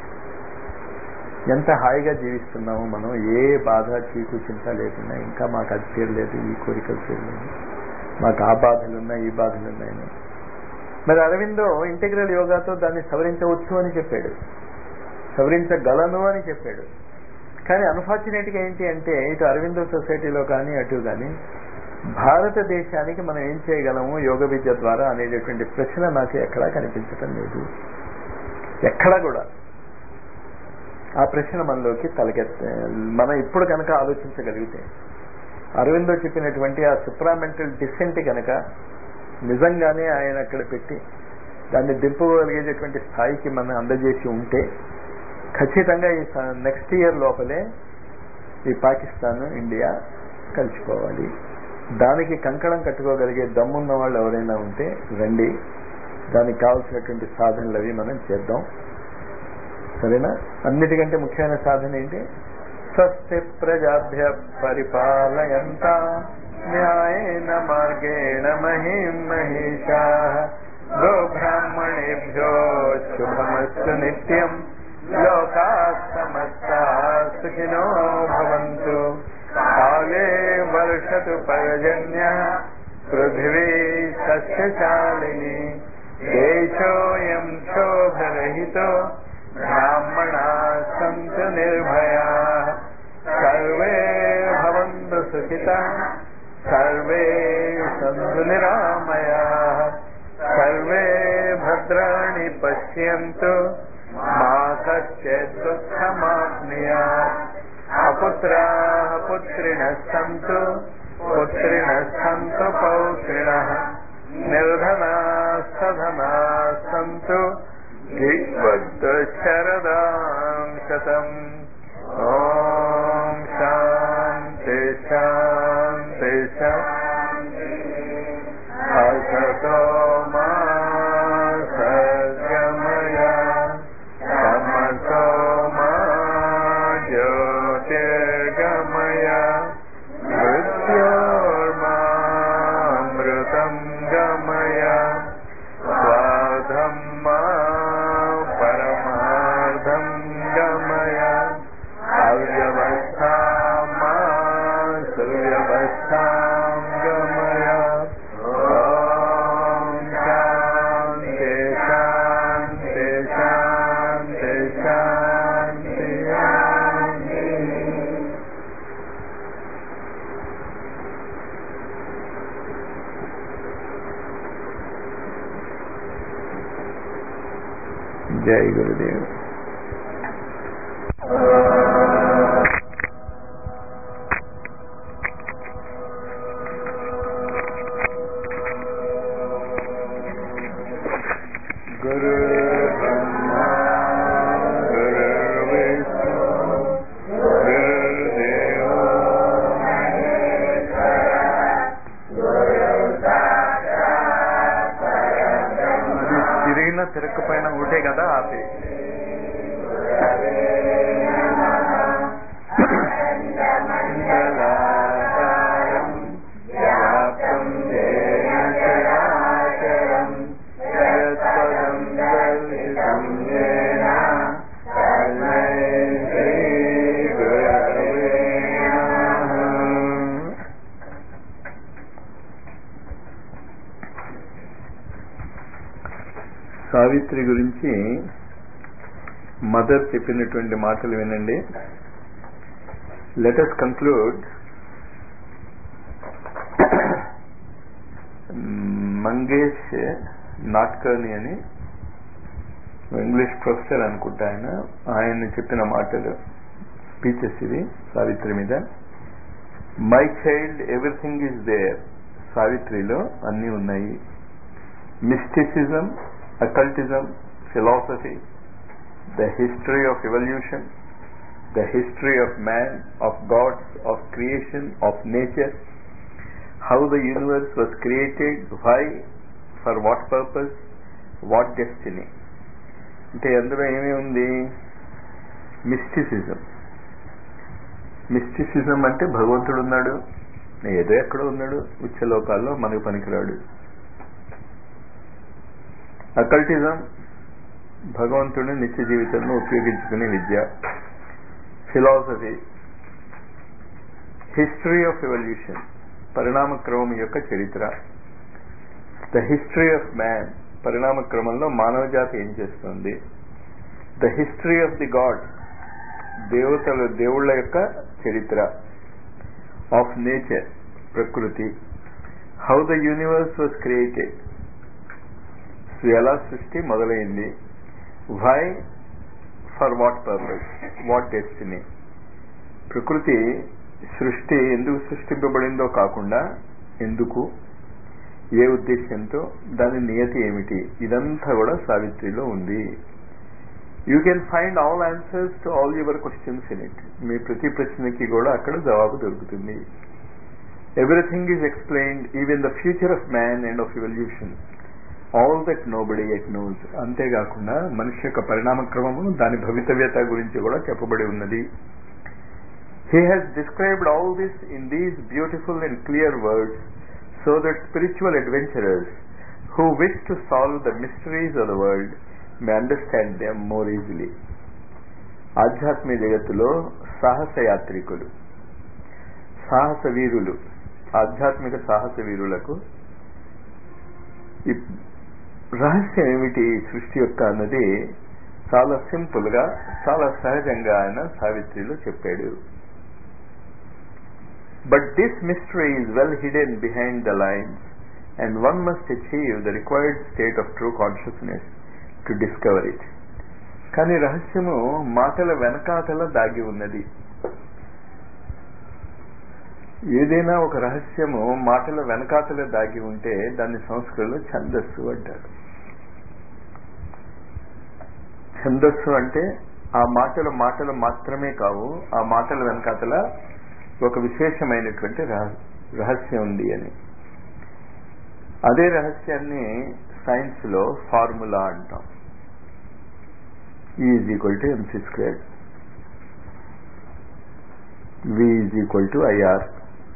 ఎంత హాయిగా జీవిస్తున్నాము మనం ఏ బాధ చీకు చింత లేకుండా ఇంకా మాకు అది తీరలేదు ఈ కోరికలు తీరలేదు మాకు ఆ బాధలు ఉన్నాయి ఈ బాధలు ఉన్నాయని మరి అరవిందో ఇంటిగ్రల్ యోగాతో దాన్ని సవరించవచ్చు అని చెప్పాడు సవరించగలను అని చెప్పాడు కానీ అన్ఫార్చునేట్గా ఏంటి అంటే ఇటు అరవిందో సొసైటీలో కానీ అటు కానీ భారతదేశానికి మనం ఏం చేయగలము యోగ విద్య ద్వారా అనేటటువంటి ప్రశ్న నాకు ఎక్కడా కనిపించటం లేదు ఎక్కడా కూడా ఆ ప్రశ్న మనలోకి తలకెత్త మనం ఇప్పుడు కనుక ఆలోచించగలిగితే అరవిందో చెప్పినటువంటి ఆ సుప్రామెంటల్ డిసెంట్ కనుక నిజంగానే ఆయన అక్కడ పెట్టి దాన్ని దింపగలిగేటటువంటి స్థాయికి మనం అందజేసి ఉంటే ఖచ్చితంగా ఈ నెక్స్ట్ ఇయర్ లోపలే ఈ పాకిస్తాన్ ఇండియా కలిసిపోవాలి దానికి కంకణం కట్టుకోగలిగే దమ్మున్న వాళ్ళు ఎవరైనా ఉంటే రండి దానికి కావాల్సినటువంటి సాధనలు అవి మనం చేద్దాం సరేనా అన్నిటికంటే ముఖ్యమైన సాధన ఏంటి స్వస్తి ప్రజాభ్య పరిపాలయంత న్యాయేన మార్గేణ మహిం మహిషా గోబ్రాహ్మణేభ్యో శుభమస్తు నిత్యం లోకా సమస్తా సుఖినో భవంతు కాలే వర్షతు పర్జన్య పృథివీ సస్యశాలిని దేశోయం శోభరహితో బ్రాహ్మణా సంతు నిర్భయా సర్వే భవంతు సుఖితా సర్వే సంతు నిరామయా సర్వే భద్రాణి పశ్యంతు మా కశ్చిత్ దుఃఖమాప్నుయాత్ అపుత్రాः పుత్రిణः सन्तु पुत्रिणः सन्तु पौत्रिणः निर्धनाः सधनाः सन्तु शरदां शतम् ॐ शान्ति शान्ति शान्ति असतो मा सद्गमय तमसो मा ज्योतिर्गमय मृत्योर्मामृतं गमय स्वाधं मा परमार्धं गमय अव्यवस्था मा सुव्यवस्थां गमय ॐ शान्ति शान्ति शान्ति शान्ति शान्ति जय गुरुदेव गुरु ब्रह्मा गुरुर्विष्णु गुरुर्देवो తిరిగిన తిరగకపోయినా ఒకటే కదా ఆపే మంగళాకారం వ్యాప్తం జేన చరాచరం యత్పదం దర్శితం జేన తస్మై శ్రీ గురవే నమః సావిత్రి గురించి మదర్ చెప్పినటువంటి మాటలు వినండి let us conclude Mangesh Nadkarni అని ఇంగ్లీష్ ప్రొఫెసర్ అనుకుంటా ఆయన ఆయన చెప్పిన మాటలు స్పీచెస్ ఇవి సావిత్రి మీద my child everything is there సావిత్రిలో అన్నీ ఉన్నాయి mysticism occultism philosophy the history of evolution, the history of man, of gods, of creation, of nature, how the universe was created, why, for what purpose, what destiny. అంటే అందులో ఏమి ఉంది మిస్టిసిజం మిస్టిసిజం అంటే భగవంతుడు ఉన్నాడు ఏదో ఎక్కడో ఉన్నాడు ఉచ్చలోకాల్లో మనకు పనికిరాడు అకల్టిజం భగవంతుడిని నిత్య జీవితంలో ఉపయోగించుకునే విద్య ఫిలాసఫీ హిస్టరీ ఆఫ్ ఎవల్యూషన్ పరిణామ క్రమం యొక్క చరిత్ర ద హిస్టరీ ఆఫ్ మ్యాన్ పరిణామ క్రమంలో మానవ జాతి ఏం చేస్తుంది the history of the god దేవతలు దేవుళ్ళ యొక్క చరిత్ర ఆఫ్ నేచర్ ప్రకృతి how the universe was created ఎలా సృష్టి మొదలైంది why for what purpose what destiny ప్రకృతి సృష్టి ఎందుకు సృష్టింపబడిందో కాకుండా ఎందుకు ఏ ఉద్దేశంతో దాని నియతి ఏమిటి ఇదంతా కూడా సావిత్రిలో ఉంది you can find all answers to all your questions in it మీ ప్రతి ప్రశ్నకి కూడా అక్కడ జవాబు దొరుకుతుంది everything is explained even the future of man and of evolution all that nobody yet knows అంతేకాకుండా మనిషి యొక్క పరిణామ క్రమము దాని భవితవ్యత గురించి కూడా చెప్పబడి ఉన్నది he has described all this in these beautiful and clear words so that spiritual adventurers who wish to solve the mysteries of the world may understand them more easily ఆధ్యాత్మిక జగత్తులో సాహస యాత్రికులు సాహస వీరులు ఆధ్యాత్మిక సాహస వీరులకు రహస్యం ఏమిటి సృష్టి యొక్క అన్నది చాలా సింపుల్ గా చాలా సహజంగా ఆయన సావిత్రిలో చెప్పాడు but this mystery is well hidden behind the lines and one must achieve the required state of true consciousness to discover it కానీ రహస్యము మాటల వెనకాతల దాగి ఉన్నది ఏదైనా ఒక రహస్యము మాటల వెనకాతల దాగి ఉంటే దాన్ని సంస్కృతంలో ఛందస్సు అంటారు ఛందస్సు అంటే ఆ మాటలు మాటలు మాత్రమే కావు ఆ మాటల వెనకాతల ఒక విశేషమైనటువంటి రహస్యం ఉంది అని అదే రహస్యాన్ని సైన్స్ లో ఫార్ములా అంటాం is equal to MC square V is equal to IR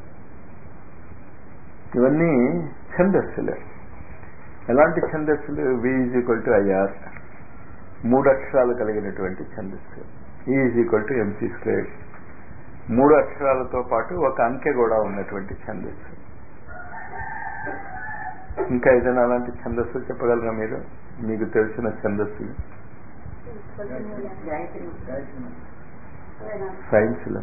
ఇవన్నీ ఛందస్సులు ఎలాంటి ఛందస్సులు V is equal to IR మూడు అక్షరాలు కలిగినటువంటి ఛందస్సు is equal to MC square మూడు అక్షరాలతో పాటు ఒక అంకె కూడా ఉన్నటువంటి ఛందస్సు ఇంకా ఏదైనా అలాంటి ఛందస్సులు చెప్పగలరా మీరు మీకు తెలిసిన ఛందస్సులు సైన్స్ లో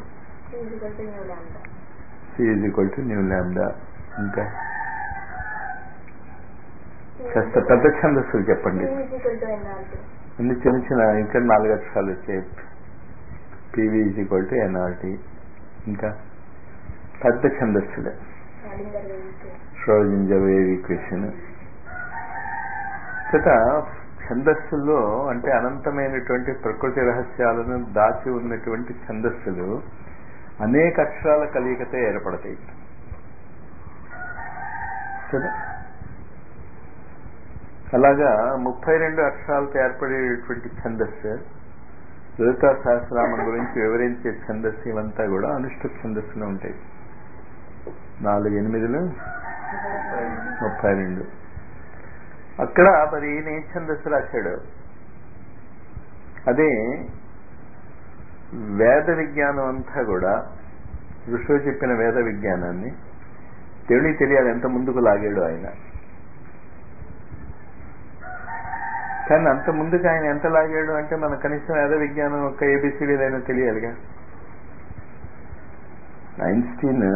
is equal to nu lambda ఇంకా కాస్త పెద్ద ఛందస్సులు చెప్పండి అన్ని చిన్న చిన్న ఇంకా నాలుగు అక్షరాలు వచ్చాయి PV is equal to NRT ఇంకా పెద్ద ఛందస్సులే ష్రోజింజర్ వేవ్ ఈక్వేషన్ చేత ఛందస్సుల్లో అంటే అనంతమైనటువంటి ప్రకృతి రహస్యాలను దాచి ఉన్నటువంటి ఛందస్సులు అనేక అక్షరాల కలియకతో ఏర్పడతాయి కదా అలాగా ముప్పై రెండు అక్షరాలతో ఏర్పడేటువంటి ఛందస్సు లలితా సహస్రామం గురించి వివరించే ఛందస్సు ఇవంతా కూడా అనుష్ఠ ఛందస్సులో ఉంటాయి నాలుగు ఎనిమిదిలు ముప్పై రెండు అక్కడ మరి ఈయన ఏ ఛందస్సు రాశాడు అదే వేద విజ్ఞానం అంతా కూడా ఋషులు చెప్పిన వేద విజ్ఞానాన్ని తెలియ తెలియాలి ఎంత ముందుకు లాగాడు ఆయన కానీ అంత ముందుకు ఆయన ఎంత లాగాడు అంటే మన కనీసం వేద విజ్ఞానం యొక్క ఏబిసిడీలైనా తెలియాలిగా ఐన్స్టీన్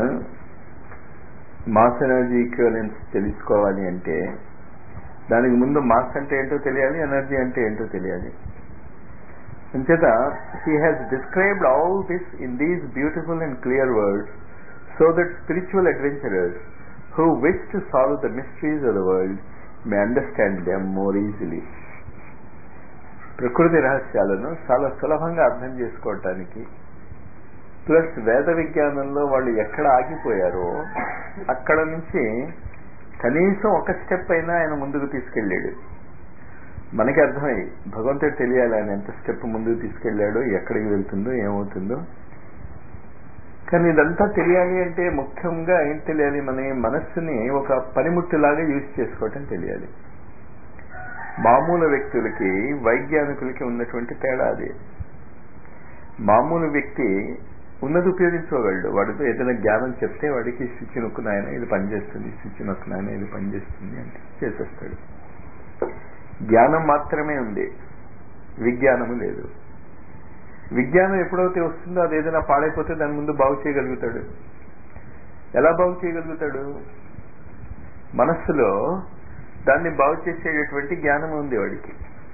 మాస్ ఎనర్జీ ఈక్వలెన్స్ తెలుసుకోవాలి అంటే దానికి ముందు మాస్ అంటే ఏంటో తెలియాలి ఎనర్జీ అంటే ఏంటో తెలియాలి అంచేత he has described all this in these beautiful and clear words so that spiritual adventurers who wish to solve the mysteries of the world may understand them more easily ప్రకృతి రహస్యాలను చాలా సులభంగా అర్థం చేసుకోవటానికి ప్లస్ వేద విజ్ఞానంలో వాళ్ళు ఎక్కడ ఆగిపోయారో అక్కడ నుంచి కనీసం ఒక స్టెప్ అయినా ఆయన ముందుకు తీసుకెళ్ళాడు మనకి అర్థమై భగవంతుడు తెలియాలి ఆయన ఎంత స్టెప్ ముందుకు తీసుకెళ్ళాడో ఎక్కడికి వెళ్తుందో ఏమవుతుందో కానీ ఇదంతా తెలియాలి అంటే ముఖ్యంగా ఏం తెలియాలి మన మనస్సుని ఒక పనిముట్టులాగా యూజ్ చేసుకోవటం తెలియాలి మామూలు వ్యక్తులకి వైజ్ఞానికులకి ఉన్నటువంటి తేడా అది మామూలు వ్యక్తి ఉన్నది ఉపయోగించుకోగలడు వాడితో ఏదైనా జ్ఞానం చెప్తే వాడికి స్విచ్ నొక్కునాయన ఇది పనిచేస్తుంది స్విచ్ నొక్కునాయన ఇది పనిచేస్తుంది అంటే చేసేస్తాడు జ్ఞానం మాత్రమే ఉంది విజ్ఞానము లేదు విజ్ఞానం ఎప్పుడైతే వస్తుందో అది ఏదైనా పాడైపోతే దాని ముందు బాగు చేయగలుగుతాడు ఎలా బాగు చేయగలుగుతాడు మనస్సులో దాన్ని బాగు చేసేటటువంటి జ్ఞానం ఉంది వాడికి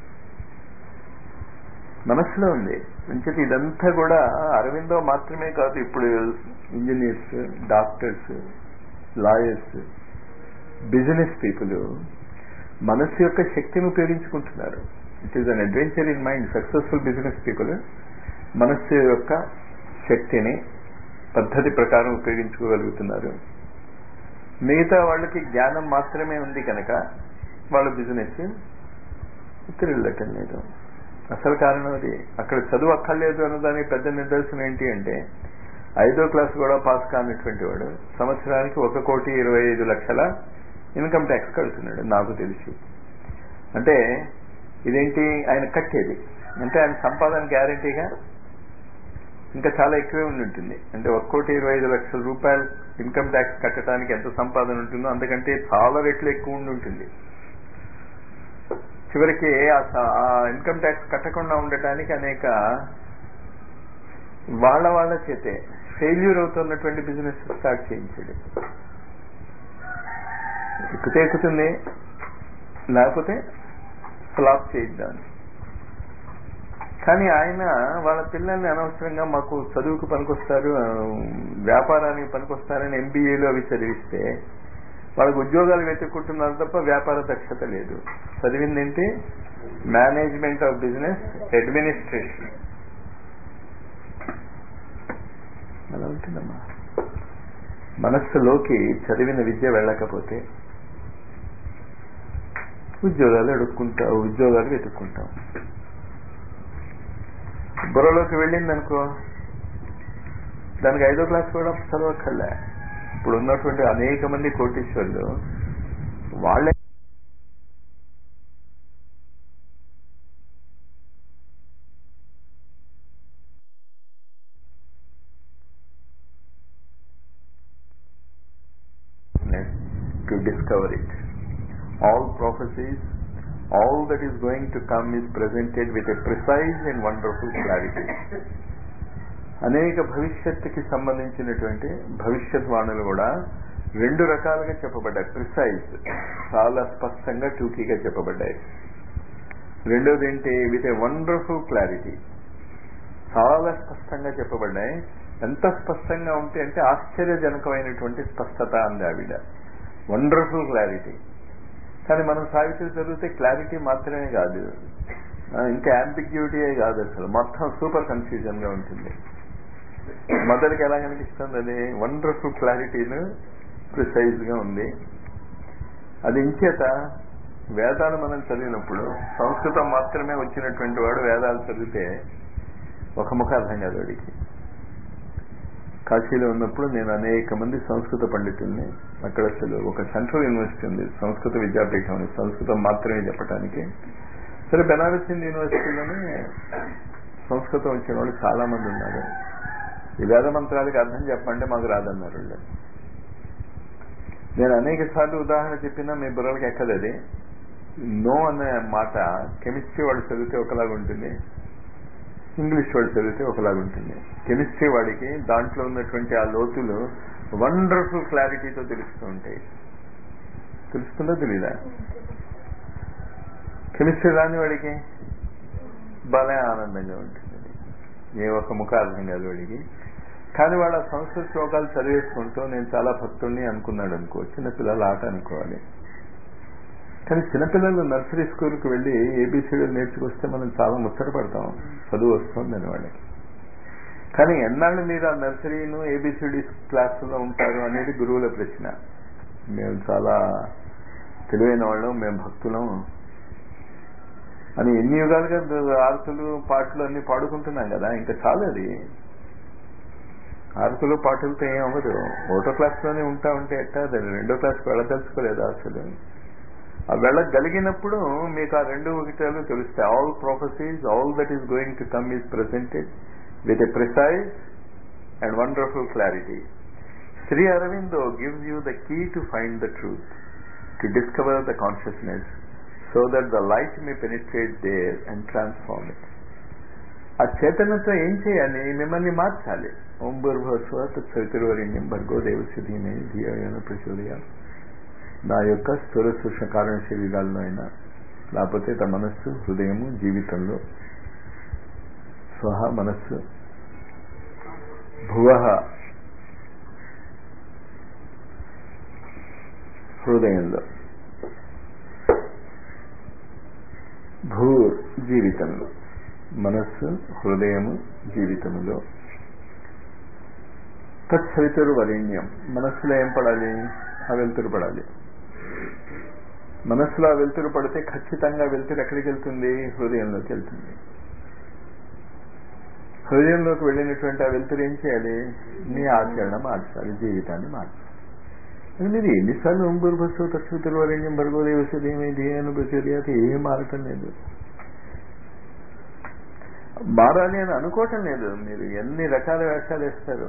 మనస్సులో ఉంది మంచిది ఇదంతా కూడా అరవిందో మాత్రమే కాదు ఇప్పుడు engineers doctors lawyers business people మనస్సు యొక్క శక్తిని ఉపయోగించుకుంటున్నారు it is an adventure in mind successful business people మనస్సు యొక్క శక్తిని పద్ధతి ప్రకారం ఉపయోగించుకోగలుగుతున్నారు మిగతా వాళ్ళకి జ్ఞానం మాత్రమే ఉంది కనుక వాళ్ళ బిజినెస్ తిరగటం లేదు అసలు కారణం అది అక్కడ చదువు అక్కర్లేదు అన్నదానికి పెద్ద నిదర్శనం ఏంటి అంటే ఐదో క్లాస్ కూడా పాస్ కానటువంటి వాడు సంవత్సరానికి ఒక కోటి ఇరవై ఐదు లక్షల ఇన్కమ్ ట్యాక్స్ కడుతున్నాడు నాకు తెలిసి అంటే ఇదేంటి ఆయన కట్టేది అంటే ఆయన సంపాదన గ్యారంటీగా ఇంకా చాలా ఎక్కువే ఉండి ఉంటుంది అంటే ఒక కోటి ఇరవై ఐదు లక్షల రూపాయలు ఇన్కమ్ ట్యాక్స్ కట్టడానికి ఎంత సంపాదన ఉంటుందో అంతకంటే చాలా రెట్లు ఎక్కువ ఉండి ఉంటుంది చివరికి ఆ ఇన్కమ్ ట్యాక్స్ కట్టకుండా ఉండటానికి అనేక వాళ్ళ వాళ్ళ చేతే ఫెయిల్యూర్ అవుతున్నటువంటి బిజినెస్ స్టార్ట్ చేయించాడు ఎక్కుతే ఎక్కుతుంది లేకపోతే ఫ్లాప్ చేయిద్దాం కానీ ఆయన వాళ్ళ పిల్లల్ని అనవసరంగా మాకు చదువుకు పనికొస్తారు వ్యాపారానికి పనికొస్తారని ఎంబీఏలో అవి చదివిస్తే వాళ్ళకి ఉద్యోగాలు వెతుక్కుంటున్నారు తప్ప వ్యాపార దక్షత లేదు చదివింది ఏంటి మేనేజ్మెంట్ ఆఫ్ బిజినెస్ అడ్మినిస్ట్రేషన్ అలా ఉంటుందమ్మా మనస్సులోకి చదివిన విద్య వెళ్ళకపోతే ఉద్యోగాలు అడుక్కుంటాం ఉద్యోగాలు వెతుక్కుంటాం బుర్రలోకి వెళ్ళింది అనుకో దానికి ఐదో క్లాస్ కూడా చదవక్కర్లే ఇప్పుడు ఉన్నటువంటి అనేక మంది కోటీశ్వర్లు వాళ్ళే to discover it. All prophecies, all that is going to come is presented with a precise and wonderful clarity. అనేక భవిష్యత్తుకి సంబంధించినటువంటి భవిష్యత్ వాణులు కూడా రెండు రకాలుగా చెప్పబడ్డాయి ప్రిసైజ్ చాలా స్పష్టంగా టూకీగా చెప్పబడ్డాయి రెండోది ఏంటి విత్ ఏ వండర్ఫుల్ క్లారిటీ చాలా స్పష్టంగా చెప్పబడ్డాయి ఎంత స్పష్టంగా ఉంటే అంటే ఆశ్చర్యజనకమైనటువంటి స్పష్టత అంది ఆవిడ వండర్ఫుల్ క్లారిటీ కానీ మనం సావిత్రి చదివితే క్లారిటీ మాత్రమే కాదు ఇంకా యాంబిగ్యూటీయే కాదు అసలు మొత్తం సూపర్ కన్ఫ్యూజన్ గా ఉంటుంది మొదటికి ఎలా కనిపిస్తుంది అది వండర్ఫుల్ క్లారిటీను ప్రిసైజ్ గా ఉంది అది ఇంచేత వేదాలు మనం చదివినప్పుడు సంస్కృతం మాత్రమే వచ్చినటువంటి వాడు వేదాలు చదివితే ఒక ముఖ అర్థం కాదు వాడికి కాశీలో ఉన్నప్పుడు నేను అనేక మంది సంస్కృత పండితుల్ని అక్కడ అసలు ఒక సెంట్రల్ యూనివర్సిటీ ఉంది సంస్కృత విద్యాపీఠం ఉంది సంస్కృతం మాత్రమే చెప్పడానికి సరే బెనారస్ హిందూ యూనివర్సిటీలోనే సంస్కృతం వచ్చిన వాళ్ళు చాలా మంది ఉన్నారు ఈ వేద మంత్రాలకి అర్థం చెప్పమంటే మాకు రాదన్నారు వాళ్ళు నేను అనేక సార్లు ఉదాహరణ చెప్పినా మీ బుర్రలకి ఎక్కదది నో అనే మాట కెమిస్ట్రీ వాడు చదివితే ఒకలాగా ఉంటుంది ఇంగ్లీష్ వాడు చదివితే ఒకలాగా ఉంటుంది కెమిస్ట్రీ వాడికి దాంట్లో ఉన్నటువంటి ఆ లోతులు వండర్ఫుల్ క్లారిటీతో తెలుస్తూ ఉంటాయి తెలుస్తుందో తెలీదా కెమిస్ట్రీ రాని వాడికి భలే ఆనందంగా ఉంటుంది ఏ ఒక్క ముఖ అర్థం కాదు వాడికి కానీ వాళ్ళ సంస్కృత శ్లోకాలు చదివేసుకుంటూ నేను చాలా భక్తుడిని అనుకున్నాడు అనుకో చిన్నపిల్లల ఆట అనుకోవాలి కానీ చిన్నపిల్లలు నర్సరీ స్కూల్కి వెళ్ళి ఏబీసీడీలు నేర్చుకొస్తే మనం చాలా ముచ్చట పడతాం చదువు వస్తుందని వాళ్ళకి కానీ ఎన్నాళ్ళు మీరు ఆ నర్సరీను ఏబిసిడి క్లాసులో ఉంటారు అనేది గురువుల ప్రశ్న మేము చాలా తెలివైన వాళ్ళం మేము భక్తులం అని ఎన్ని యుగాలుగా ఆరతులు పాటలు అన్ని పాడుకుంటున్నాం కదా ఇంకా చాలు అది ఆరతులు పాటలతో ఏం అవ్వదు ఒకటో క్లాస్లోనే ఉంటా ఉంటే ఎట్టా అది రెండో క్లాస్కి వెళ్ళదలుచుకోలేదు అసలు ఆ వెళ్ళగలిగినప్పుడు మీకు ఆ రెండు విషయాలు తెలుస్తాయి all prophecies all that is going to come is presented with a precise and wonderful clarity. Sri Aurobindo gives you the key to find the truth, to discover the consciousness, so that the light may penetrate there and transform it. ఆ చైతన్యంతో ఏం చేయాలి మిమ్మల్ని మార్చాలి ఓం భూర్భస్వ తత్సవితుర్వరిణ్యం భర్గో దేవసిధిని ధియోన ప్రచోదయ నా యొక్క స్థూల సూక్ష్మ కారణ శరీరాల్లో అయినా లేకపోతే తన మనస్సు హృదయము జీవితంలో స్వహ మనస్సు భువ హృదయంలో భూర్ జీవితంలో మనస్సు హృదయము జీవితములో తత్సవితురు వరేణ్యం మనస్సులో ఏం పడాలి ఆ వెలుతురు పడాలి మనస్సులో ఆ వెలుతురు పడితే ఖచ్చితంగా వెలుతురు ఎక్కడికి వెళ్తుంది హృదయంలోకి వెళ్తుంది హృదయంలోకి వెళ్ళినటువంటి ఆ వెలుతురు ఏం చేయాలి నీ ఆచరణ మార్చాలి జీవితాన్ని మార్చాలి అది మీరు ఎన్నిసార్లు ఓంబూరు బస్సు తక్షు తిరువరణ్యం భర్గోదేవసేమి ధ్యేయను ప్రచర్యాత ఏం మారటం లేదు మారాలి అని అనుకోవటం లేదు మీరు ఎన్ని రకాల వేషాలు వేస్తారు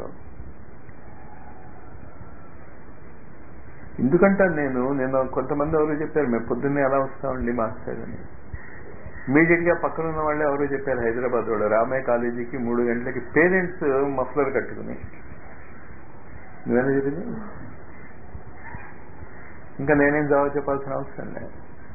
ఎందుకంటే నేను నేను కొంతమంది ఎవరు చెప్పారు మేము పొద్దున్నే ఎలా వస్తామండి మాస్టర్ అని ఇమీడియట్ గా పక్కన ఉన్న వాళ్ళే ఎవరో చెప్పారు హైదరాబాద్ వాడు రామయ్య కాలేజీకి మూడు గంటలకి పేరెంట్స్ మఫ్లర్ కట్టుకుని నువ్వేనా చెప్పింది ఇంకా నేనేం జవాబు చెప్పాల్సిన అవసరం లేదు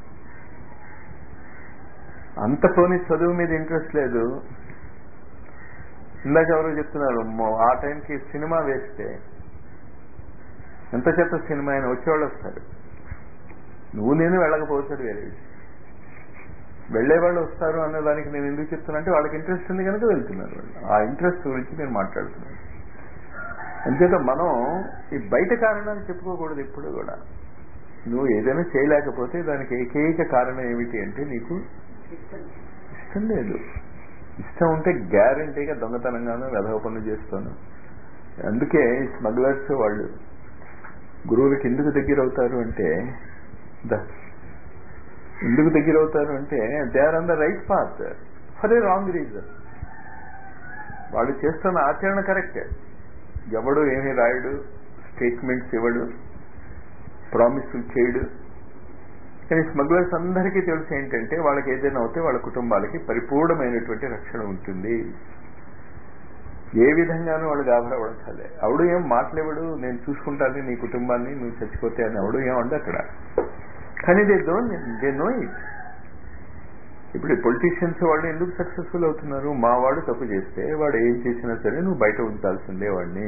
అంత పోనీ చదువు మీద ఇంట్రెస్ట్ లేదు ఇందాక ఎవరో చెప్తున్నారు ఆ టైంకి సినిమా వేస్తే ఎంత చెత్త సినిమా అయినా వచ్చేవాళ్ళు వస్తారు నువ్వు నేను వెళ్ళకపోతాడు వేరే విషయం వెళ్లేవాళ్ళు వస్తారు అనే దానికి నేను ఎందుకు చెప్తున్నా వాళ్ళకి ఇంట్రెస్ట్ ఉంది కనుక వెళ్తున్నారు వాళ్ళు ఆ ఇంట్రెస్ట్ గురించి నేను మాట్లాడుతున్నాను అంచేత మనం ఈ బయట కారణాలు చెప్పుకోకూడదు ఇప్పుడు కూడా నువ్వు ఏదైనా చేయలేకపోతే దానికి ఏకైక కారణం ఏమిటి అంటే నీకు ఇష్టం లేదు ఇష్టం ఉంటే గ్యారంటీగా దొంగతనంగానూ వెధవ పనులు చేస్తాను అందుకే స్మగ్లర్స్ వాళ్ళు గురువులకి ఎందుకు దగ్గర అవుతారు అంటే ఎందుకు దగ్గర అవుతారు అంటే they are on the right path for a wrong reason వాళ్ళు చేస్తున్న ఆచరణ కరెక్టే ఎవడు ఏమి రాయడు స్టేట్మెంట్స్ ఇవ్వడు ప్రామిసులు చేయడు కానీ స్మగ్లర్స్ అందరికీ తెలుసు ఏంటంటే వాళ్ళకి ఏదైనా అవుతే వాళ్ళ కుటుంబాలకి పరిపూర్ణమైనటువంటి రక్షణ ఉంటుంది ఏ విధంగానూ వాళ్ళు గాభరపడతాలే అవడు ఏం మాట్లాడు నేను చూసుకుంటాను నీ కుటుంబాన్ని నువ్వు చచ్చిపోతే అని అవడు ఏం ఉండ అక్కడ కానీ they don't they know it ఇప్పుడు పొలిటీషియన్స్ వాళ్ళు ఎందుకు సక్సెస్ఫుల్ అవుతున్నారు మా వాడు తప్పు చేస్తే వాడు ఏం చేసినా సరే నువ్వు బయట ఉంచాల్సిందే వాడిని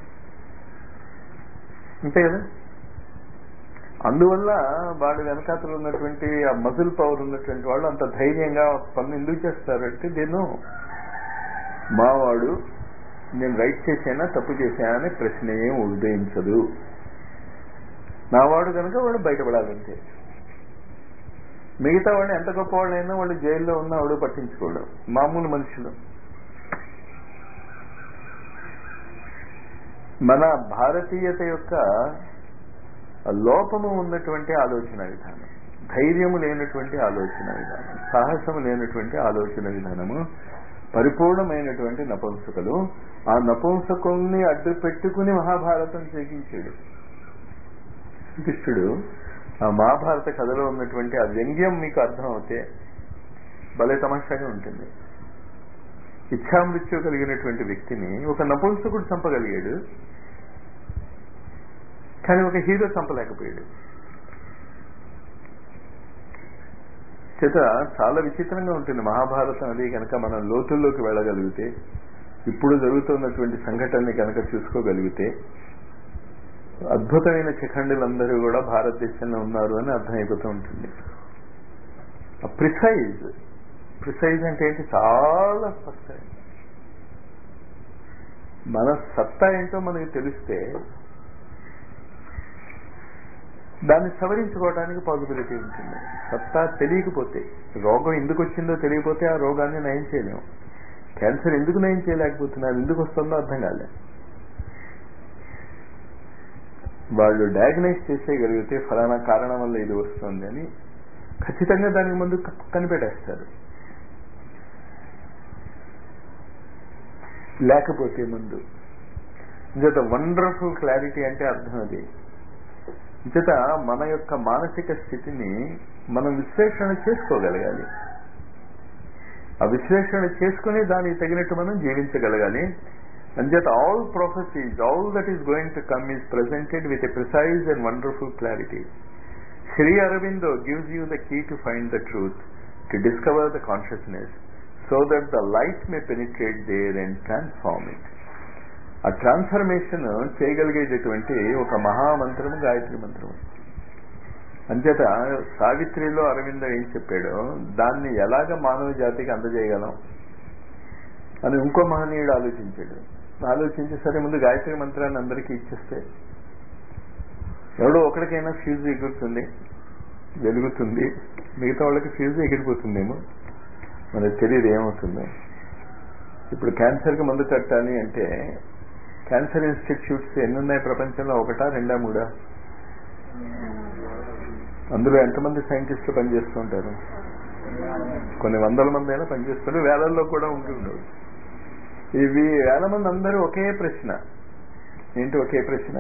అంతే కదా అందువల్ల వాడు వెనకాతలు ఉన్నటువంటి ఆ మజిల్ పవర్ ఉన్నటువంటి వాళ్ళు అంత ధైర్యంగా పనులు ఎందుకు చేస్తారంటే దేనో మావాడు నేను రైట్ చేశానా తప్పు చేశానా అనే ప్రశ్న ఏం ఉదయించదు నావాడు కనుక వాడు బయటపడాలంతే మిగతా వాళ్ళు ఎంత గొప్ప వాళ్ళైనా వాళ్ళు జైల్లో ఉన్న వాడు పట్టించుకోవడం మామూలు మనుషులు మన భారతీయత యొక్క లోపము ఉన్నటువంటి ఆలోచన విధానం ధైర్యము లేనటువంటి ఆలోచన విధానం సాహసము లేనటువంటి ఆలోచన విధానము పరిపూర్ణమైనటువంటి నపుంసకులు ఆ నపుంసకుల్ని అడ్డు పెట్టుకుని మహాభారతం చేయించాడు కృష్ణుడు ఆ మహాభారత కథలో ఉన్నటువంటి ఆ వ్యంగ్యం మీకు అర్థం అవుతే భలే తమాషాగా ఉంటుంది ఇచ్ఛామృత్యు కలిగినటువంటి వ్యక్తిని ఒక నపుంసకుడు చంపగలిగాడు కానీ ఒక హీరో చంపలేకపోయాడు చేత చాలా విచిత్రంగా ఉంటుంది మహాభారతం అది కనుక మనం లోతుల్లోకి వెళ్ళగలిగితే ఇప్పుడు జరుగుతున్నటువంటి సంఘటనని కనుక చూసుకోగలిగితే అద్భుతమైన శిఖండులందరూ కూడా భారతదేశంలో ఉన్నారు అని అర్థమైపోతూ ఉంటుంది ప్రిసైజ్ ప్రిసైజ్ అంటే ఏంటి చాలా స్పష్టం మన సత్తా ఏంటో మనకి తెలిస్తే దాన్ని సవరించుకోవడానికి పాసిబిలిటీ ఉంటుంది సత్తా తెలియకపోతే రోగం ఎందుకు వచ్చిందో తెలియకపోతే ఆ రోగాన్ని నయం చేయలేము క్యాన్సర్ ఎందుకు నయం చేయలేకపోతున్నారు ఎందుకు వస్తుందో అర్థం కాలే వాళ్ళు డయాగ్నైజ్ చేసేయగలిగితే ఫలానా కారణం వల్ల ఇది వస్తుంది అని ఖచ్చితంగా దానికి ముందు కనిపెట్టేస్తారు లేకపోతే ముందు ఇంచేత వండర్ఫుల్ క్లారిటీ అంటే అర్థం అది ఇంచేత మన యొక్క మానసిక స్థితిని మనం విశ్లేషణ చేసుకోగలగాలి ఆ విశ్లేషణ చేసుకుని దానికి తగినట్టు మనం జీవించగలగాలి అంచేత all prophecies all that is going to come is presented with a precise and wonderful clarity Shri Aurobindo gives you the key to find the truth to discover the consciousness so that the light may penetrate there and transform it ఆ ట్రాన్స్ఫర్మేషన్ చేయగలిగేటటువంటి ఒక మహామంత్రము గాయత్రి మంత్రము అంచేత సావిత్రిలో అరవింద ఏం చెప్పాడో దాన్ని ఎలాగ మానవ జాతికి అందజేయగలం అని ఇంకో మహనీయుడు ఆలోచించాడు ఆలోచించి సరే ముందు గాయత్రి మంత్రాన్ని అందరికీ ఇచ్చేస్తే ఎవడో ఒకరికైనా ఫ్యూజ్ ఎగురుతుంది వెలుగుతుంది మిగతా వాళ్ళకి ఫ్యూజ్ ఎగిరిపోతుందేమో మనకు తెలియదు ఏమవుతుందో ఇప్పుడు క్యాన్సర్కి మందు కట్టాలి అంటే క్యాన్సర్ ఇన్స్టిట్యూట్స్ ఎన్ని ఉన్నాయి ప్రపంచంలో ఒకటా రెండా మూడా అందులో ఎంతమంది సైంటిస్టులు పనిచేస్తూ ఉంటారు కొన్ని వందల మంది అయినా పనిచేస్తారు వేలల్లో కూడా ఉంటూ ఉండవు ఇవి వేల మంది అందరూ ఒకే ప్రశ్న ఏంటి ఒకే ప్రశ్న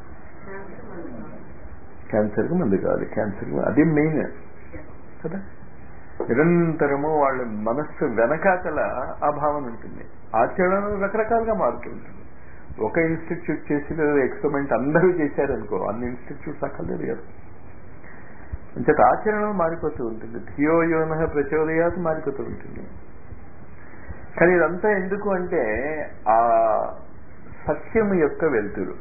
క్యాన్సర్కి మందు కావాలి క్యాన్సర్ అది మెయిన్ కదా నిరంతరము వాళ్ళ మనస్సు వెనకాతల ఆ భావన ఉంటుంది ఆచరణ రకరకాలుగా మారుతూ ఉంటుంది ఒక ఇన్స్టిట్యూట్ చేసిన ఎక్స్పెరిమెంట్ అందరూ చేశారనుకో అన్ని ఇన్స్టిట్యూట్స్ అక్కర్లేదు కదా అంచేత ఆచరణ మారిపోతూ ఉంటుంది ధియో యోన ప్రచోదయాత్ మారిపోతూ ఉంటుంది కానీ ఇదంతా ఎందుకు అంటే ఆ సత్యము యొక్క వెలుతురు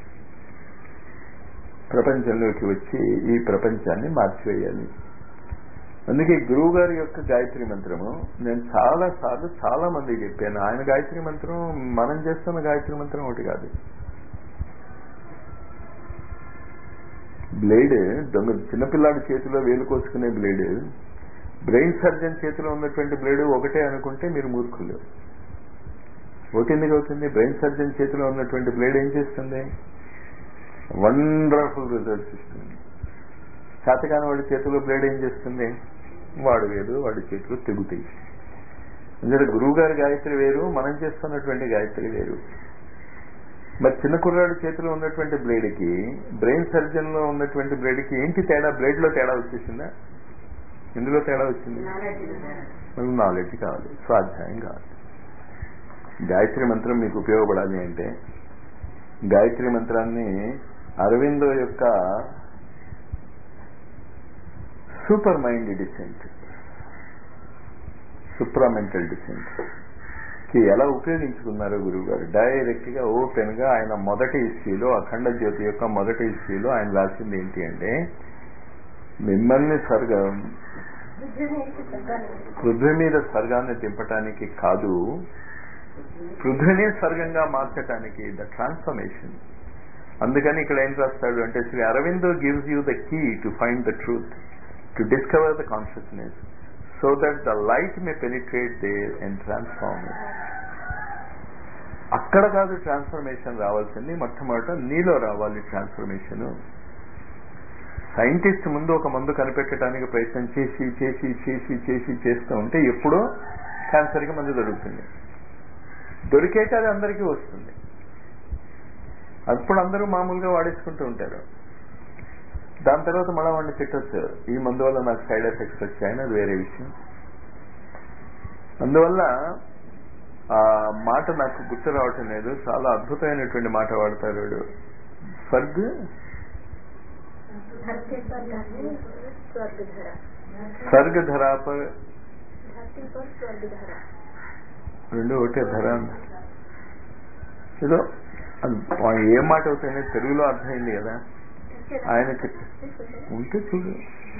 ప్రపంచంలోకి వచ్చి ఈ ప్రపంచాన్ని మార్చివేయాలి అందుకే గురువు గారి యొక్క గాయత్రి మంత్రము నేను చాలా సార్లు చాలా మందికి చెప్పాను ఆయన గాయత్రి మంత్రం మనం చేస్తున్న గాయత్రి మంత్రం ఒకటి కాదు బ్లేడ్ దొంగ చిన్నపిల్లాడి చేతిలో వేలు కోసుకునే బ్లేడ్ బ్రెయిన్ సర్జన్ చేతిలో ఉన్నటువంటి బ్లేడ్ ఒకటే అనుకుంటే మీరు మూర్ఖులు ఒకటి ఎందుకు అవుతుంది బ్రెయిన్ సర్జన్ చేతిలో ఉన్నటువంటి బ్లేడ్ ఏం చేస్తుంది వండర్ఫుల్ రిజల్ట్స్ ఇస్తుంది శాతకాని వాడి చేతిలో బ్లేడ్ ఏం చేస్తుంది వాడు వేరు వాడి చేతిలో తెగుతాయి అందుకే గురువు గారి గాయత్రి వేరు మనం చేస్తున్నటువంటి గాయత్రి వేరు మరి చిన్న కుర్రాడి చేతిలో ఉన్నటువంటి బ్లేడ్కి బ్రెయిన్ సర్జన్ లో ఉన్నటువంటి బ్లేడ్కి ఏంటి తేడా బ్లేడ్ లో తేడా వచ్చేసిందా ఎందులో తేడా వచ్చింది మనకు నాలెడ్జ్ కావాలి స్వాధ్యాయం కావాలి గాయత్రి మంత్రం మీకు ఉపయోగపడాలి అంటే గాయత్రి మంత్రాన్ని అరవిందో యొక్క supermind descent supramental descent కి ఎలా ఉపయోగించుకున్నారో గురువు గారు డైరెక్ట్ గా ఓపెన్ గా ఆయన మొదటి ఇష్యూలో అఖండ జ్యోతి యొక్క మొదటి ఇష్యూలో ఆయన రాసింది ఏంటి అంటే మిమ్మల్ని స్వర్గం పృథ్వీ మీద స్వర్గాన్ని దింపటానికి కాదు పృథ్వీని స్వర్గంగా మార్చటానికి ద ట్రాన్స్ఫర్మేషన్ అందుకని ఇక్కడ ఏం రాస్తాడు అంటే Shri Aurobindo gives you the key to find the truth to discover the consciousness so that the light may penetrate there and transform అక్కడ కాదు ట్రాన్స్ఫర్మేషన్ రావాల్సింది మొట్టమొదట నీలో రావాలి ట్రాన్స్ఫర్మేషన్ సైంటిస్ట్ ముందు ఒక మందు కనిపెట్టడానికి ప్రయత్నం చేసి చేసి చేసి చేసి చేస్తూ ఉంటే ఎప్పుడో క్యాన్సర్కి మందు దొరుకుతుంది దొరికేట అది అందరికీ వస్తుంది అప్పుడు అందరూ మామూలుగా వాడేసుకుంటూ ఉంటారు దాని తర్వాత మళ్ళీ వాడిని తిట్టచ్చు ఈ మందు వల్ల నాకు సైడ్ ఎఫెక్ట్స్ వచ్చాయని అది వేరే విషయం అందువల్ల ఆ మాట నాకు గుర్తు రావటం లేదు చాలా అద్భుతమైనటువంటి మాట వాడతారు వీడు స్వర్గ్ धरती पर धरती स्वर्ग धरा స్వర్గ ధరాప धरती पर स्वर्ग धरा రెండు ఒకటే ధర అన్న. ఏదో అది ఏం మాట అవుతాయని తెలుగులో అర్థమైంది కదా ఆయన చెప్పి ఉంటే చూడు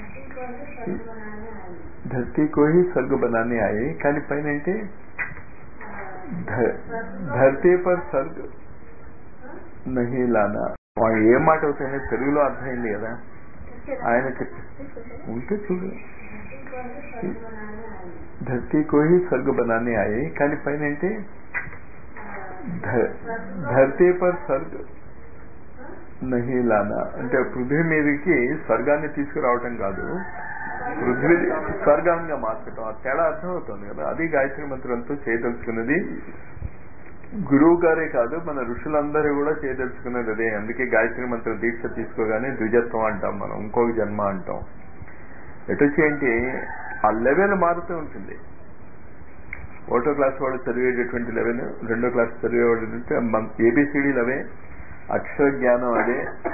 ధరతీ కోహి స్వర్గ బనానే ఆయి కానీ పైన ఏంటి ధ- ధరతీ పర్ స్వర్గ్ నహి లానా వాడు ఏం మాట అవుతాయని తెలుగులో అర్థమైంది కదా ఆయన చెప్పి ఉంటే చూడు ధరతీ కోహి స్వర్గ బనానే ఆయి కానీ పైన ఏంటి ధ- ధరతీ పర్ స్వర్గ్ నహి లానా అంటే పృథ్వీ మీదకి స్వర్గాన్ని తీసుకురావటం కాదు పృథ్వీ స్వర్గంగా మార్చటం ఆ తేడా అర్థమవుతుంది కదా అది గాయత్రి మంత్రంతో చేయదలుచుకున్నది గురువు గారే కాదు మన ఋషులందరూ కూడా చేయదలుచుకున్నది అదే అందుకే గాయత్రి మంత్ర దీక్ష తీసుకోగానే ద్విజత్వం అంటాం మనం ఇంకొక జన్మ అంటాం ఎటొచ్చి ఏంటి ఆ లెవెల్ మారుతూ ఉంటుంది ఒకటో క్లాస్ వాడు చదివేటటువంటి లెవెల్ రెండో క్లాస్ చదివేవాడు ఏబిసిడీలు అవే అక్షర జ్ఞానం అదే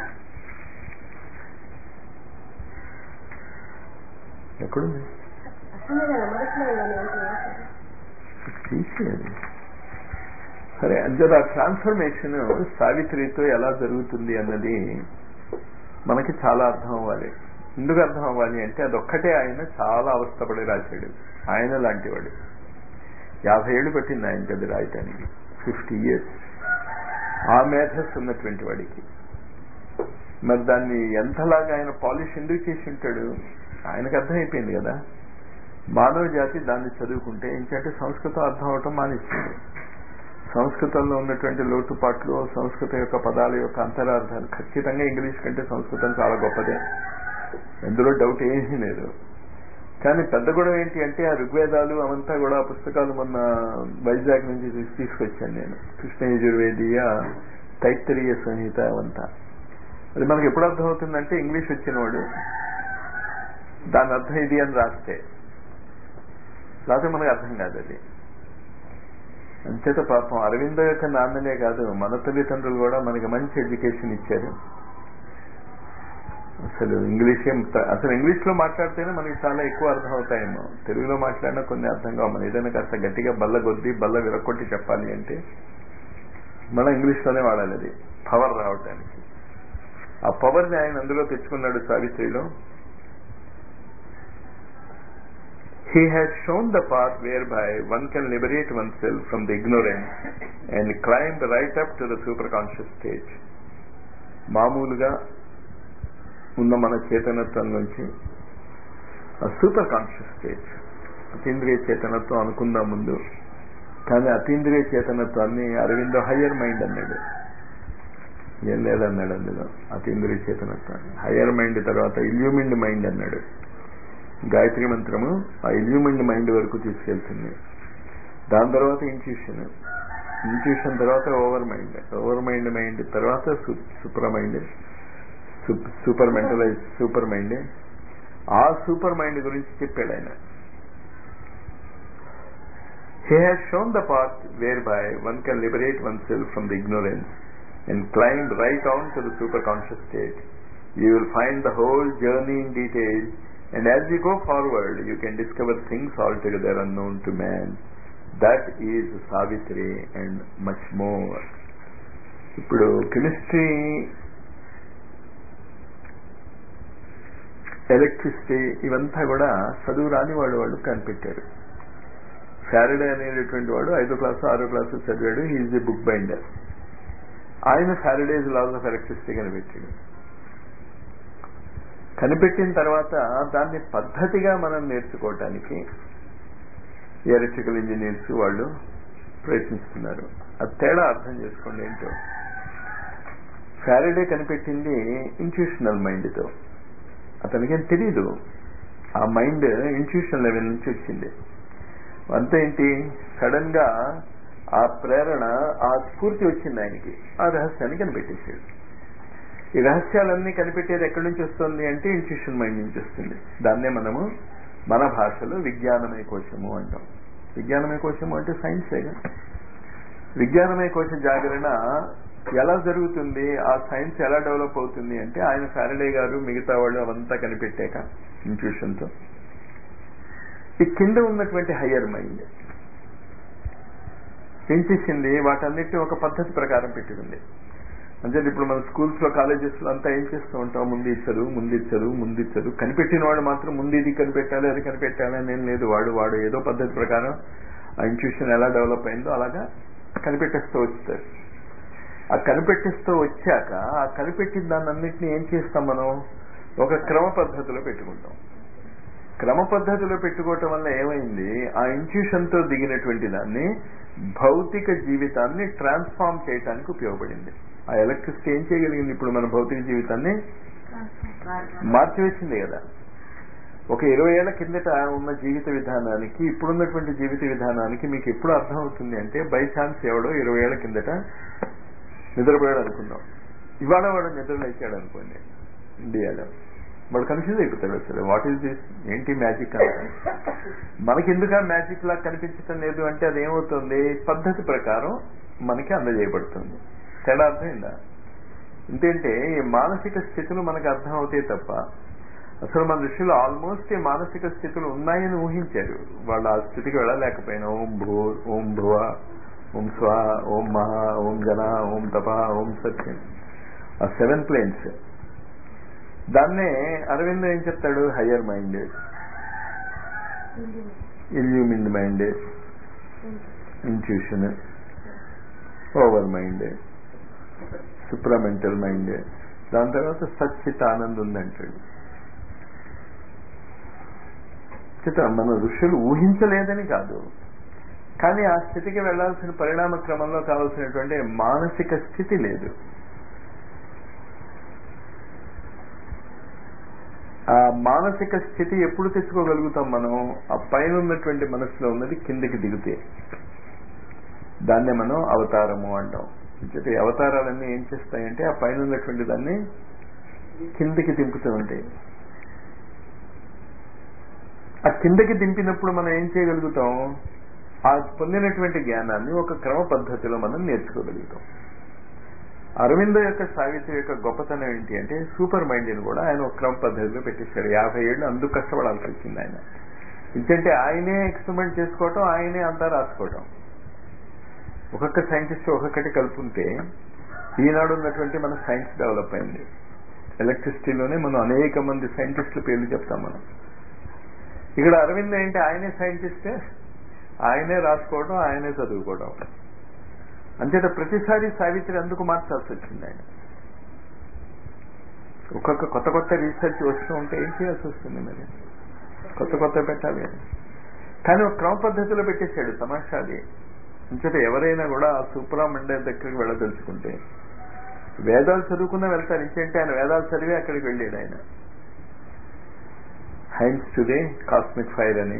ఎక్కడుంది అసలు కదా మొదట్లో ఉండాలి తీసేది సరే అంతే ఆ ట్రాన్స్ఫర్మేషన్ సావిత్రితో ఎలా జరుగుతుంది అన్నది మనకి చాలా అర్థం అవ్వాలి ఎందుకు అర్థం అవ్వాలి అంటే అదొక్కటే ఆయన చాలా అవస్థపడి రాశాడు ఆయన లాంటి వాడు యాభై ఏళ్ళు పట్టింది ఆయనకి అది రాయటానికి ఫిఫ్టీ ఇయర్స్ ఆ మేధస్ ఉన్నటువంటి వాడికి మరి దాన్ని ఎంతలాగా ఆయన పాలిష్ ఎందుకు చేసి ఉంటాడు ఆయనకు అర్థమైపోయింది కదా మానవ జాతి దాన్ని చదువుకుంటే ఏంటంటే సంస్కృతం అర్థం అవటం మానేస్తుంది సంస్కృతంలో ఉన్నటువంటి లోటుపాట్లు సంస్కృతం యొక్క పదాల యొక్క అంతరార్థాలు ఖచ్చితంగా ఇంగ్లీష్ కంటే సంస్కృతం చాలా గొప్పదే ఎందులో డౌట్ ఏమీ లేదు కానీ పెద్ద గొడవ ఏంటి అంటే ఆ ఋగ్వేదాలు అవంతా కూడా ఆ పుస్తకాలు మొన్న వైజాగ్ నుంచి తీసి- తీసుకొచ్చాను నేను కృష్ణ యజుర్వేదీయ తైత్తరీయ సంహిత అవంతా అది మనకి ఎప్పుడు అర్థమవుతుందంటే ఇంగ్లీష్ వచ్చినవాడు దాని అర్థం ఇది అని రాస్తే లేకపోతే మనకు అర్థం కాదు అది అంచేత పాపం అరవింద యొక్క నాన్ననే కాదు మన తల్లిదండ్రులు కూడా మనకి మంచి ఎడ్యుకేషన్ ఇచ్చారు అసలు ఇంగ్లీషే త- అసలు ఇంగ్లీష్ లో మాట్లాడితేనే మనకి చాలా ఎక్కువ అర్థం అవుతాయేమో తెలుగులో మాట్లాడినా కొన్ని అర్థం కావు మనం ఏదైనా కాస్త గట్టిగా బల్ల కొద్ది బల్ల విరక్కొట్టి చెప్పాలి అంటే మనం ఇంగ్లీష్ లోనే వాడాలి అది పవర్ రావటానికి ఆ పవర్ ని ఆయన అందులో తెచ్చుకున్నాడు సావిత్రిలో He has shown the path whereby one can liberate oneself from the ignorance and climb right up to the superconscious stage. మామూలుగా ఉన్న మన చేతనత్వం నుంచి ఆ సూపర్ కాన్షియస్ స్టేజ్ అతీంద్రియ చేతనత్వం అనుకుందాం ముందు కానీ అతీంద్రియ చేతనత్వాన్ని అరవిందో హయ్యర్ మైండ్ అన్నాడు ఏం లేదన్నాడు అందులో అతీంద్రియ చేతనత్వాన్ని హయ్యర్ మైండ్ తర్వాత ఇల్యూమిండ్ మైండ్ అన్నాడు గాయత్రి మంత్రము ఆ ఇల్యూమిండ్ మైండ్ వరకు తీసుకెళ్తుంది దాని తర్వాత ఇంట్యూషన్ ఇంట్యూషన్ తర్వాత overmind overmind mind తర్వాత supermind super mentalize supermind ఆ సూపర్ మైండ్ గురించి చెప్పాడు ఆయన He has shown the path whereby one can liberate oneself from the ignorance and climb right on to the superconscious state. You will find the whole journey in detail and as you go forward you can discover things altogether unknown to man. That is Savitri and much more. ఇప్పుడు కెమిస్ట్రీ ఎలక్ట్రిసిటీ ఇవంతా కూడా చదువు రాని వాళ్ళు వాళ్ళు కనిపెట్టారు శారడే అనేటటువంటి వాడు ఐదో క్లాసు ఆరో క్లాసు చదివాడు హీఈస్ ఏ బుక్ బైండర్ ఆయన శారడేస్ లాస్ ఆఫ్ ఎలక్ట్రిసిటీ కనిపెట్టాడు కనిపెట్టిన తర్వాత దాన్ని పద్ధతిగా మనం నేర్చుకోవటానికి ఎలక్ట్రికల్ ఇంజనీర్స్ వాళ్ళు ప్రయత్నిస్తున్నారు అది తేడా అర్థం చేసుకోండి ఏంటో శారడే కనిపెట్టింది ఇంట్యూషనల్ మైండ్తో అతనికేం తెలీదు ఆ మైండ్ ఇంట్యూషన్ లెవెల్ నుంచి వచ్చింది అంతా ఏంటి సడన్ గా ఆ ప్రేరణ ఆ స్ఫూర్తి వచ్చింది ఆయనకి ఆ రహస్యాన్ని కనిపెట్టేశాడు ఈ రహస్యాలన్నీ కనిపెట్టేది ఎక్కడి నుంచి వస్తుంది అంటే ఇంట్యూషన్ మైండ్ నుంచి వస్తుంది దాన్నే మనము మన భాషలో విజ్ఞానమయ కోశము అంటాం విజ్ఞానమయ కోశము అంటే సైన్సేగా విజ్ఞానమయ కోశ జాగరణ ఎలా జరుగుతుంది ఆ సైన్స్ ఎలా డెవలప్ అవుతుంది అంటే ఆయన ఫారడే గారు మిగతా వాళ్ళు అవంతా కనిపెట్టాక ఇంట్యూషన్తో ఈ కింద ఉన్నటువంటి హయ్యర్ మైండ్ ఏం చేసింది వాటన్నిటిని ఒక పద్ధతి ప్రకారం పెట్టుకుంది అంటే ఇప్పుడు మన స్కూల్స్ లో కాలేజెస్ లో అంతా ఏం చేస్తూ ఉంటాం ముందు ఇచ్చరు ముందు ఇచ్చరు ముందు ఇచ్చరు కనిపెట్టిన వాడు మాత్రం ముందు ఇది కనిపెట్టాలి అది కనిపెట్టాలి అని ఏం లేదు వాడు వాడు ఏదో పద్ధతి ప్రకారం ఆ ఇన్స్టిట్యూషన్ ఎలా డెవలప్ అయిందో అలాగా కనిపెట్టేస్తూ వచ్చారు ఆ కనిపెట్టిస్తూ వచ్చాక ఆ కనిపెట్టిన దాన్ని అన్నింటినీ ఏం చేస్తాం మనం ఒక క్రమ పద్ధతిలో పెట్టుకుంటాం క్రమ పద్ధతిలో పెట్టుకోవటం వల్ల ఏమైంది ఆ ఇన్స్టిట్యూషన్ తో దిగినటువంటి దాన్ని భౌతిక జీవితాన్ని ట్రాన్స్ఫార్మ్ చేయడానికి ఉపయోగపడింది ఆ ఎలక్ట్రిసిటీ ఏం చేయగలిగింది ఇప్పుడు మన భౌతిక జీవితాన్ని మార్చివేసింది కదా ఒక ఇరవై ఏళ్ల కిందట ఉన్న జీవిత విధానానికి ఇప్పుడున్నటువంటి జీవిత విధానానికి మీకు ఎప్పుడు అర్థం అవుతుంది అంటే బై ఛాన్స్ ఎవడో ఇరవై ఏళ్ల కిందట నిద్రపోయాడు అనుకుందాం ఇవాళ వాడు నిద్ర లేచాడు అనుకోండి ఇండియాలో వాడు కన్ఫ్యూజ్ అయిపోతాడు అసలు వాట్ ఈస్ దిస్ ఏంటి మ్యాజిక్ అంటే మనకి ఎందుకు మ్యాజిక్ లా కనిపించటం లేదు అంటే అది ఏమవుతుంది పద్ధతి ప్రకారం మనకి అందజేయబడుతుంది తేడా అర్థమైందా ఎందుకంటే ఈ మానసిక స్థితులు మనకు అర్థం అవుతాయి తప్ప అసలు మన ఋషులు ఆల్మోస్ట్ ఈ మానసిక స్థితులు ఉన్నాయని ఊహించారు వాళ్ళు ఆ స్థితికి వెళ్ళలేకపోయినా ఓం భూ ఓం భువ ఓం స్వ ఓం మహా ఓం జన ఓం తప ఓం సత్యం ఆ సెవెన్ ప్లేన్స్ దాన్నే అరవింద్ ఏం చెప్తాడు higher mind illumined mind intuition overmind supramental mind దాని తర్వాత సచ్చిత్ ఆనంద్ ఉందంటాడు చిత మన ఋషులు ఊహించలేదని కాదు కానీ ఆ స్థితికి వెళ్లాల్సిన పరిణామ క్రమంలో కావాల్సినటువంటి మానసిక స్థితి లేదు ఆ మానసిక స్థితి ఎప్పుడు తెచ్చుకోగలుగుతాం మనం ఆ పైన ఉన్నటువంటి మనసులో ఉన్నది కిందకి దిగితే దాన్నే మనం అవతారము అంటాం అంటే అవతారాలన్నీ ఏం చేస్తాయంటే ఆ పైన ఉన్నటువంటి దాన్ని కిందకి దింపుతూ ఉంటాయి ఆ కిందకి దింపినప్పుడు మనం ఏం చేయగలుగుతాం ఆ పొందినటువంటి జ్ఞానాన్ని ఒక క్రమ పద్ధతిలో మనం నేర్చుకోగలుగుతాం అరవింద యొక్క సావిత్రి యొక్క గొప్పతనం ఏంటి అంటే సూపర్ మైండ్ని కూడా ఆయన ఒక క్రమ పద్ధతిలో పెట్టేశాడు యాభై ఏళ్ళు అందుకు కష్టపడాల్సి వచ్చింది ఆయన ఎందుకంటే ఆయనే ఎక్స్పెరిమెంట్ చేసుకోవటం ఆయనే అంతా రాసుకోవటం ఒక్కొక్క సైంటిస్ట్ ఒక్కొక్కటి కలుపుంటే ఈనాడు ఉన్నటువంటి మన సైన్స్ డెవలప్ అయింది ఎలక్ట్రిసిటీలోనే మనం అనేక మంది సైంటిస్టుల పేర్లు చెప్తాం మనం ఇక్కడ అరవింద్ ఏంటి ఆయనే సైంటిస్టే ఆయనే రాసుకోవడం ఆయనే చదువుకోవడం అంతేత ప్రతిసారి సావిత్రి అందుకు మార్చాల్సి వచ్చింది ఆయన ఒక్కొక్క కొత్త కొత్త రీసెర్చ్ వస్తూ ఉంటే ఏం చేయాల్సి వస్తుంది మరి కొత్త కొత్త పెట్టాలి కానీ ఒక క్రమ పద్ధతిలో పెట్టేశాడు తమాషాది అంచేత ఎవరైనా కూడా ఆ సూపరామండే దగ్గరికి వెళ్ళదలుచుకుంటే వేదాలు చదువుకున్నా వెళ్తారు ఇంకేంటి ఆయన వేదాలు చదివి అక్కడికి వెళ్ళాడు ఆయన హైన్స్ టుడే కాస్మిక్ ఫైర్ అని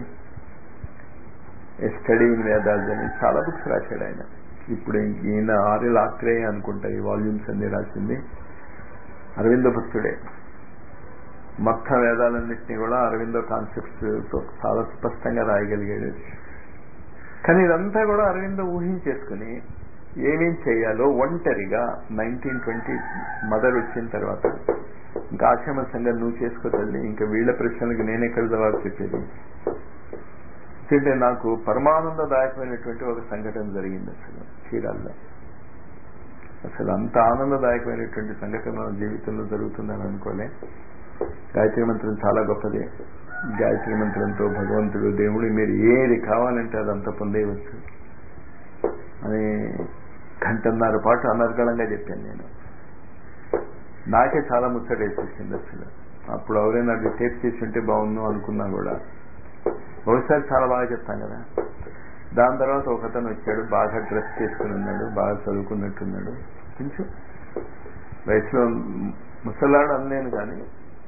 స్టడీ ఇన్ వేదాల్స్ అని చాలా బుక్స్ రాశాడు ఆయన ఇప్పుడు ఈయన ఆర్ఎల్ ఆక్రే అనుకుంటా ఈ వాల్యూమ్స్ అన్ని రాసింది అరవింద భక్తుడే మొత్తం వేదాలన్నింటినీ కూడా అరవిందో కాన్సెప్ట్స్ తో చాలా స్పష్టంగా రాయగలిగాడు కానీ ఇదంతా కూడా అరవింద ఊహించేసుకుని ఏమేం చేయాలో ఒంటరిగా నైన్టీన్ ట్వంటీ మదర్ వచ్చిన తర్వాత ఇంకా ఆశ్రమ సంఘం నువ్వు చేసుకోతల్లి ఇంకా వీళ్ళ ప్రశ్నలకు నేనెక్కడ జవాబు చెప్పేది అంటే నాకు పరమానందదాయకమైనటువంటి ఒక సంఘటన జరిగింది అసలు చీరాల్లో అసలు అంత ఆనందదాయకమైనటువంటి సంఘటన మన జీవితంలో జరుగుతుందని అనుకోలే గాయత్రి మంత్రం చాలా గొప్పది గాయత్రి మంత్రంతో భగవంతుడు దేవుడు మీరు ఏది కావాలంటే అదంతా పొందేయవచ్చు అని గంటన్నర పాటు అనర్గళంగా చెప్పాను నేను నాకే చాలా ముచ్చట వేసేసింది అసలు అప్పుడు ఎవరైనా అది టేప్ చేసి ఉంటే బాగుండు అనుకున్నా కూడా ఒకసారి చాలా బాగా చెప్తాను కదా దాని తర్వాత ఒకతను వచ్చాడు బాగా డ్రెస్ చేసుకుని ఉన్నాడు బాగా చదువుకున్నట్టున్నాడు కొంచెం వయసులో ముసలాడు అనలేను కానీ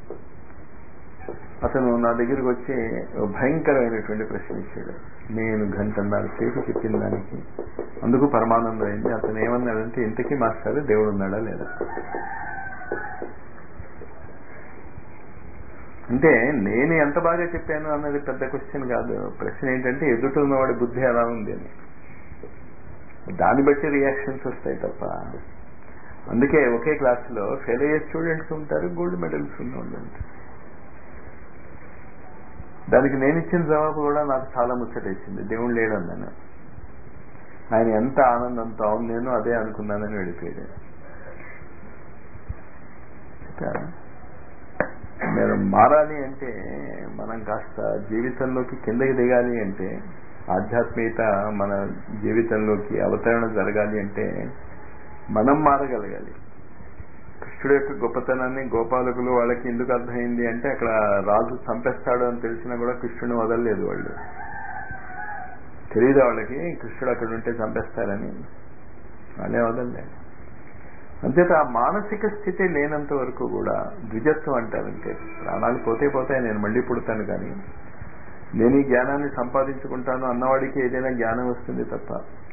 అతను నా దగ్గరికి వచ్చి భయంకరమైనటువంటి ప్రశ్న ఇచ్చాడు నేను గంటన్నర సేపు చెప్పిన దానికి అందుకు పరమానందం అయింది అతను ఏమన్నాడంటే ఇంతకీ మాస్టర్ దేవుడు ఉన్నాడా లేదా అంటే నేను ఎంత బాగా చెప్పాను అన్నది పెద్ద క్వశ్చన్ కాదు ప్రశ్న ఏంటంటే ఎదుట ఉన్నవాడి బుద్ధి ఎలా ఉంది అని దాన్ని బట్టి రియాక్షన్స్ వస్తాయి తప్ప అందుకే ఒకే క్లాసులో ఫెయిల్ అయ్యే స్టూడెంట్స్ ఉంటారు గోల్డ్ మెడల్స్ ఉన్న వాళ్ళు ఉంటారు దానికి నేను ఇచ్చిన జవాబు కూడా నాకు చాలా ముచ్చటేసింది దేవుడు లేడన్నాను ఆయన ఎంత ఆనందంతో అవును నేను అదే అనుకున్నానని వెళ్ళిపోయాడు మీరు మారాలి అంటే మనం కాస్త జీవితంలోకి కిందకి దిగాలి అంటే ఆధ్యాత్మికత మన జీవితంలోకి అవతరణ జరగాలి అంటే మనం మారగలగాలి కృష్ణుడు యొక్క గొప్పతనాన్ని గోపాలకులు వాళ్ళకి ఎందుకు అర్థమైంది అంటే అక్కడ రాజు చంపేస్తాడు అని తెలిసినా కూడా కృష్ణుని వదలలేదు వాళ్ళు తెలియదు వాళ్ళకి కృష్ణుడు అక్కడ ఉంటే చంపేస్తారని వాళ్ళే వదలలేదు అంతేత ఆ మానసిక స్థితి లేనంత వరకు కూడా ద్విజత్వం అంటారు అంటే ప్రాణాలు పోతే పోతాయి నేను మళ్ళీ పుడతాను కానీ నేను ఈ జ్ఞానాన్ని సంపాదించుకుంటాను అన్నవాడికి ఏదైనా జ్ఞానం వస్తుంది తప్ప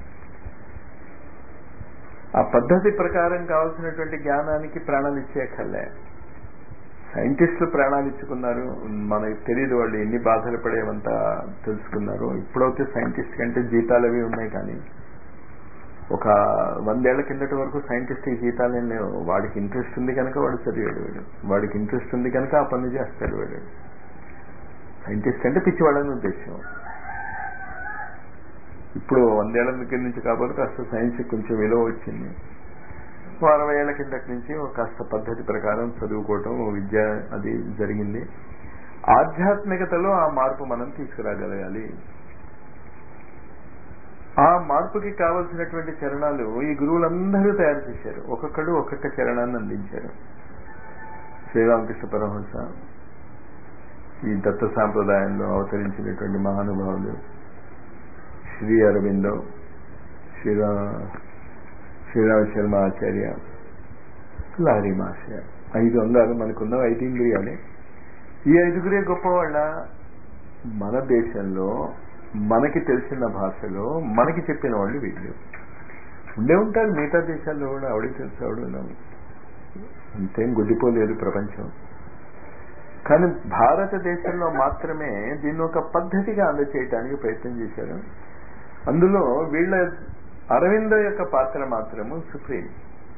ఆ పద్ధతి ప్రకారం కావాల్సినటువంటి జ్ఞానానికి ప్రాణాలు ఇచ్చేయక్కర్లే సైంటిస్టులు ప్రాణాలు ఇచ్చుకున్నారు మనకి తెలియదు వాళ్ళు ఎన్ని బాధలు పడేవంతా తెలుసుకున్నారు ఇప్పుడైతే సైంటిస్ట్ కంటే జీతాలు అవి ఉన్నాయి కానీ ఒక వందేళ్ల కిందటి వరకు సైంటిస్ట్ ఈ జీతాలు ఏం లేవు వాడికి ఇంట్రెస్ట్ ఉంది కనుక వాడు చదివాడు వాడు వాడికి ఇంట్రెస్ట్ ఉంది కనుక ఆ పని చేస్తాడు వాడు సైంటిస్ట్ అంటే పిచ్చివాడని ఉద్దేశం ఇప్పుడు వందేళ్ల దగ్గర నుంచి కాబట్టి కాస్త సైన్స్ కొంచెం విలువ వచ్చింది ఓ అరవై ఏళ్ల కిందటి నుంచి ఒక కాస్త పద్ధతి ప్రకారం చదువుకోవటం విద్య అది జరిగింది ఆధ్యాత్మికతలో ఆ మార్పు మనం తీసుకురాగలగాలి ఆ మార్పుకి కావలసినటువంటి చరణాలు ఈ గురువులందరూ తయారు చేశారు ఒక్కొక్కడు ఒక్కొక్క చరణాన్ని అందించారు శ్రీరామకృష్ణ పరమహంస ఈ దత్త సాంప్రదాయంలో అవతరించినటువంటి మహానుభావులు శ్రీ అరవిందో శ్రీరా శ్రీరామ శర్మ ఆచార్య లారీ మాస్య ఐదు అంగాలు మనకున్న ఐదు ఇంద్రియాలే ఈ ఐదుగురే గొప్పవాళ్ళ మన దేశంలో మనకి తెలిసిన భాషలో మనకి చెప్పిన వాళ్ళు వీళ్ళు ఉండే ఉంటారు మిగతా దేశాల్లో కూడా ఆవిడే తెలుసు అంతేం గుడ్డిపోలేదు ప్రపంచం కానీ భారతదేశంలో మాత్రమే దీన్ని ఒక పద్ధతిగా అందచేయటానికి ప్రయత్నం చేశారు అందులో వీళ్ళ అరవింద యొక్క పాత్ర మాత్రము సుప్రీం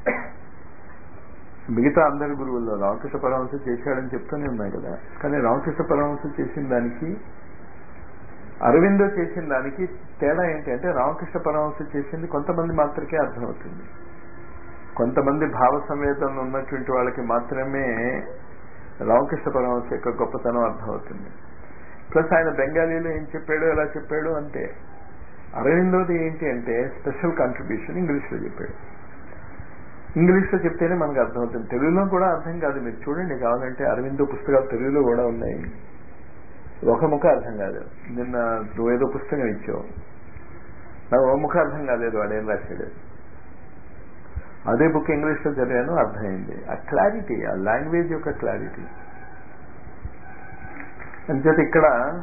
మిగతా అందరి గురువుల్లో రామకృష్ణ పరమహంస చేశాడని చెప్తూనే ఉన్నాయి కదా కానీ రామకృష్ణ పరమహంస చేసిన దానికి అరవిందో చేసిన దానికి తేడా ఏంటి అంటే రామకృష్ణ పరమహంస చేసింది కొంతమంది మాత్రకే అర్థమవుతుంది కొంతమంది భావ సంవేదనలు ఉన్నటువంటి వాళ్ళకి మాత్రమే రామకృష్ణ పరమహంస యొక్క గొప్పతనం అర్థమవుతుంది ప్లస్ ఆయన బెంగాలీలో ఏం చెప్పాడో ఎలా చెప్పాడో అంతే అరవిందోది ఏంటి అంటే స్పెషల్ కాంట్రిబ్యూషన్ ఇంగ్లీష్లో చెప్పాడు ఇంగ్లీష్లో చెప్తేనే మనకు అర్థమవుతుంది తెలుగులో కూడా అర్థం కాదు మీరు చూడండి కావాలంటే అరవిందో పుస్తకాలు తెలుగులో కూడా ఉన్నాయి ఒక ముఖ అర్థం కాదు నిన్న నువ్వు ఏదో పుస్తకం ఇచ్చావు నాకు ఒక ముఖ అర్థం కాలేదు వాడేం రాశాడు అదే బుక్ ఇంగ్లీష్లో చదివాను అర్థమైంది ఆ క్లారిటీ ఆ లాంగ్వేజ్ యొక్క క్లారిటీ అంచేత ఇక్కడ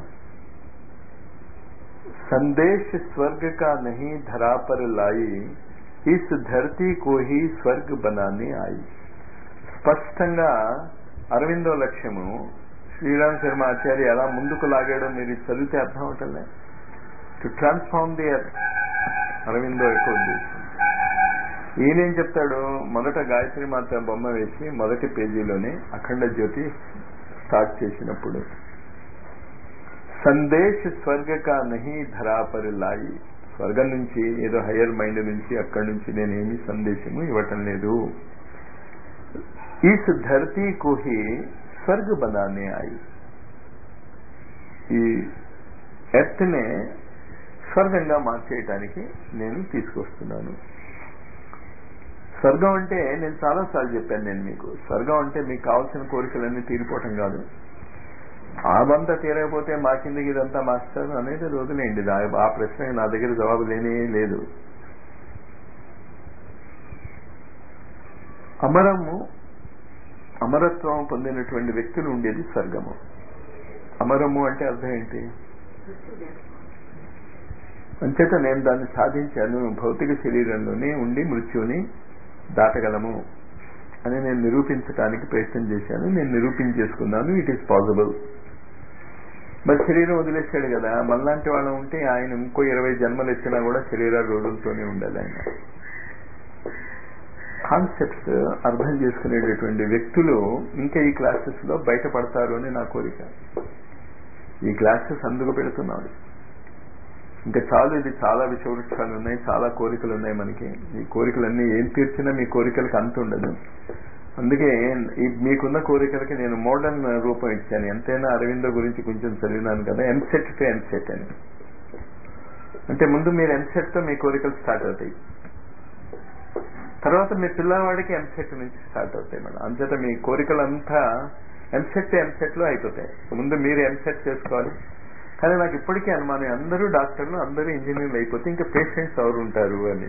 संदेश स्वर्ग का नहीं धरा पर लाई इस धरती को ही స్వర్గ్ बनाने आई స్పష్టంగా అరవిందో లక్ష్యము శ్రీరామ్ శర్మ ఆచార్య ఎలా ముందుకు లాగాడో మీరు చదివితే అర్థం అవటంలే to transform the earth Aurobindo యొక్క ఉద్దేశం ఈయనేం చెప్తాడు మొదట గాయత్రి మాత బొమ్మ వేసి మొదటి పేజీలోనే అఖండ జ్యోతి స్టార్ట్ చేసినప్పుడు సందేశ్ స్వర్గ కా నహి ధరా పర్ లాయి స్వర్గం నుంచి ఏదో హయ్యర్ మైండ్ నుంచి అక్కడి నుంచి నేనేమి సందేశము ఇవ్వటం లేదు ఈస్ ధరతీ को ही స్వర్గ బనానే ఆయి ఈ ఎర్త్ నే స్వర్గంగా మార్చేయటానికి నేను తీసుకొస్తున్నాను స్వర్గం అంటే నేను చాలాసార్లు చెప్పాను నేను మీకు స్వర్గం అంటే మీకు కావాల్సిన కోరికలన్నీ తీరిపోవటం కాదు ఆ బంత తీరకపోతే మా కిందకి ఇదంతా మాస్టర్ అనేది వదిలేయండి ఆ ప్రశ్న నా దగ్గర జవాబు లేనే లేదు అమరము అమరత్వం పొందినటువంటి వ్యక్తులు ఉండేది స్వర్గము అమరము అంటే అర్థం ఏంటి అంచేత నేను దాన్ని సాధించాను భౌతిక శరీరంలోనే ఉండి మృత్యుని దాటగలము అని నేను నిరూపించడానికి ప్రయత్నం చేశాను నేను నిరూపించేసుకున్నాను ఇట్ ఈస్ పాసిబుల్ మరి శరీరం వదిలేశాడు కదా మనలాంటి వాళ్ళు ఉంటే ఆయన ఇంకో ఇరవై జన్మలు ఎత్తినా కూడా శరీర రోజులతోనే ఉండాలి ఆయన కాన్సెప్ట్స్ అర్థం చేసుకునేటటువంటి వ్యక్తులు ఇంకా ఈ క్లాసెస్ లో బయటపడతారు అని నా కోరిక ఈ క్లాసెస్ అందుకు పెడుతున్నాడు ఇంకా చాలు ఇది చాలా విషవృక్షాలు ఉన్నాయి చాలా కోరికలు ఉన్నాయి మనకి ఈ కోరికలన్నీ ఏం తీర్చినా మీ కోరికలకు అంత ఉండదు అందుకే ఈ మీకున్న కోరికలకి నేను మోడర్న్ రూపం ఇచ్చాను ఎంతైనా అరవిందో గురించి కొంచెం చదివినాను కదా ఎంసెట్ టు ఎంసెట్ అని అంటే ముందు మీరు ఎంసెట్ తో మీ కోరికలు స్టార్ట్ అవుతాయి తర్వాత మీ పిల్లవాడికి ఎంసెట్ నుంచి స్టార్ట్ అవుతాయి మేడం అంచేత మీ కోరికలంతా ఎంసెట్ ఎంసెట్ లో అయిపోతాయి ముందు మీరు ఎంసెట్ చేసుకోవాలి కానీ నాకు ఇప్పటికీ అనుమానం అందరూ డాక్టర్లు అందరూ ఇంజనీర్లు అయిపోతే ఇంకా పేషెంట్స్ ఎవరు ఉంటారు అని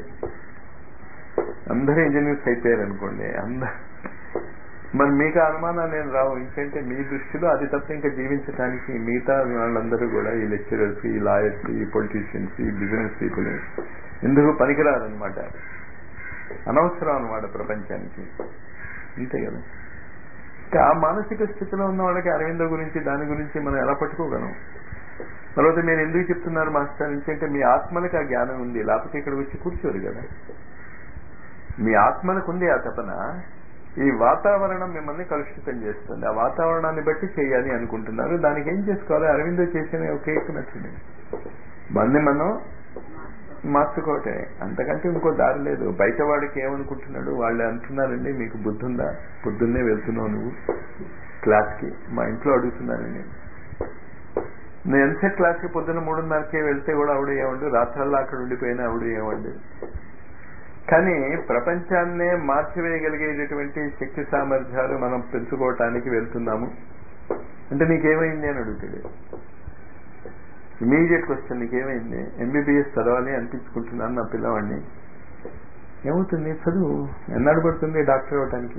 అందరూ ఇంజనీర్స్ అయిపోయారు అనుకోండి అందరు మరి మీకు ఆ అనుమానాలు నేను రావు ఎందుకంటే మీ దృష్టిలో అది తప్ప ఇంకా జీవించడానికి మిగతా వాళ్ళందరూ కూడా ఈ లెక్చరర్స్ ఈ లాయర్స్ ఈ పొలిటీషియన్స్ ఈ బిజినెస్ పీపుల్ ఎందుకు పనికిరారనమాట అనవసరం అనమాట ప్రపంచానికి అంతే కదా ఇంకా ఆ మానసిక స్థితిలో ఉన్న వాళ్ళకి అరవిందో గురించి దాని గురించి మనం ఎలా పట్టుకోగలం తర్వాత మీరు ఎందుకు చెప్తున్నారు మాస్టర్ నుంచి అంటే మీ ఆత్మలకు ఆ జ్ఞానం ఉంది లేకపోతే ఇక్కడికి వచ్చి కూర్చోరు కదా మీ ఆత్మలకు ఉంది ఆ తపన ఈ వాతావరణం మిమ్మల్ని కలుషితం చేస్తుంది ఆ వాతావరణాన్ని బట్టి చేయాలి అనుకుంటున్నారు దానికి ఏం చేసుకోవాలి అరవిందో చేసిన ఒకే నచ్చింది మన్ని మనం మార్చుకోవటమే అంతకంటే ఇంకో దారి లేదు బయట వాడికి ఏమనుకుంటున్నాడు వాళ్ళు అంటున్నారండి మీకు బుద్ధి ఉందా పొద్దున్నే వెళ్తున్నావు నువ్వు క్లాస్కి మా ఇంట్లో అడుగుతున్నానండి నేను ఎంసెట్ క్లాస్కి పొద్దున్న మూడున్నరకే వెళ్తే కూడా ఆవిడ ఏమండు రాత్రల్లా అక్కడ ఉండిపోయినా ఆవిడ ఏమండు కానీ ప్రపంచాన్నే మార్చివేయగలిగేటటువంటి శక్తి సామర్థ్యాలు మనం పెంచుకోవటానికి వెళ్తున్నాము అంటే నీకేమైంది అని అడుగుతాడు ఇమీడియట్ క్వశ్చన్ నీకేమైంది ఎంబీబీఎస్ చదవాలి అనిపించుకుంటున్నాను నా పిల్లవాడిని ఏమవుతుంది చదువు ఎన్నాడు పడుతుంది డాక్టర్ అవటానికి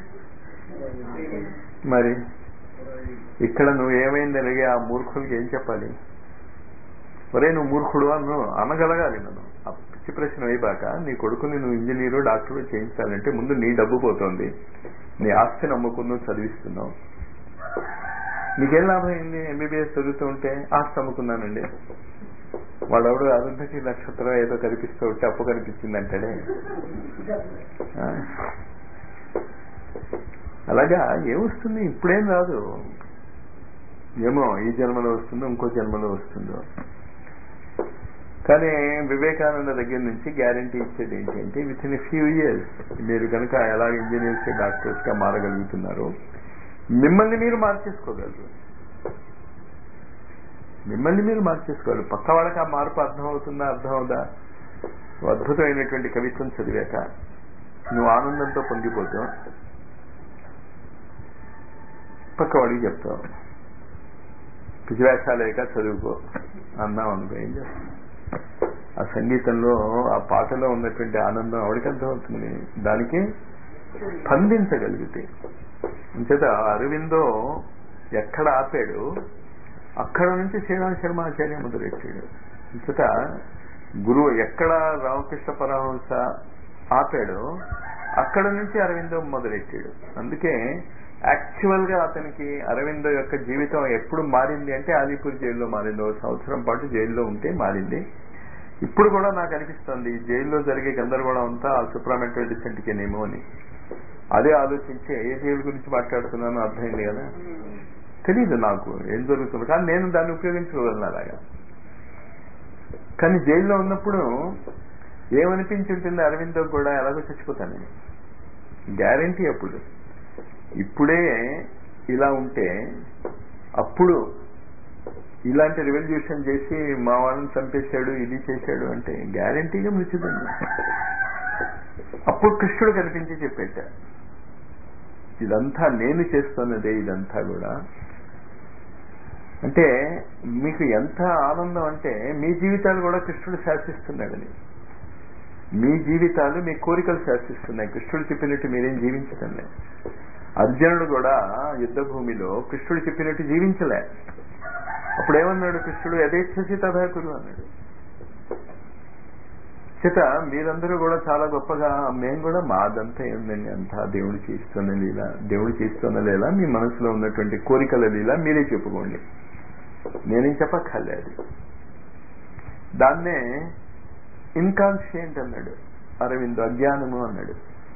మరి ఇక్కడ నువ్వు ఏమైంది అలాగే ఆ మూర్ఖులకి ఏం చెప్పాలి ఒరే నువ్వు మూర్ఖుడు అను అనగలగాలి నన్ను ఆ పిచ్చి ప్రశ్న అయిపోయాక నీ కొడుకుని నువ్వు ఇంజనీరు డాక్టర్ చేయించాలంటే ముందు నీ డబ్బు పోతోంది నీ ఆస్తిని అమ్ముకుని చదివిస్తున్నావు నీకేం లాభం అయింది ఎంబీబీఎస్ చదువుతూ ఉంటే ఆస్తి అమ్ముకున్నానండి వాడెవడు అరుంధకి నక్షత్రం ఏదో కనిపిస్తూ ఉంటే అప్పు కనిపించింది అంటాడే అలాగా ఏమొస్తుంది ఇప్పుడేం రాదు ఏమో ఈ జన్మలో వస్తుందో ఇంకో జన్మలో వస్తుందో కానీ వివేకానంద దగ్గర నుంచి గ్యారంటీ ఇచ్చేది ఏంటంటే విత్ ఇన్ ఫ్యూ ఇయర్స్ మీరు కనుక ఎలా ఇంజనీర్స్ డాక్టర్స్ గా మారగలుగుతున్నారో మిమ్మల్ని మీరు మార్చేసుకోగలరు మిమ్మల్ని మీరు మార్చేసుకోవాలి పక్క వాళ్ళకి ఆ మార్పు అర్థం అవుతుందా అర్థం అవుదా అద్భుతమైనటువంటి కవిత్వం చదివాక నువ్వు ఆనందంతో పొంగిపోతావు పక్క వాడికి చెప్తావు పిచ్చివేషాలేక చదువుకో అన్నాం అనుకో ఏం చేస్తాం ఆ సంగీతంలో ఆ పాటలో ఉన్నటువంటి ఆనందం ఆవిడకి అర్థమవుతుంది దానికి స్పందించగలిగితే అంచేత అరవిందో ఎక్కడ ఆపాడు అక్కడ నుంచి శ్రీరామ శర్మ ఆచార్య మొదలెట్టాడు అంచేత గురువు ఎక్కడ రామకృష్ణ పరమహంస ఆపాడో అక్కడ నుంచి అరవిందో మొదలెట్టాడు అందుకే యాక్చువల్ గా అతనికి అరవిందో యొక్క జీవితం ఎప్పుడు మారింది అంటే ఆదిపూర్ జైల్లో మారింది ఒక సంవత్సరం పాటు జైల్లో ఉంటే మారింది ఇప్పుడు కూడా నాకు అనిపిస్తుంది ఈ జైల్లో జరిగే గందరగోళం అంతా ఆ సుప్రామెంటల్ డిసెంట్కేనేమో అని అదే ఆలోచించి ఏ జైలు గురించి మాట్లాడుతున్నానో అర్థమైంది కదా తెలీదు నాకు ఏం జరుగుతుంది కానీ నేను దాన్ని ఉపయోగించుకోగలను అలాగా కానీ జైల్లో ఉన్నప్పుడు ఏమనిపించి ఉంటుంది అరవిందో కూడా ఎలాగో చచ్చిపోతాను గ్యారంటీ అప్పుడు ఇప్పుడే ఇలా ఉంటే అప్పుడు ఇలాంటి రెవల్యూషన్ చేసి మా వాళ్ళని చంపేశాడు ఇది చేశాడు అంటే గ్యారంటీగా మృత్యుదండి అప్పుడు కృష్ణుడు కనిపించి చెప్పేట ఇదంతా నేను చేస్తున్నదే ఇదంతా కూడా అంటే మీకు ఎంత ఆనందం అంటే మీ జీవితాలు కూడా కృష్ణుడు శాసిస్తున్నాడని మీ జీవితాలు మీ కోరికలు శాసిస్తున్నాయి కృష్ణుడు చెప్పినట్టు మీరేం జీవించడం లేదు అర్జునుడు కూడా యుద్ధ భూమిలో కృష్ణుడు చెప్పినట్టు జీవించలే అప్పుడు ఏమన్నాడు కృష్ణుడు యథేచ్ఛసి తథాకురు అన్నాడు చేత మీరందరూ కూడా చాలా గొప్పగా మేము కూడా మాదంతా ఏందండి అంతా దేవుడు చేస్తున్న లీల దేవుడు చేస్తున్న లీల మీ మనసులో ఉన్నటువంటి కోరికల లీల మీరే చెప్పుకోండి నేనేం చెప్పక్కర్లేదు దాన్నే ఇన్కాన్షియంట్ అన్నాడు అరవింద్ అజ్ఞానము అన్నాడు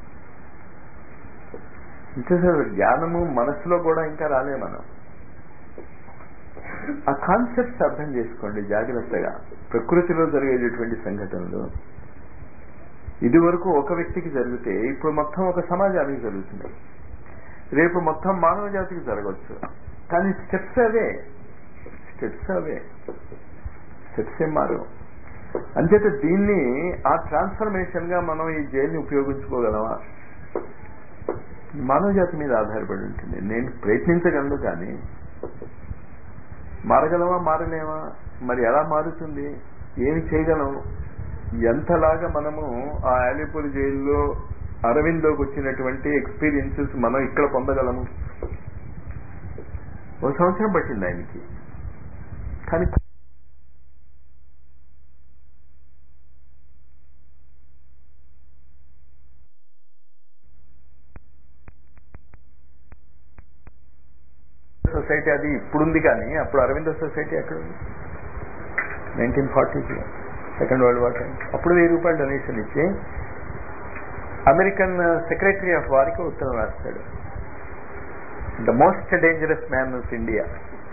ఇంకేసారి జ్ఞానము మనసులో కూడా ఇంకా రాలే మనం ఆ కాన్సెప్ట్స్ అర్థం చేసుకోండి జాగ్రత్తగా ప్రకృతిలో జరిగేటటువంటి సంఘటనలు ఇది వరకు ఒక వ్యక్తికి జరిగితే ఇప్పుడు మొత్తం ఒక సమాజానికి జరుగుతుంది రేపు మొత్తం మానవ జాతికి జరగవచ్చు కానీ స్టెప్స్ అవే స్టెప్స్ అవే స్టెప్స్ ఏం మారు అంచేత దీన్ని ఆ ట్రాన్స్ఫర్మేషన్ గా మనం ఈ జైల్ని ఉపయోగించుకోగలమా మానవ జాతి మీద ఆధారపడి ఉంటుంది నేను ప్రయత్నించగలను కానీ మారగలమా మారలేమా మరి ఎలా మారుతుంది ఏమి చేయగలం ఎంతలాగా మనము ఆ ఆలిపూర్ జైల్లో అరవిందోకి వచ్చినటువంటి ఎక్స్పీరియన్సెస్ మనం ఇక్కడ పొందగలము ఒక సంవత్సరం పట్టింది ఆయనకి కానీ సొసైటీ అది ఇప్పుడుంది కానీ అప్పుడు అరవింద సొసైటీ ఎక్కడ ఉంది నైన్టీన్ ఫార్టీస్లో సెకండ్ వరల్డ్ వార్ టైం అప్పుడు వెయ్యి రూపాయలు డొనేషన్ ఇచ్చి అమెరికన్ సెక్రటరీ ఆఫ్ వారికి ఉత్తరం రాస్తాడు the most dangerous man of India